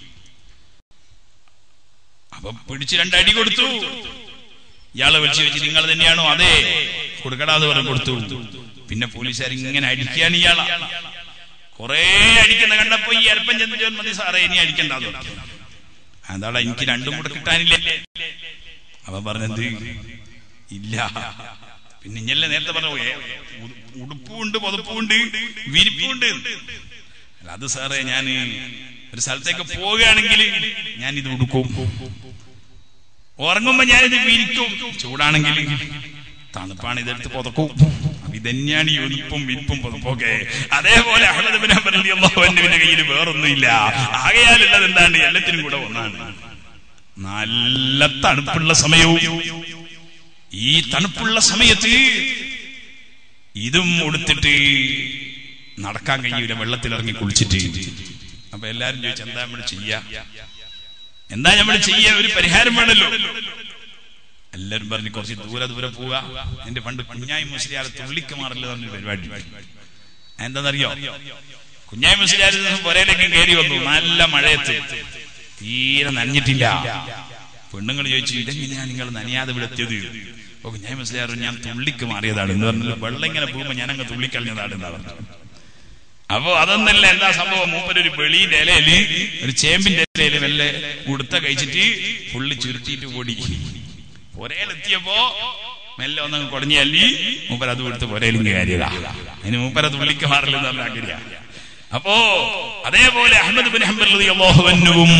അപ്പൊ പിടിച്ച് രണ്ടടി കൊടുത്തു ഇയാളെ വിളിച്ചു വെച്ച് നിങ്ങൾ തന്നെയാണോ അതെ കൊടുക്കടാന്ന് പറഞ്ഞു കൊടുത്തു പിന്നെ പോലീസുകാർ ഇങ്ങനെ അടിക്കുകയാണ് ഇയാളെ കൊറേ അടിക്കുന്ന കണ്ടപ്പോ ഈ അരപ്പൻ ചെന്നിട്ട് മതി സാറേ ഇനി അടിക്കണ്ടെന്ന് പറഞ്ഞു അതാടാ എനിക്ക് രണ്ടും കൂടെ കിട്ടാനില്ലേ അവൻ പറഞ്ഞത് ഇല്ല പിന്നെ ഇഞ്ഞല്ലേ നേരത്തെ പറഞ്ഞു ഏ, ഉ- ഉടുപ്പുണ്ട് പുതപ്പുണ്ട് വിരിപ്പുണ്ട് അല്ല അത് സാറേ ഞാൻ ഒരു സ്ഥലത്തേക്ക് പോവുകയാണെങ്കിൽ ഞാൻ ഇത് ഉടുക്കും ഉറങ്ങുമ്പോ ഞാനിത് വിരിക്കും ചൂടാണെങ്കിൽ തണുപ്പാണ് ഇതെടുത്ത് പുതക്കും അപ്പൊ ഇതന്നെയാണ് ഈ ഉടുപ്പും വിരിപ്പും പുതപ്പൊക്കെ അതേപോലെ അഹമ്മദ് ബിൻ ഹംബൽ റളിയല്ലാഹു അൻഹുവിന്റെ കയ്യിൽ വേറൊന്നുമില്ല ആകയാലുള്ളത് എന്താണ് എല്ലാത്തിനും കൂടെ ഒന്നാണ് നല്ല തണുപ്പുള്ള സമയവും ഈ തണുപ്പുള്ള സമയത്ത് ഇതും ഉടുത്തിട്ട് നടക്കാൻ കഴിയൂല വെള്ളത്തിലിറങ്ങി കുളിച്ചിട്ട് അപ്പൊ എല്ലാരും ചോദിച്ചു എന്താ നമ്മൾ ചെയ്യാ എന്താ നമ്മൾ ചെയ്യാ ഒരു പരിഹാരം വേണല്ലോ എല്ലാരും പറഞ്ഞ് കുറച്ച് ദൂരെ ദൂരെ പോവുക എന്റെ പണ്ട് കുഞ്ഞായി മുസ്ലിയാലെ തുള്ളിക്ക് മാറില്ല പറഞ്ഞൊരു പരിപാടി എന്താണെന്നറിയോ കുഞ്ഞായി മുസ്ലിയാർ പുരയിലേക്ക് കയറി വന്നു നല്ല മഴയത്ത് തീരെ നനഞ്ഞിട്ടില്ല പെണ്ണുങ്ങൾ ചോദിച്ചു ഇതെങ്ങനെയാ നിങ്ങൾ നനയാതെ ഇവിടെ എത്തിയത് അപ്പൊ കുഞ്ഞായി മുസ്ലിയാർ ഞാൻ തുള്ളിക്ക് മാറിയതാണ് എന്ന് പറഞ്ഞാൽ വെള്ളം ഇങ്ങനെ പോകുമ്പോ ഞാൻ അങ്ങ് തുള്ളിക്കളഞ്ഞതാണ് എന്നാ പറഞ്ഞു അപ്പൊ അതൊന്നല്ല എന്താ സംഭവം മൂപ്പരൊരു വെളിയുടെ ഇലയില് ഒരു ചേമ്പിന്റെ ഇലയില് മെല്ലെ ഉടുത്ത കഴിച്ചിട്ട് പുള്ളി ചുരുട്ടിയിട്ട് ഓടി പുരയിലെത്തിയപ്പോ മെല്ലെ ഒന്നങ്ങ് കുടഞ്ഞി അല്ലി മൂപ്പര അത് കൊടുത്ത് പുരയിലും കയറിയതാ അതിന് മൂപ്പര തുള്ളിക്ക് മാറില്ലെന്ന് പറഞ്ഞ ആഗ്രഹ അപ്പോ അതേപോലെ അഹമ്മദ് ബിൻ ഹംബല്ലുവും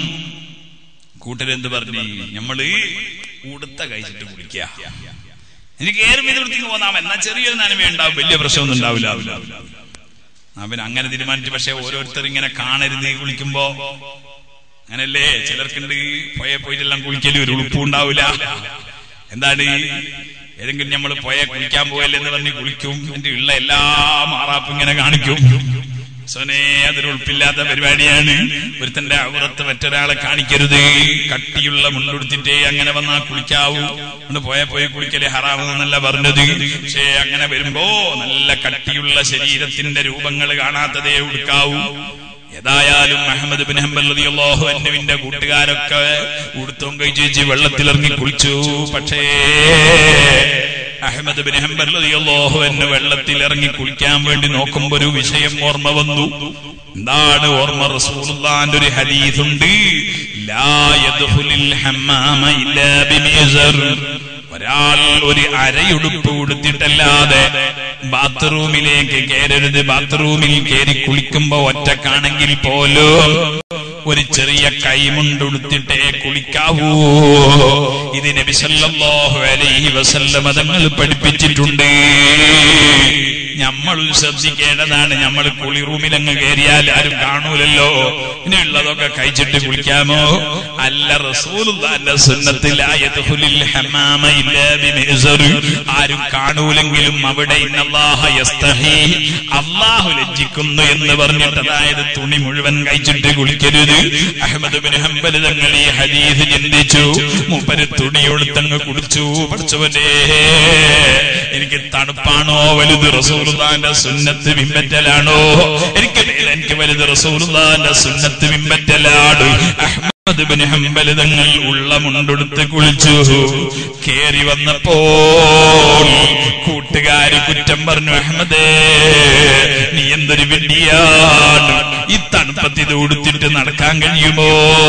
കൂട്ടരെന്ത് പറഞ്ഞു നമ്മള് ഉടുത്ത കഴിച്ചിട്ട് കുളിക്കുക എനിക്ക് ഏറും ഇത് വൃത്തിക്ക് പോന്നാം എന്നാ ചെറിയൊരു നനമേ ഉണ്ടാവും വലിയ പ്രശ്നമൊന്നും ഉണ്ടാവില്ല അവൻ അങ്ങനെ തീരുമാനിച്ചു പക്ഷെ ഓരോരുത്തർ ഇങ്ങനെ കാണരുത് കുളിക്കുമ്പോ അങ്ങനല്ലേ ചിലർക്കുണ്ട് പോയ പോയിട്ടെല്ലാം കുളിക്കല് ഒരു ഉളുപ്പും ഉണ്ടാവില്ല എന്താണ് ഏതെങ്കിലും നമ്മൾ പോയ കുളിക്കാൻ പോയല്ലെന്ന് പറഞ്ഞ് കുളിക്കും എന്റെ ഉള്ള എല്ലാ മാറാപ്പും ഇങ്ങനെ കാണിക്കും സോനെ അതൊരു ഉൾപ്പില്ലാത്ത പരിപാടിയാണ് ഒരുത്തന്റെ ഔറത്ത് മറ്റൊരാളെ കാണിക്കരുത് കട്ടിയുള്ള മുണ്ടുടുത്തിട്ടേ അങ്ങനെ വന്നാ കുളിക്കാവൂ ഒന്ന് പോയ പോയി കുളിക്കല് ഹറാമെന്നല്ല പറഞ്ഞത് പക്ഷേ അങ്ങനെ വരുമ്പോ നല്ല കട്ടിയുള്ള ശരീരത്തിന്റെ രൂപങ്ങൾ കാണാത്തതേ ഉടുക്കാവൂ ഏതായാലും അഹമ്മദ് ബിൻ ഹംബൽ റളിയല്ലാഹു അൻഹുവിന്റെ കൂട്ടുകാരൊക്കെ ഉടുത്തും കഴിച്ച് വെള്ളത്തിലിറങ്ങി കുളിച്ചു പക്ഷേ അഹമ്മദ് ബിൻ ഹംബൽ റളിയല്ലാഹു അൻഹു വെള്ളത്തിൽ ഇറങ്ങി കുളിക്കാൻ വേണ്ടി നോക്കുമ്പോ ഒരു വിഷയം ഓർമ്മ വന്നു എന്താണ് ഓർമ്മ റസൂലുള്ളാന്റെ ഒരു ഹദീസുണ്ട് ലാ യദ്ഖുലുൽ ഹമ്മാമ ഇല്ലാ ബിമിസർ ഒരാൾ ഒരു അരയുടുപ്പ് ഉടുത്തിട്ടല്ലാതെ ബാത്റൂമിലേക്ക് കയറരുത് ബാത്റൂമിൽ കയറി കുളിക്കുമ്പോ ഒറ്റക്കാണെങ്കിൽ പോലും ഒരു ചെറിയ കൈമുണ്ടുടുത്തിട്ടേ കുളിക്കാവൂ ഇത് നബി സല്ലല്ലാഹു അലൈഹി വസല്ലമ തങ്ങൾ പഠിപ്പിച്ചിട്ടുണ്ട് നമ്മൾ ശ്രദ്ധിക്കേണ്ടതാണ് നമ്മൾ കുളി റൂമിലങ്ങ് കയറിയാൽ ആരും കാണൂലല്ലോ ഇനിയുള്ളതൊക്കെ കഴിച്ചിട്ട് കുളിക്കാമോ അല്ല റസൂലുള്ളാന്റെ സുന്നത്തിലായതുൽ ഹമാമ ഇല്ലാ ബിമിസർ ആരും കാണൂലെങ്കിലും അവിടെ ഇന്നല്ലാഹ യസ്തഹി അല്ലാഹു ലജ്ജിക്കുന്നു എന്ന് പറഞ്ഞിട്ട് അതായത് തുണി മുഴുവൻ കഴിച്ചിട്ട് കുളിക്കരുത് അഹമ്മദ് ബിൻ ഹംബൽ തങ്ങൾ ഈ ഹദീസ് ചിന്തിച്ചു മൂപ്പര് തുണിയൊടുത്തങ്ങ് കുടിച്ചു പഠിച്ചവനെ എനിക്ക് തണുപ്പാണോ വലുത് റസൂലുള്ളാന്റെ സുന്നത്ത് പിമ്പറ്റലാണോ എനിക്ക് മേലെ എനിക്ക് വലുത് റസൂലുള്ളാന്റെ സുന്നത്ത് പിമ്പറ്റലാണ് അഹ്മദ് ബിൻ ഹംബൽ തങ്ങൾ ഉള്ള മുണ്ടെടുത്ത് കുളിച്ചു കേറി വന്നപ്പോൾ കൂട്ടുകാര് കുറ്റം പറഞ്ഞു അഹമ്മദേ നീ എന്തൊരു വിഡ്ഢിയാണ് ഈ തണുപ്പത്ത് ഇത് ഉടുത്തിട്ട് നടക്കാൻ കഴിയുമോ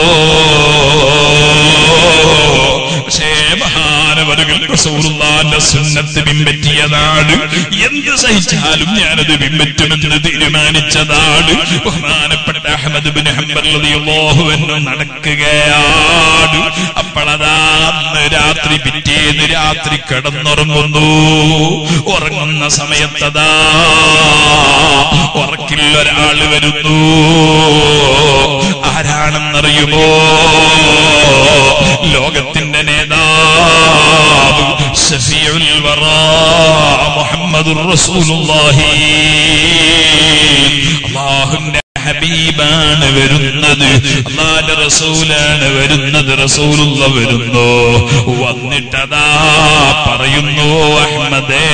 പക്ഷേ മഹാനവരുകൾ റസൂലുള്ളാന്റെ സുന്നത്ത് പിൻപറ്റിയതാണ് എന്ത് സഹിച്ചാലും ഞാനത് പിൻപറ്റുമെന്ന് തീരുമാനിച്ചതാണ് ബഹുമാനപ്പെട്ട അഹമ്മദ് ബിൻ ഹംബൽ റളിയല്ലാഹു അൻഹു നടക്കുകയാണ് അപ്പോഴതാ അന്ന് രാത്രി പിറ്റേന്ന് രാത്രി കിടന്നുറങ്ങുന്നു ഉറങ്ങുന്ന സമയത്തതാ ഉറക്കിൽ ഒരാള് വരുന്നു ആരാണെന്നറിയുമോ ലോകത്തിന്റെ നേതാവ് ഷഫീഉൽ വറാ മുഹമ്മദുർ റസൂലുള്ളാഹി അല്ലാഹുവിന്റെ ഹബീബാണ് വരുന്നത് അള്ളാന്റെ റസൂലാണ് വരുന്നത് റസൂലുള്ള വരുന്നു വന്നിട്ടതാ പറയുന്നു അഹമ്മദേ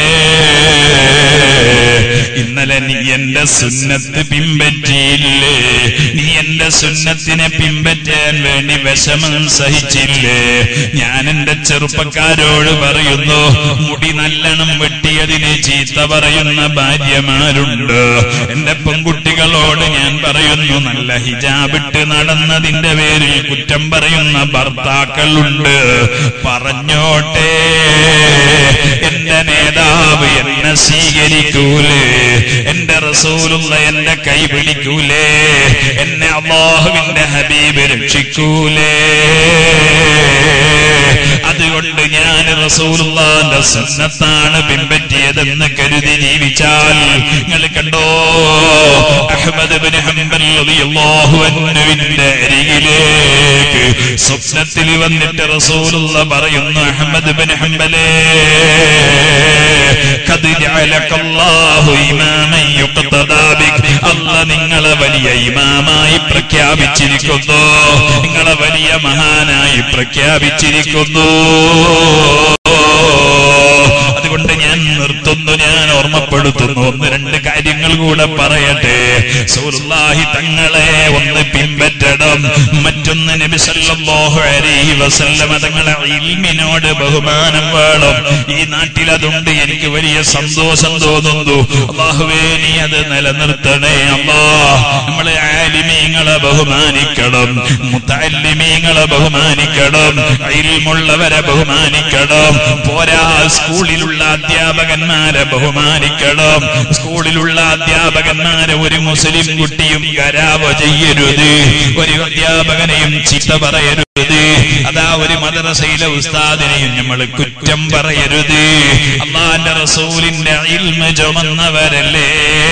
ഇന്നലെ നീ എന്റെ സുന്നത്ത് പിൻപറ്റിയില്ലേ നീ എന്റെ സുന്നത്തിനെ പിൻപറ്റാൻ വേണ്ടി വിഷമം സഹിച്ചില്ലേ ഞാൻ എന്റെ ചെറുപ്പക്കാരോട് പറയുന്നു മുടി നല്ലോണം വെട്ടിയതിനെ ചീത്ത പറയുന്ന ഭാര്യമാരുണ്ട് എന്റെ പെൺകുട്ടികളോട് ഞാൻ പറയുന്നു നല്ല ഹിജാബിട്ട് നടന്നതിന്റെ പേരിൽ കുറ്റം പറയുന്ന ഭർത്താക്കളുണ്ട് പറഞ്ഞോട്ടെ എന്റെ നേതാവ് എന്നെ സ്വീകരിക്കൂലേ എന്റെ റസൂലുള്ള എന്റെ കൈ പിടിക്കൂലേ എന്നെ അള്ളാഹുവിന്റെ ഹബീബ് രക്ഷിക്കൂലേ അതുകൊണ്ട് ഞാൻ റസൂലുള്ളാന്റെ സുന്നത്താണ് പിൻപറ്റിയതെന്ന് കരുതി ജീവിച്ചാൽ നിങ്ങൾ കണ്ടോ അഹമ്മദ് ബിൻ ഹംബൽ റളിയല്ലാഹു അൻഹുവിന്റെ അരികിലേക്ക് സ്വപ്നത്തിൽ വന്നിട്ട് റസൂലുള്ള പറയുന്നു അഹമ്മദ് ബിൻ ഹംബലേ قد جعلك الله إماما يقتدى بك അല്ല നിങ്ങളെ വലിയ ഇമാമായി പ്രഖ്യാപിച്ചിരിക്കുന്നു നിങ്ങളെ വലിയ മഹാനായി പ്രഖ്യാപിച്ചിരിക്കുന്നു അതുകൊണ്ട് ഞാൻ നിർത്തുന്നു ഞാൻ ഓർമ്മ ഓർമ്മപ്പെടുത്തുന്നു ഒന്ന് രണ്ട് കാര്യങ്ങൾ കൂടെ പറയട്ടെ സൂറുല്ലാഹി തങ്ങളെ ഒന്ന് പിൻപറ്റണം മറ്റൊന്ന് നബി സല്ലല്ലാഹു അലൈഹി വസല്ലമ തങ്ങളെ ഇൽമിനോട് ബഹുമാനം വേണം ഈ നാട്ടിൽ അതുണ്ട് എനിക്ക് വലിയ സന്തോഷം തോന്നുന്നു അള്ളാഹുവേ നീ അത് നിലനിർത്തണേ അല്ലാ നമ്മളെ ആലിമീങ്ങളെ ബഹുമാനിക്കണം മുത്തല്ലിമീങ്ങളെ ബഹുമാനിക്കണം ഇൽമുള്ളവരെ ബഹുമാനിക്കണം പോരാ സ്കൂളിലുള്ള അധ്യാപകന്മാരെ ബഹുമാനിക്കണം സ്കൂളിലുള്ള അധ്യാപകന്മാരെ ഒരു മുസ്ലിം കുട്ടിയും ഗരാവ ചെയ്യരുത് ഒരു അധ്യാപകനെയും ചീത്ത പറയരുത് അതാ ഒരു മദ്രസയിലെ ഉസ്താദിനെയും നമ്മൾ കുറ്റം പറയരുത് അള്ളാന്റെ റസൂലിന്റെ ഇൽമ ചുമന്നവരല്ലേ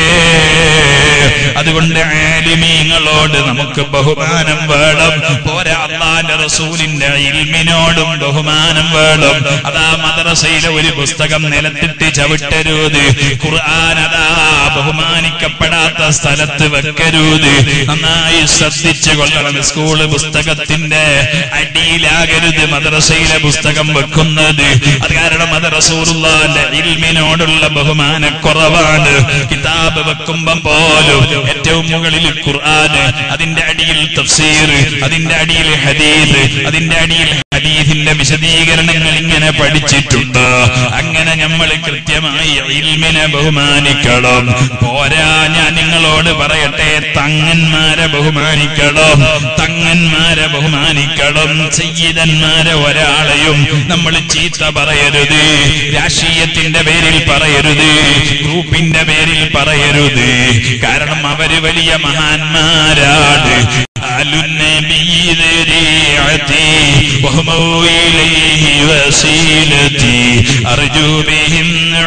അതുകൊണ്ട് ആലിമീങ്ങളോട് നമുക്ക് ബഹുമാനം വേണം പോരാ അള്ളാന്റെ റസൂലിന്റെ ഇൽമിനോടും ബഹുമാനം വേണം അതാ മദ്രസയിലെ ഒരു പുസ്തകം നിലത്തിട്ട് ചവിട്ടരുത് ഖുർആൻ അതാ ബഹുമാനിക്കപ്പെടാത്ത സ്ഥലത്ത് വെക്കരുത് നന്നായി ശ്രദ്ധിച്ചു കൊള്ളണം സ്കൂള് പുസ്തകത്തിന്റെ അടിയിലാകരുത് മദ്രസയിലെ പുസ്തകം വെക്കുന്നത് അത് കാരണം അത് റസൂറുള്ളാന്റെ ഇൽമിനോടുള്ള ബഹുമാനക്കുറവാണ് കിതാബ് വെക്കുമ്പം പോലും ഏറ്റവും മുകളിൽ ഖുർആന് അതിന്റെ അടിയിൽ തഫ്സീർ അതിന്റെ അടിയിൽ ഹദീദ് അതിന്റെ അടിയിൽ ഹദീദിന്റെ വിശദീകരണങ്ങൾ ഇങ്ങനെ പഠിച്ചിട്ടുണ്ട് അങ്ങനെ നമ്മൾ കൃത്യമായി ഇൽമിനെ ബഹുമാനിക്കണം പോരാ ഞാൻ നിങ്ങളോട് പറയട്ടെ തങ്ങന്മാരെ ബഹുമാനിക്കണം തങ്ങന്മാരെ ബഹുമാനിക്കണം സയ്യിദന്മാരെ ഒരാളെയും നമ്മൾ ചീത്ത പറയരുത് രാഷ്ട്രീയത്തിന്റെ പേരിൽ പറയരുത് ഗ്രൂപ്പിന്റെ പേരിൽ പറയരുത് കാരണം അവര് വലിയ മഹാന്മാരാണ് آل النبي ذريعتي وهم إليه وسيلتي أرجو بهم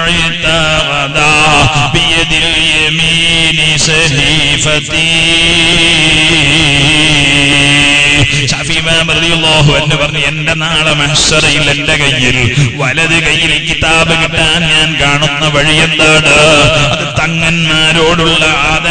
عتاغدا بيد اليمين سهيفتي ഷാഫി ഇമാം റളിയല്ലാഹു അൻഹു പറഞ്ഞു എന്റെ നാളെ മഹ്ശറയിൽ എന്റെ കയ്യിൽ വലത് കയ്യിൽ കിതാബ് കിട്ടാൻ ഞാൻ കാണുന്ന വഴി എന്താണ് അത് തങ്ങന്മാരോടുള്ള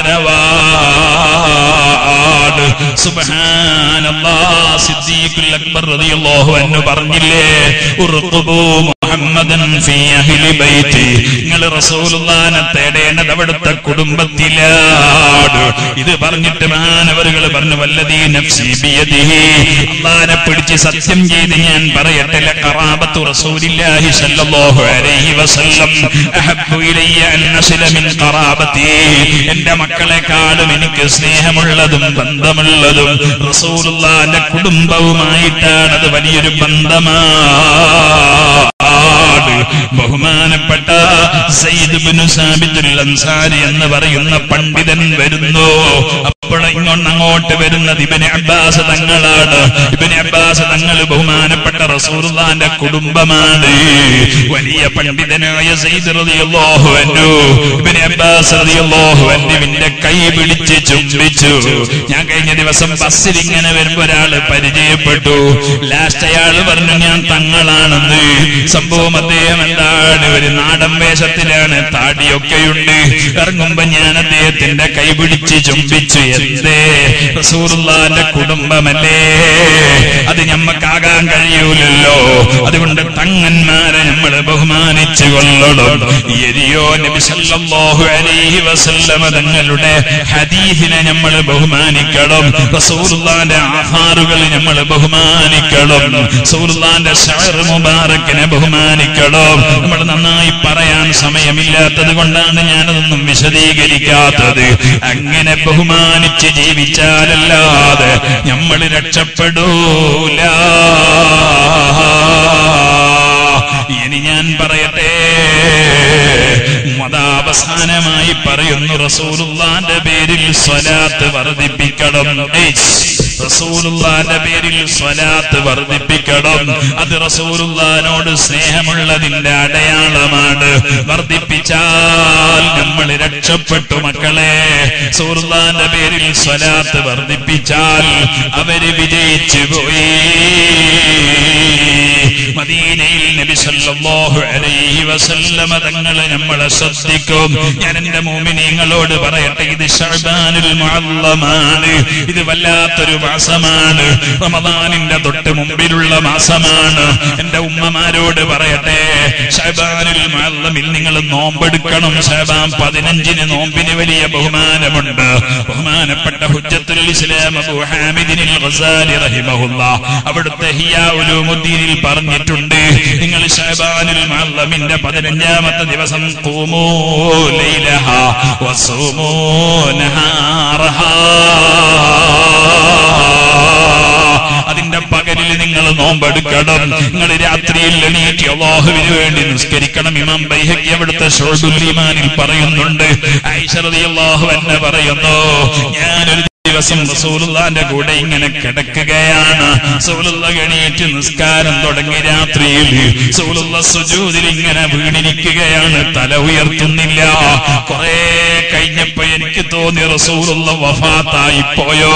ആദരവാണ് സുബ്ഹാനല്ലാഹ് സിദ്ദീഖുൽ അക്ബർ റളിയല്ലാഹു അൻഹു പറഞ്ഞില്ലേ ഉർഖുബൂ മുഹമ്മദൻ ഫീ അഹ്ലി ബൈത്തി നിങ്ങൾ റസൂലുള്ളാനെ തേടേണ്ടത് അവിടുത്തെ കുടുംബത്തിലാണ് ഇത് പറഞ്ഞിട്ട് മാനവറുകൾ പറഞ്ഞു വല്ലതീ നഫ്സി ബിയദിഹി അള്ളാനെ പിടിച്ച് സത്യം ചെയ്ത് ഞാൻ പറയട്ടെ ലഖറാബത്തു റസൂലില്ലാഹി സല്ലല്ലാഹു അലൈഹി വസല്ലം അഹബ്ബു ഇലയ്യ അൻ നസില മിൻ ഖറാബത്തി എന്റെ മക്കളെക്കാളും എനിക്ക് സ്നേഹമുള്ളതും ബന്ധമുള്ളതും റസൂലുള്ളാന്റെ കുടുംബവുമായിട്ടാണ് അത് വലിയൊരു ബന്ധമാണ് ബഹുമാനപ്പെട്ട സയ്യിദ് ഇബ്നു സാബിത്തുൽ അൻസാരി എന്ന് പറയുന്ന പണ്ഡിതൻ വരുന്നു അപ്പോൾ ഇങ്ങോട്ട് അങ്ങോട്ട് വരുന്നത് ഇബിന് അബ്ബാസ് തങ്ങളാണ് ഇബിന് അബ്ബാസ് തങ്ങൾ ബഹുമാനപ്പെട്ട റസൂലുള്ളാന്റെ കുടുംബമാണ് വലിയ പണ്ഡിതനായ സയ്യിദ് റളിയല്ലാഹു അൻഹു ഇബിന് അബ്ബാസ് റളിയല്ലാഹു അൻഹുവിന്റെ കൈ പിടിച്ച് ചുംബിച്ചു ഞാൻ കഴിഞ്ഞ ദിവസം ബസ്സിൽ ഇങ്ങനെ വരുമ്പോ ഒരാള് പരിചയപ്പെട്ടു ലാസ്റ്റ് അയാള് പറഞ്ഞു ഞാൻ തങ്ങളാണെന്ന് സംഭവം അദ്ദേഹം എന്താണ് ഒരു നാടൻ വേഷത്തിലാണ് താടിയൊക്കെയുണ്ട് ഇറങ്ങുമ്പോ ഞാൻ അദ്ദേഹത്തിന്റെ കൈ പിടിച്ച് ചുംബിച്ചു എന്തേ റസൂറുള്ളാന്റെ കുടുംബമല്ലേ അത് ഞമ്മക്കാകാൻ കഴിയൂലല്ലോ അതുകൊണ്ട് തങ്ങന്മാരെ നമ്മൾ ബഹുമാനിച്ചു കൊള്ളണം എരിയോ നബി സല്ലല്ലാഹു അലൈഹി വസല്ലമ തങ്ങളുടെ ഹദീഹിനെ നമ്മൾ ബഹുമാനിക്കണം റസൂലുള്ളാന്റെ ആഹാറുകൾ നമ്മൾ ബഹുമാനിക്കണം റസൂലുള്ളാന്റെ ഷഅർ മുബാറക്കിനെ ബഹുമാനിക്കണം നമ്മൾ നന്നായി പറയാൻ സമയമില്ലാത്തത് കൊണ്ടാണ് ഞാനതൊന്നും വിശദീകരിക്കാത്തത് അങ്ങനെ ബഹുമാനിച്ച് ജീവിച്ചാലല്ലാതെ നമ്മൾ രക്ഷപ്പെടൂല ഇനി ഞാൻ പറയട്ടെ മതാവസാനമായി പറയുന്നു റസൂലുള്ളാന്റെ പേരിൽ സ്വലാത്ത് വർദ്ധിപ്പിക്കണം ഏയ്, റസൂലുള്ളാന്റെ പേരിൽ സ്വലാത്ത് വർദ്ധിപ്പിക്കണം അത് റസൂലുള്ളാനോട് സ്നേഹമുള്ളതിന്റെ അടയാളമാണ് വർദ്ധിപ്പിച്ചാൽ നമ്മൾ രക്ഷപ്പെട്ടു മക്കളെ റസൂലുള്ളാന്റെ പേരിൽ സ്വലാത്ത് വർദ്ധിപ്പിച്ചാൽ അവര് വിജയിച്ചു പോയി മദീനയിൽ നബി സല്ലല്ലാഹു അലൈഹി വസല്ലമ തങ്ങളെ നമ്മളെ ശ്രദ്ധിക്കും ഞാൻ എന്റെ മോമിനിങ്ങളോട് പറയട്ടെ ഇത് ഷഅബാനുൽ മുഅല്ലമാണ് ഇത് വല്ലാത്തൊരു മാസമാണ് റമദാനിന്റെ തൊട്ട് മുമ്പിലുള്ള മാസമാണ് എന്റെ ഉമ്മമാരോട് പറയട്ടെ ഷഅബാനുൽ മുഅല്ലമിൽ നിങ്ങൾ നോമ്പെടുക്കണം ഷഅബാൻ പതിനഞ്ചിന് നോമ്പിന് വലിയ ബഹുമാനമുണ്ട് ബഹുമാനപ്പെട്ട ഹുജ്ജത്തുൽ ഇസ്ലാം അബൂ ഹാമിദിനിൽ ഗസാലി റഹിമഹുല്ലാ അവിടുത്തെ ഹിയാ ഉലൂമുദ്ദീനിൽ പറഞ്ഞിട്ടുണ്ട് നിങ്ങൾ ഷഅബാനുൽ മുഅല്ലമിന്റെ പതിനഞ്ചാമത്തെ ദിവസം ഖൂമൂ ലൈലഹ വസൂമൂ നഹാറഹാ അതിന്റെ പകലിൽ നിങ്ങൾ നോമ്പെടുക്കണം നിങ്ങൾ രാത്രിയിൽ എണീറ്റ് അള്ളാഹുവിന് വേണ്ടി നിസ്കരിക്കണം ഇമാം ബൈഹക്കി അവിടുത്തെ ഷോദുല്ലിമാനിൽ പറയുന്നുണ്ട് ഐശ്വരതി അള്ളാഹു എന്നെ പറയുന്നു ഞാനൊരു ദിവസം റസൂലുള്ളാന്റെ കൂടെ ഇങ്ങനെ കിടക്കുകയാണ് റസൂലുള്ള എണീറ്റ് നിസ്കാരം തുടങ്ങി രാത്രിയിൽ റസൂലുള്ള സുജൂദിൽ ഇങ്ങനെ വീണിരിക്കുകയാണ് തല ഉയർത്തുന്നില്ല കുറെ കഴിഞ്ഞപ്പോ എനിക്ക് തോന്നി റസൂലുള്ള വഫാത്തായി പോയോ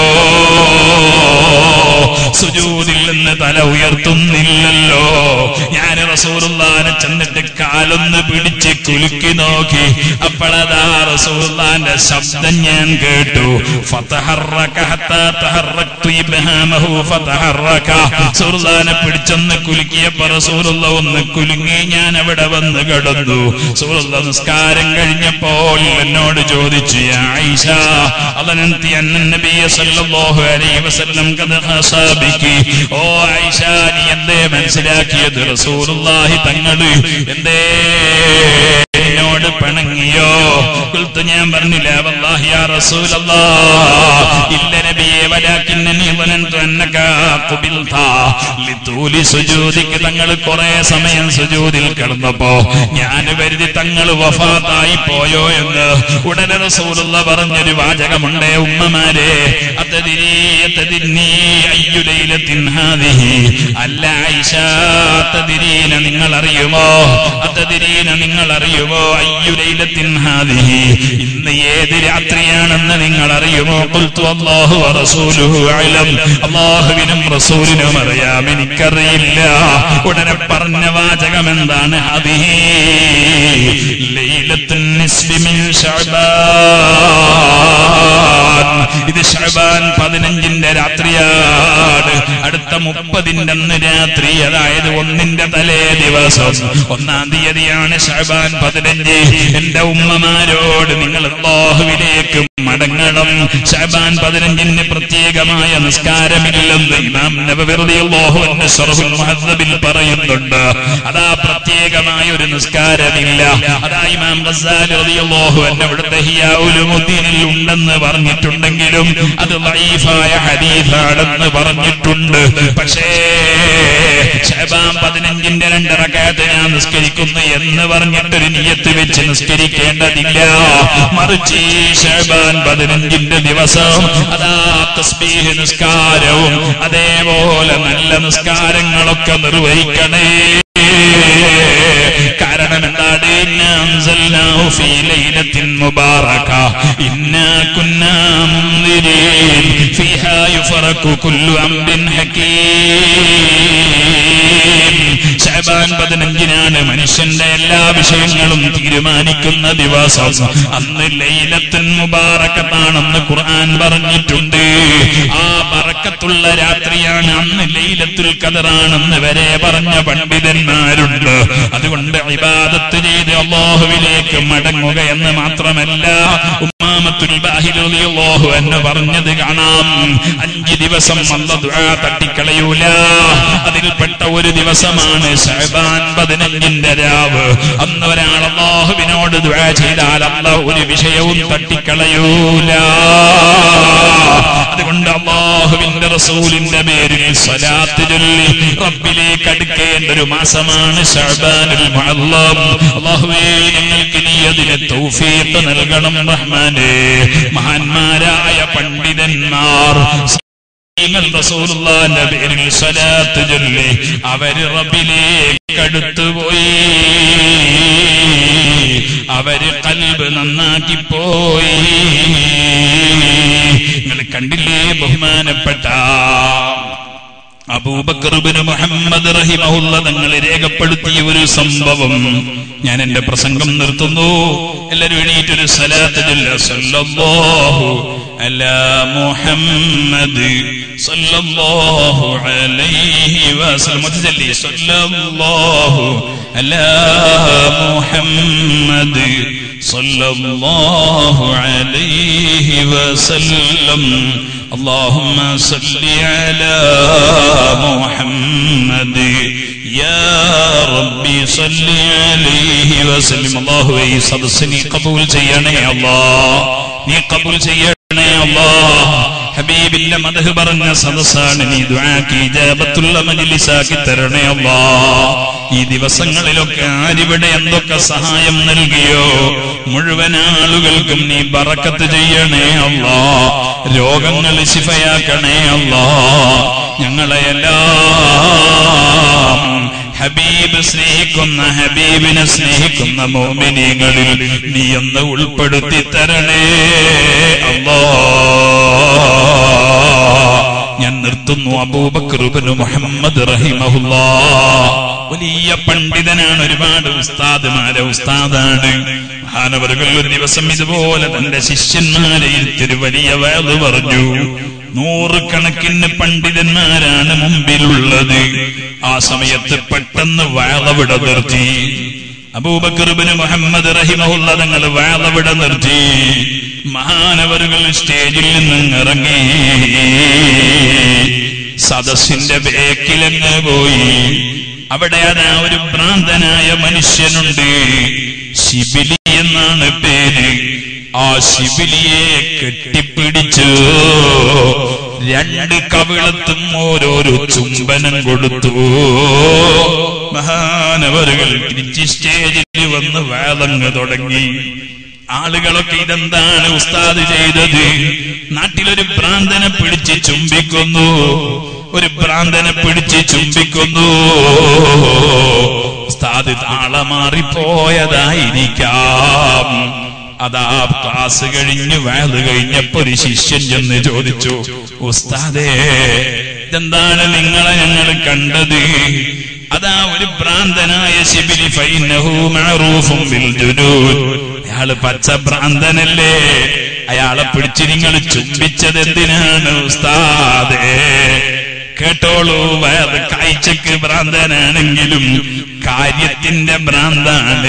സുജൂദിൽ നിന്ന് തല ഉയർത്തുന്നില്ലല്ലോ ഞാൻ റസൂലുള്ളാനെ ചെന്നിട്ട് കാലൊന്ന് പിടിച്ച് കുലുക്കി നോക്കി അപ്പോഴതാ റസൂലുള്ളാന്റെ ശബ്ദം ഞാൻ കേട്ടു ഫതഹറക ഹത്താ തഹറക്തു ഇബ്ഹാമഹു ഫതഹറക റസൂലുള്ളാനെ പിടിച്ചൊന്ന് കുലുക്കിയപ്പോ റസൂലുള്ള ഒന്ന് കുലുങ്ങി ഞാൻ അവിടെ വന്ന് കിടന്നു റസൂലുള്ള നിസ്കാരം കഴിഞ്ഞപ്പോൾ എന്നോട് ചോദിച്ചു യാ ആയിഷ അലനന്തി അന്ന നബിയ സല്ലല്ലാഹു അലൈഹി വസല്ലം കദ ഹാസാബിക്ക് ഓ ആയിഷ നീ എന്തേ മനസ്സിലാക്കിയത് റസൂലുള്ളാഹി തങ്ങള് എന്തേ എന്നോട് പിണങ്ങിയോ കുൽത്തു ഞാൻ പറഞ്ഞില്ല വല്ലാഹി യാ റസൂലല്ലാഹ് ഇല്ല നബിയെ വലാകിന്നനി വനന്തു അന്നക ഖുബിൽത ലിതൂലി സുജൂദിക്ക് തങ്ങൾ കുറെ സമയം സുജൂദിൽ കിടന്നപ്പോ ഞാൻ കരുതി തങ്ങൾ വഫാത്തായി പോയോ എന്ന് ഉടനെ റസൂലുള്ള പറഞ്ഞൊരു വാചകമുണ്ട് ഉമ്മമാരെ അത്തതിരി അത്തതിരി അയ്യുലൈലത്തിൻ ഹാദിഹി അല്ല ഐഷ അത്തതിരീന നിങ്ങൾ അറിയുമോ അത്തതിരീന നിങ്ങൾ അറിയുമോ അയ്യുലൈലത്തിൻ ഹാദിഹി ഇന്ന് ഏത് രാത്രിയാണെന്ന് നിങ്ങൾ അറിയുമോ ഖുൽതു അല്ലാഹു വറസൂലുഹു അലം അല്ലാഹുവിനും റസൂലിനും അറിയാം എനിക്കറിയില്ല ഉടനെ പറഞ്ഞ വാചകം എന്താണ് ഹാദിഹി ലൈലത്തുൻ നിസ്ബി മിൻ ശഅബാൻ ഇത് ഷഅബാൻ പതിനഞ്ചിന്റെ രാത്രിയാണ് അടുത്ത മുപ്പതിന്റെ അന്ന് രാത്രി അതായത് ഒന്നിന്റെ തലേ ദിവസം ഒന്നാം തീയതിയാണ് ഷഅബാൻ പതിനഞ്ച് എന്റെ ഉമ്മമാരോട് നിങ്ങൾ അല്ലാഹുവിലേക്ക് മടങ്ങണം ഷഅബാൻ പതിനഞ്ചിന് പ്രത്യേകമായ നിസ്കാരമില്ലെന്ന് ഇമാം നബവി റളിയല്ലാഹു അൻഹു ശർഹുൽ മുഹദ്ദബിൽ പറയുന്നുണ്ട് അതാ പ്രത്യേകമായ ഒരു നിസ്കാരമില്ല അതാ ഇമാം ഗസാലി റളിയല്ലാഹു അൻഹു അവിടുത്തെ ഹിയാ ഉലുമുദ്ദീനിൽ ഉണ്ടെന്ന് പറഞ്ഞിട്ടുണ്ടെങ്കിലും അത് ലൈഫായ ഹദീസാണെന്ന് പറഞ്ഞിട്ടുണ്ട് പക്ഷേ ഷഹബാൻ പതിനഞ്ചിന്റെ രണ്ടറക്കാത്ത് ഞാൻ നിസ്കരിക്കുന്നു എന്ന് പറഞ്ഞിട്ടൊരു നിയത്ത് വെച്ച് നിസ്കരിക്കേണ്ടതില്ല മറിച്ച് ഈ ഷഹബാൻ പതിനഞ്ചിന്റെ ദിവസം അതാ തസ്ബീഹ് നിസ്കാരവും അതേപോലെ നല്ല നിസ്കാരങ്ങളൊക്കെ നിർവഹിക്കണേ കാരണം എന്താണ് ഇന്നാ അൻസൽനാഹു ഫീ ലൈലത്തിൻ മുബാറക ഇന്നാ കുന്നാ മുൻദിരീൻ ഫീഹാ യുഫറഖു കുല്ലു അംറിൻ ഹകീം ശഅബാൻ പതിനഞ്ചിനാണ് മനുഷ്യന്റെ എല്ലാ വിഷയങ്ങളും തീരുമാനിക്കുന്ന ദിവസം അന്ന് ലൈലത്തുൻ മുബാറക്കത്താണെന്ന് ഖുർആൻ പറഞ്ഞിട്ടുണ്ട് ആ ബറക്കത്തുള്ള രാത്രിയാണ് അന്ന് ലൈലത്തുൽ ഖദറാണെന്ന് വരെ പറഞ്ഞ പണ്ഡിതന്മാരുണ്ട് അതുകൊണ്ട് ഇബാദത്ത് ചെയ്ത് അള്ളാഹുവിലേക്ക് മടങ്ങുക എന്ന് മാത്രമല്ല ഉമ്മാമത്തുൽ ബാഹിർ റളിയല്ലാഹു അൻഹു പറഞ്ഞത് കാണാം അഞ്ച് ദിവസം അല്ല ദുആ തട്ടിക്കളയൂല അതിൽപ്പെട്ട ഒരു ദിവസമാണ് ശഅബാൻ പതിനഞ്ചിന്റെ രാവ് അന്ന് ഒരാൾ അള്ളാഹുവിനോട് ദുആ ചെയ്താൽ അല്ല ഒരു വിഷയവും തട്ടിക്കളയൂല അതുകൊണ്ട് അള്ളാഹുവിന്റെ റസൂലിന്റെ പേരിൽ സ്വലാത്ത് ചൊല്ലി റബ്ബിലേക്ക് അടുക്കേണ്ട ഒരു മാസമാണ് ശഅബാനുൽ മുഅല്ലം അള്ളാഹുവേ ഞങ്ങൾക്ക് നീ അതിന് തൗഫീഖ് നൽകണം റഹ്മാനേ മഹാന്മാരായ പണ്ഡിതന്മാർ നിങ്ങൾ റസൂലുള്ളാന്റെ പേരിൽ സ്വലാത്ത് ചൊല്ലി അവര് റബ്ബിലേക്ക് അടുത്തുപോയി അവര് കൽബ് നന്നാക്കി പോയി നിങ്ങൾ കണ്ടില്ലേ ബഹുമാനപ്പെട്ട അബൂബക്കറുബിന് മുഹമ്മദ് റഹിമഹുല്ല തങ്ങൾ രേഖപ്പെടുത്തിയ ഒരു സംഭവം ഞാൻ എന്റെ പ്രസംഗം നിർത്തുന്നു എല്ലാവരും എണീറ്റൊരു സലാത്ത് ചൊല്ല. സല്ലല്ലാഹു അലാ മുഹമ്മദ് സല്ലല്ലാഹു അലൈഹി വസല്ലം മൊത്തം ചൊല്ലി. സല്ലല്ലാഹു അലാ മുഹമ്മദ് സല്ലല്ലാഹു അലൈഹി വസല്ലം اللهم صل على محمد يا ربي صل عليه وسلم الله ഈ സദസ്സ് നീ കബൂൽ ചെയ്യണേ അല്ലാ നീ കബൂൽ ചെയ്യണേ അല്ലാ ഹബീബിന്റെ മദഹ് പറഞ്ഞ സദസ്സാണ് നീ ദുആക്ക് ഇജാബത്തുള്ള മജ്ലിസാക്കി തരണേ അല്ലാ ഈ ദിവസങ്ങളിലൊക്കെ ആരിവിടെ എന്തൊക്കെ സഹായം നൽകിയോ മുഴുവൻ ആളുകൾക്കും നീ ബറക്കത്ത് ചെയ്യണേ അല്ലാ രോഗങ്ങൾ ശിഫയാക്കണേ അല്ലാ ഞങ്ങളെ എല്ലാം ഹബീബ് സ്നേഹിക്കുന്ന ഹബീബിനെ സ്നേഹിക്കുന്ന മോമിനികളിൽ നീ ഒന്ന് ഉൾപ്പെടുത്തി തരണേ അല്ലാ ഞാൻ നിർത്തുന്നു അബൂബക്കറുബനു മുഹമ്മദ് റഹിമഹുല്ലാ വലിയ പണ്ഡിതനാണ് ഒരുപാട് ഉസ്താദുമാരെ ഉസ്താദാണ് മഹാനവറുകൾ ഒരു ദിവസം ഇതുപോലെ തന്റെ ശിഷ്യന്മാരെ ഇരുത്തൊരു വലിയ വേദ പറഞ്ഞു നൂറുകണക്കിന് പണ്ഡിതന്മാരാണ് മുമ്പിലുള്ളത് ആ സമയത്ത് പെട്ടെന്ന് വേളവിട നിർത്തി അബൂബക്കറുബിന് മുഹമ്മദ് റഹിമഹുല്ല തങ്ങൾ വേളവിട നിർത്തി മഹാനവറുകൾ സ്റ്റേജിൽ നിന്ന് ഇറങ്ങി സദസ്സിന്റെ ബേക്കിലങ്ങ് പോയി അവിടെ അതാ ഒരു ഭ്രാന്തനായ മനുഷ്യനുണ്ട് ശിബിലി എന്നാണ് പേര് ആ ശിബിലിയെ കെട്ടിപ്പിടിച്ചു രണ്ട് കവിളത്തും ഓരോരോ ചുംബനം കൊടുത്തു മഹാനവറുകൾ തിരിച്ച് സ്റ്റേജിൽ വന്ന് വേളങ്ങ് തുടങ്ങി ആളുകളൊക്കെ ഇതെന്താണ് ഉസ്താദ് ചെയ്തത് നാട്ടിലൊരു ഭ്രാന്തനെ പിടിച്ച് ചുംബിക്കുന്നു ഒരു ഭ്രാന്തനെ പിടിച്ച് ചുംബിക്കുന്നു ഉസ്താദ് താളമാറിപ്പോയതായിരിക്കാം അതാ ക്ലാസ് കഴിഞ്ഞ് വയത് കഴിഞ്ഞപ്പോ ഒരു ശിഷ്യൻ ചെന്ന് ചോദിച്ചു ഉസ്താദേ ഇതെന്താണ് നിങ്ങളെ ഞങ്ങൾ കണ്ടത് അതാ ഒരു ഭ്രാന്തനായ ശിബിലി ഫൈനഹു മഅറൂഫും ബിൽ ജുനൂൻ അയാള് പച്ച ഭ്രാന്തനല്ലേ അയാളെ പിടിച്ച് നിങ്ങൾ ചുംബിച്ചത് എന്തിനാണ് ഉസ്താദേ കേട്ടോളൂ വേറെ കാഴ്ചക്ക് ഭ്രാന്തനാണെങ്കിലും കാര്യത്തിന്റെ ഭ്രാന്താണ്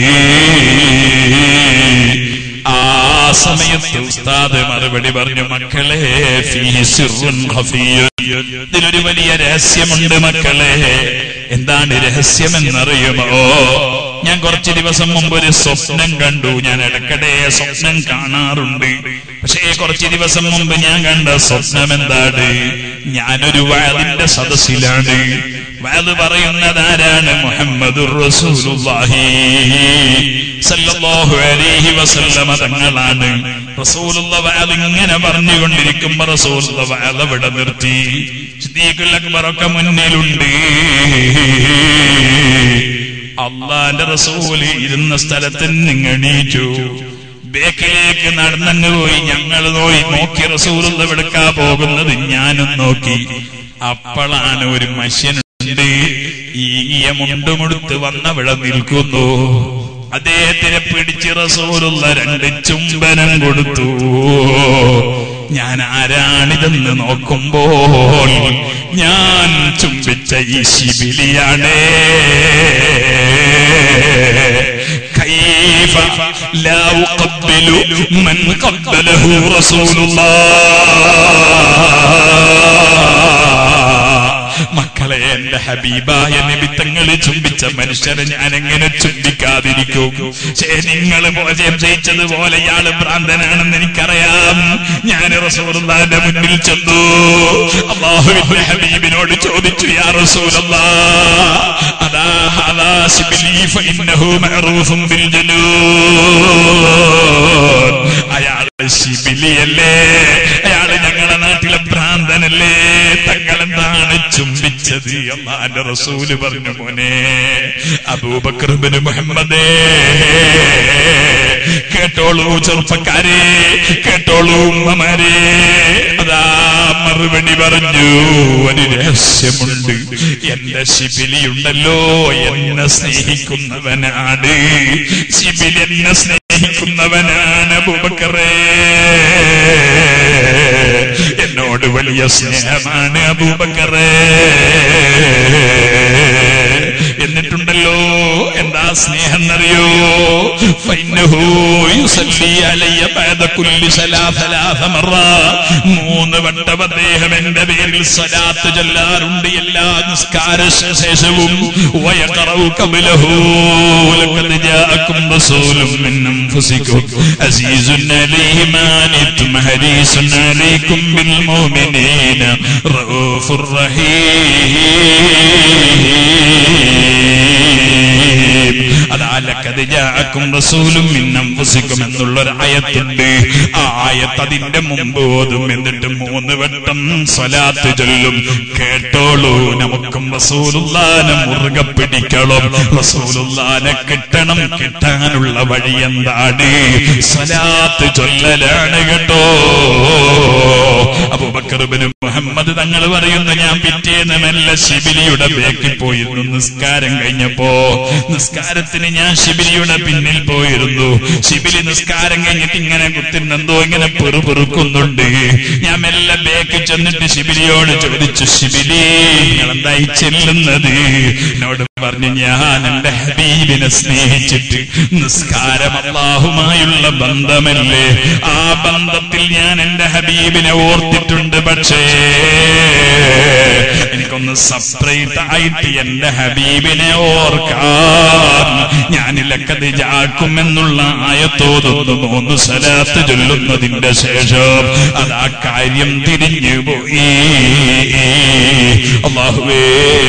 ആ സമയത്ത് ഉസ്താദ് മറുപടി പറഞ്ഞു മക്കളെ ഫീ സിർറുൻ ഖഫിയ്യുൻ. ഇതിലൊരു വലിയ രഹസ്യമുണ്ട് മക്കളെ എന്താണ് രഹസ്യമെന്നറിയുമോ ഞാൻ കുറച്ച് ദിവസം മുമ്പ് ഒരു സ്വപ്നം കണ്ടു ഞാൻ ഇടയ്ക്കിടെ സ്വപ്നം കാണാറുണ്ട് പക്ഷേ കുറച്ച് ദിവസം മുമ്പ് ഞാൻ കണ്ട സ്വപ്നം എന്താണ് ഞാനൊരു വാലിന്റെ സദസ്സിലാണ് വാല് പറയുന്നത് ആരാണ് മുഹമ്മദ് റസൂലുള്ളാഹി സല്ലല്ലാഹു അലൈഹി വസല്ലമ തങ്ങളാണ് റസൂലുള്ള വാൽ ഇങ്ങനെ പറഞ്ഞുകൊണ്ടിരിക്കുമ്പോ റസൂലുള്ള വാൽ അവിടെ നിർത്തി സിദ്ദീഖുൽ അക്ബറൊക്കെ മുന്നിലുണ്ട് അള്ളാന്റെ റസൂല് ഇരുന്ന സ്ഥലത്ത് നിങ്ങൾ എണീറ്റു ബേക്കിലേക്ക് നടന്നു പോയി ഞങ്ങൾ പോയി നോക്കി റസൂലുള്ള എടുക്കാ പോകുന്നത് ഞാനും നോക്കി അപ്പോഴാണ് ഒരു മനുഷ്യനുണ്ട് ഈങ്ങിയ മുണ്ടുമുടുത്ത് വന്നവിടെ നിൽക്കുന്നു അദ്ദേഹത്തിനെ പിടിച്ച് റസൂലുള്ള രണ്ട് ചുംബനം കൊടുത്തു ഞാൻ ആരാണിതെന്ന് നോക്കുമ്പോൾ ഞാൻ ചുംബിച്ച ഈ ശിബിലിയാണ് كيف لا أقبل من قبله رسول الله മക്കളെ എന്റെ ഹബീബായ നിമിത്തങ്ങൾ ചുംബിച്ച മനുഷ്യരെ ഞാൻ എങ്ങനെ ചുംബിക്കാതിരിക്കും പക്ഷേ നിങ്ങൾ മോചയം ചെയ്യിച്ചതുപോലെ ഇയാള് ഭ്രാന്തനാണെന്ന് എനിക്കറിയാം ഞാൻ റസൂലുള്ളാന്റെ മുന്നിൽ ചെന്നു അള്ളാഹുവിന്റെ ഹബീബിനോട് ചോദിച്ചു യാ റസൂലല്ലാ അതാ ഹദാ ശിബ്ലി ഫഇന്നഹു മഅറൂഫും ബിൽ ജനൂൻ അയാൾ ശിബിലിയല്ലേ അയാള് ഞങ്ങളുടെ നാട്ടിലെ ഭ്രാന്തനല്ലേ തങ്ങളെന്താണ് ചുംബിച്ചത് അള്ളാന്റെ റസൂല് പറഞ്ഞു മോനെ അബൂബക്രബിന് മുഹമ്മദേ കേട്ടോളൂ ചെറുപ്പക്കാരെ കേട്ടോളൂ ഉമ്മമാരെ അതാ മറുപടി പറഞ്ഞു ഒരു രഹസ്യമുണ്ട് എന്റെ ശിബിലിയുണ്ടല്ലോ എന്നെ സ്നേഹിക്കുന്നവനാണ് ശിബിലി എന്നെ സ്നേഹിക്കുന്നവനാണ് അബൂബക്കറേ എന്നോട് വലിയ സ്നേഹമാണ് അബൂബക്കറേ എന്നിട്ടുണ്ടല്ലോ എന്താ സ്നേഹം എന്നറിയോ ഫൈനഹു യുസല്ലി അലയ്യ ബഅദ കുല്ലി സലാ- സലാസ മറ. മൂന്ന് വട്ടം അദ്ദേഹം എന്റെ പേരിൽ സലാത്ത് ചൊല്ലാറുണ്ട് എല്ലാ നിസ്കാര ശേഷവും വയഖറഉ ഖബ്ലഹു ലഖദ് ജാഅക്കും റസൂലും മിൻ അൻഫുസിക്കും അസീസുൻ അലൈഹി മാ അനിത്തും ഹരീസുൻ അലൈക്കും ബിൽ മുഅ്മിനീന റഊഫുർ റഹീം അതാ ലഖദ് ജാഅക്കും റസൂലും മിൻ അൻഫുസിക്കും എന്നുള്ള ഒരു ആയത്തുണ്ട് ആ ആയത്ത് അതിന്റെ മുമ്പ് ഓതും എന്നിട്ട് മൂന്ന് വട്ടം സ്വലാത്ത് ചൊല്ലും കേട്ടോളൂ നമുക്കും റസൂലുള്ളാനെ മുറുകെ പിടിക്കണം റസൂലുള്ളാനെ കിട്ടണം കിട്ടാനുള്ള വഴി എന്താണ് സ്വലാത്ത് ചൊല്ലലാണ് കേട്ടോ അബൂബക്കർബിന് മുഹമ്മദ് തങ്ങൾ പറയുന്നു ഞാൻ പിറ്റേന്ന് മെല്ലെ ശിബിലിയുടെ ബേക്കിൽ പോയിരുന്നു നിസ്കാരം കഴിഞ്ഞപ്പോ നിസ്കാരത്തിന് ഞാൻ ശിബിലിയുടെ പിന്നിൽ പോയിരുന്നു ശിബിലി നിസ്കാരം കഴിഞ്ഞിട്ട് ഇങ്ങനെ കുത്തിരുന്നെന്തോ ഇങ്ങനെ പെറുപെറുക്കുന്നുണ്ട് ഞാൻ മെല്ലെ ബേക്കിൽ ചെന്നിട്ട് ശിബിലിയോട് ചോദിച്ചു ശിബിലി നിങ്ങൾ എന്തായി ചെല്ലുന്നത് എന്നോട് പറഞ്ഞു ഞാൻ എന്റെ ഹബീബിനെ സ്നേഹിച്ചിട്ട് നിസ്കാരം അള്ളാഹുമായുള്ള ബന്ധമല്ലേ ആ ബന്ധത്തിൽ ഞാൻ എന്റെ ഹബീബിനെ ഓർത്തിട്ടുണ്ട് പക്ഷേ എനിക്കൊന്ന് സെപ്പറേറ്റ് ആയിട്ട് എന്റെ ഹബീബിനെ ഓർക്കാൻ ഞാൻ ലക്കത് ജാക്കും എന്നുള്ള ആയത്തോതൊന്ന് മൂന്ന് സലാത്ത് ചൊല്ലുന്നതിന്റെ ശേഷം അതാ കാര്യം തിരിഞ്ഞു പോയി അള്ളാഹുവേ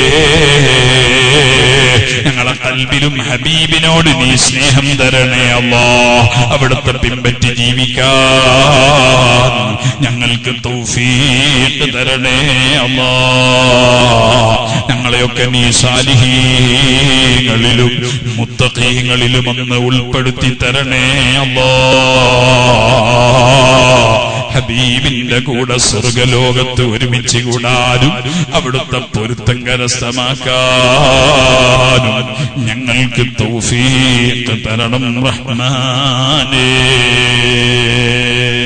ഞങ്ങളെ കൽബിലും ഹബീബിനോട് നീ സ്നേഹം തരണേ അല്ലാ അവിടുത്തെ പിൻപറ്റി ജീവിക്കാൻ ഞങ്ങൾക്ക് തൗഫീഖ് തരണേ അല്ലാ ഞങ്ങളെയൊക്കെ നീ സാലിഹീങ്ങളിലും മുത്തഖീങ്ങളിലും ഒന്ന് ഉൾപ്പെടുത്തി തരണേ അല്ലാ ഹബീബിന്റെ കൂടെ സ്വർഗലോകത്ത് ഒരുമിച്ച് കൂടാനും അവിടുത്തെ പൊരുത്തം കരസ്ഥമാക്കാനും ഞങ്ങൾക്ക് തൗഫീഖ് തരണം റഹ്മാനേ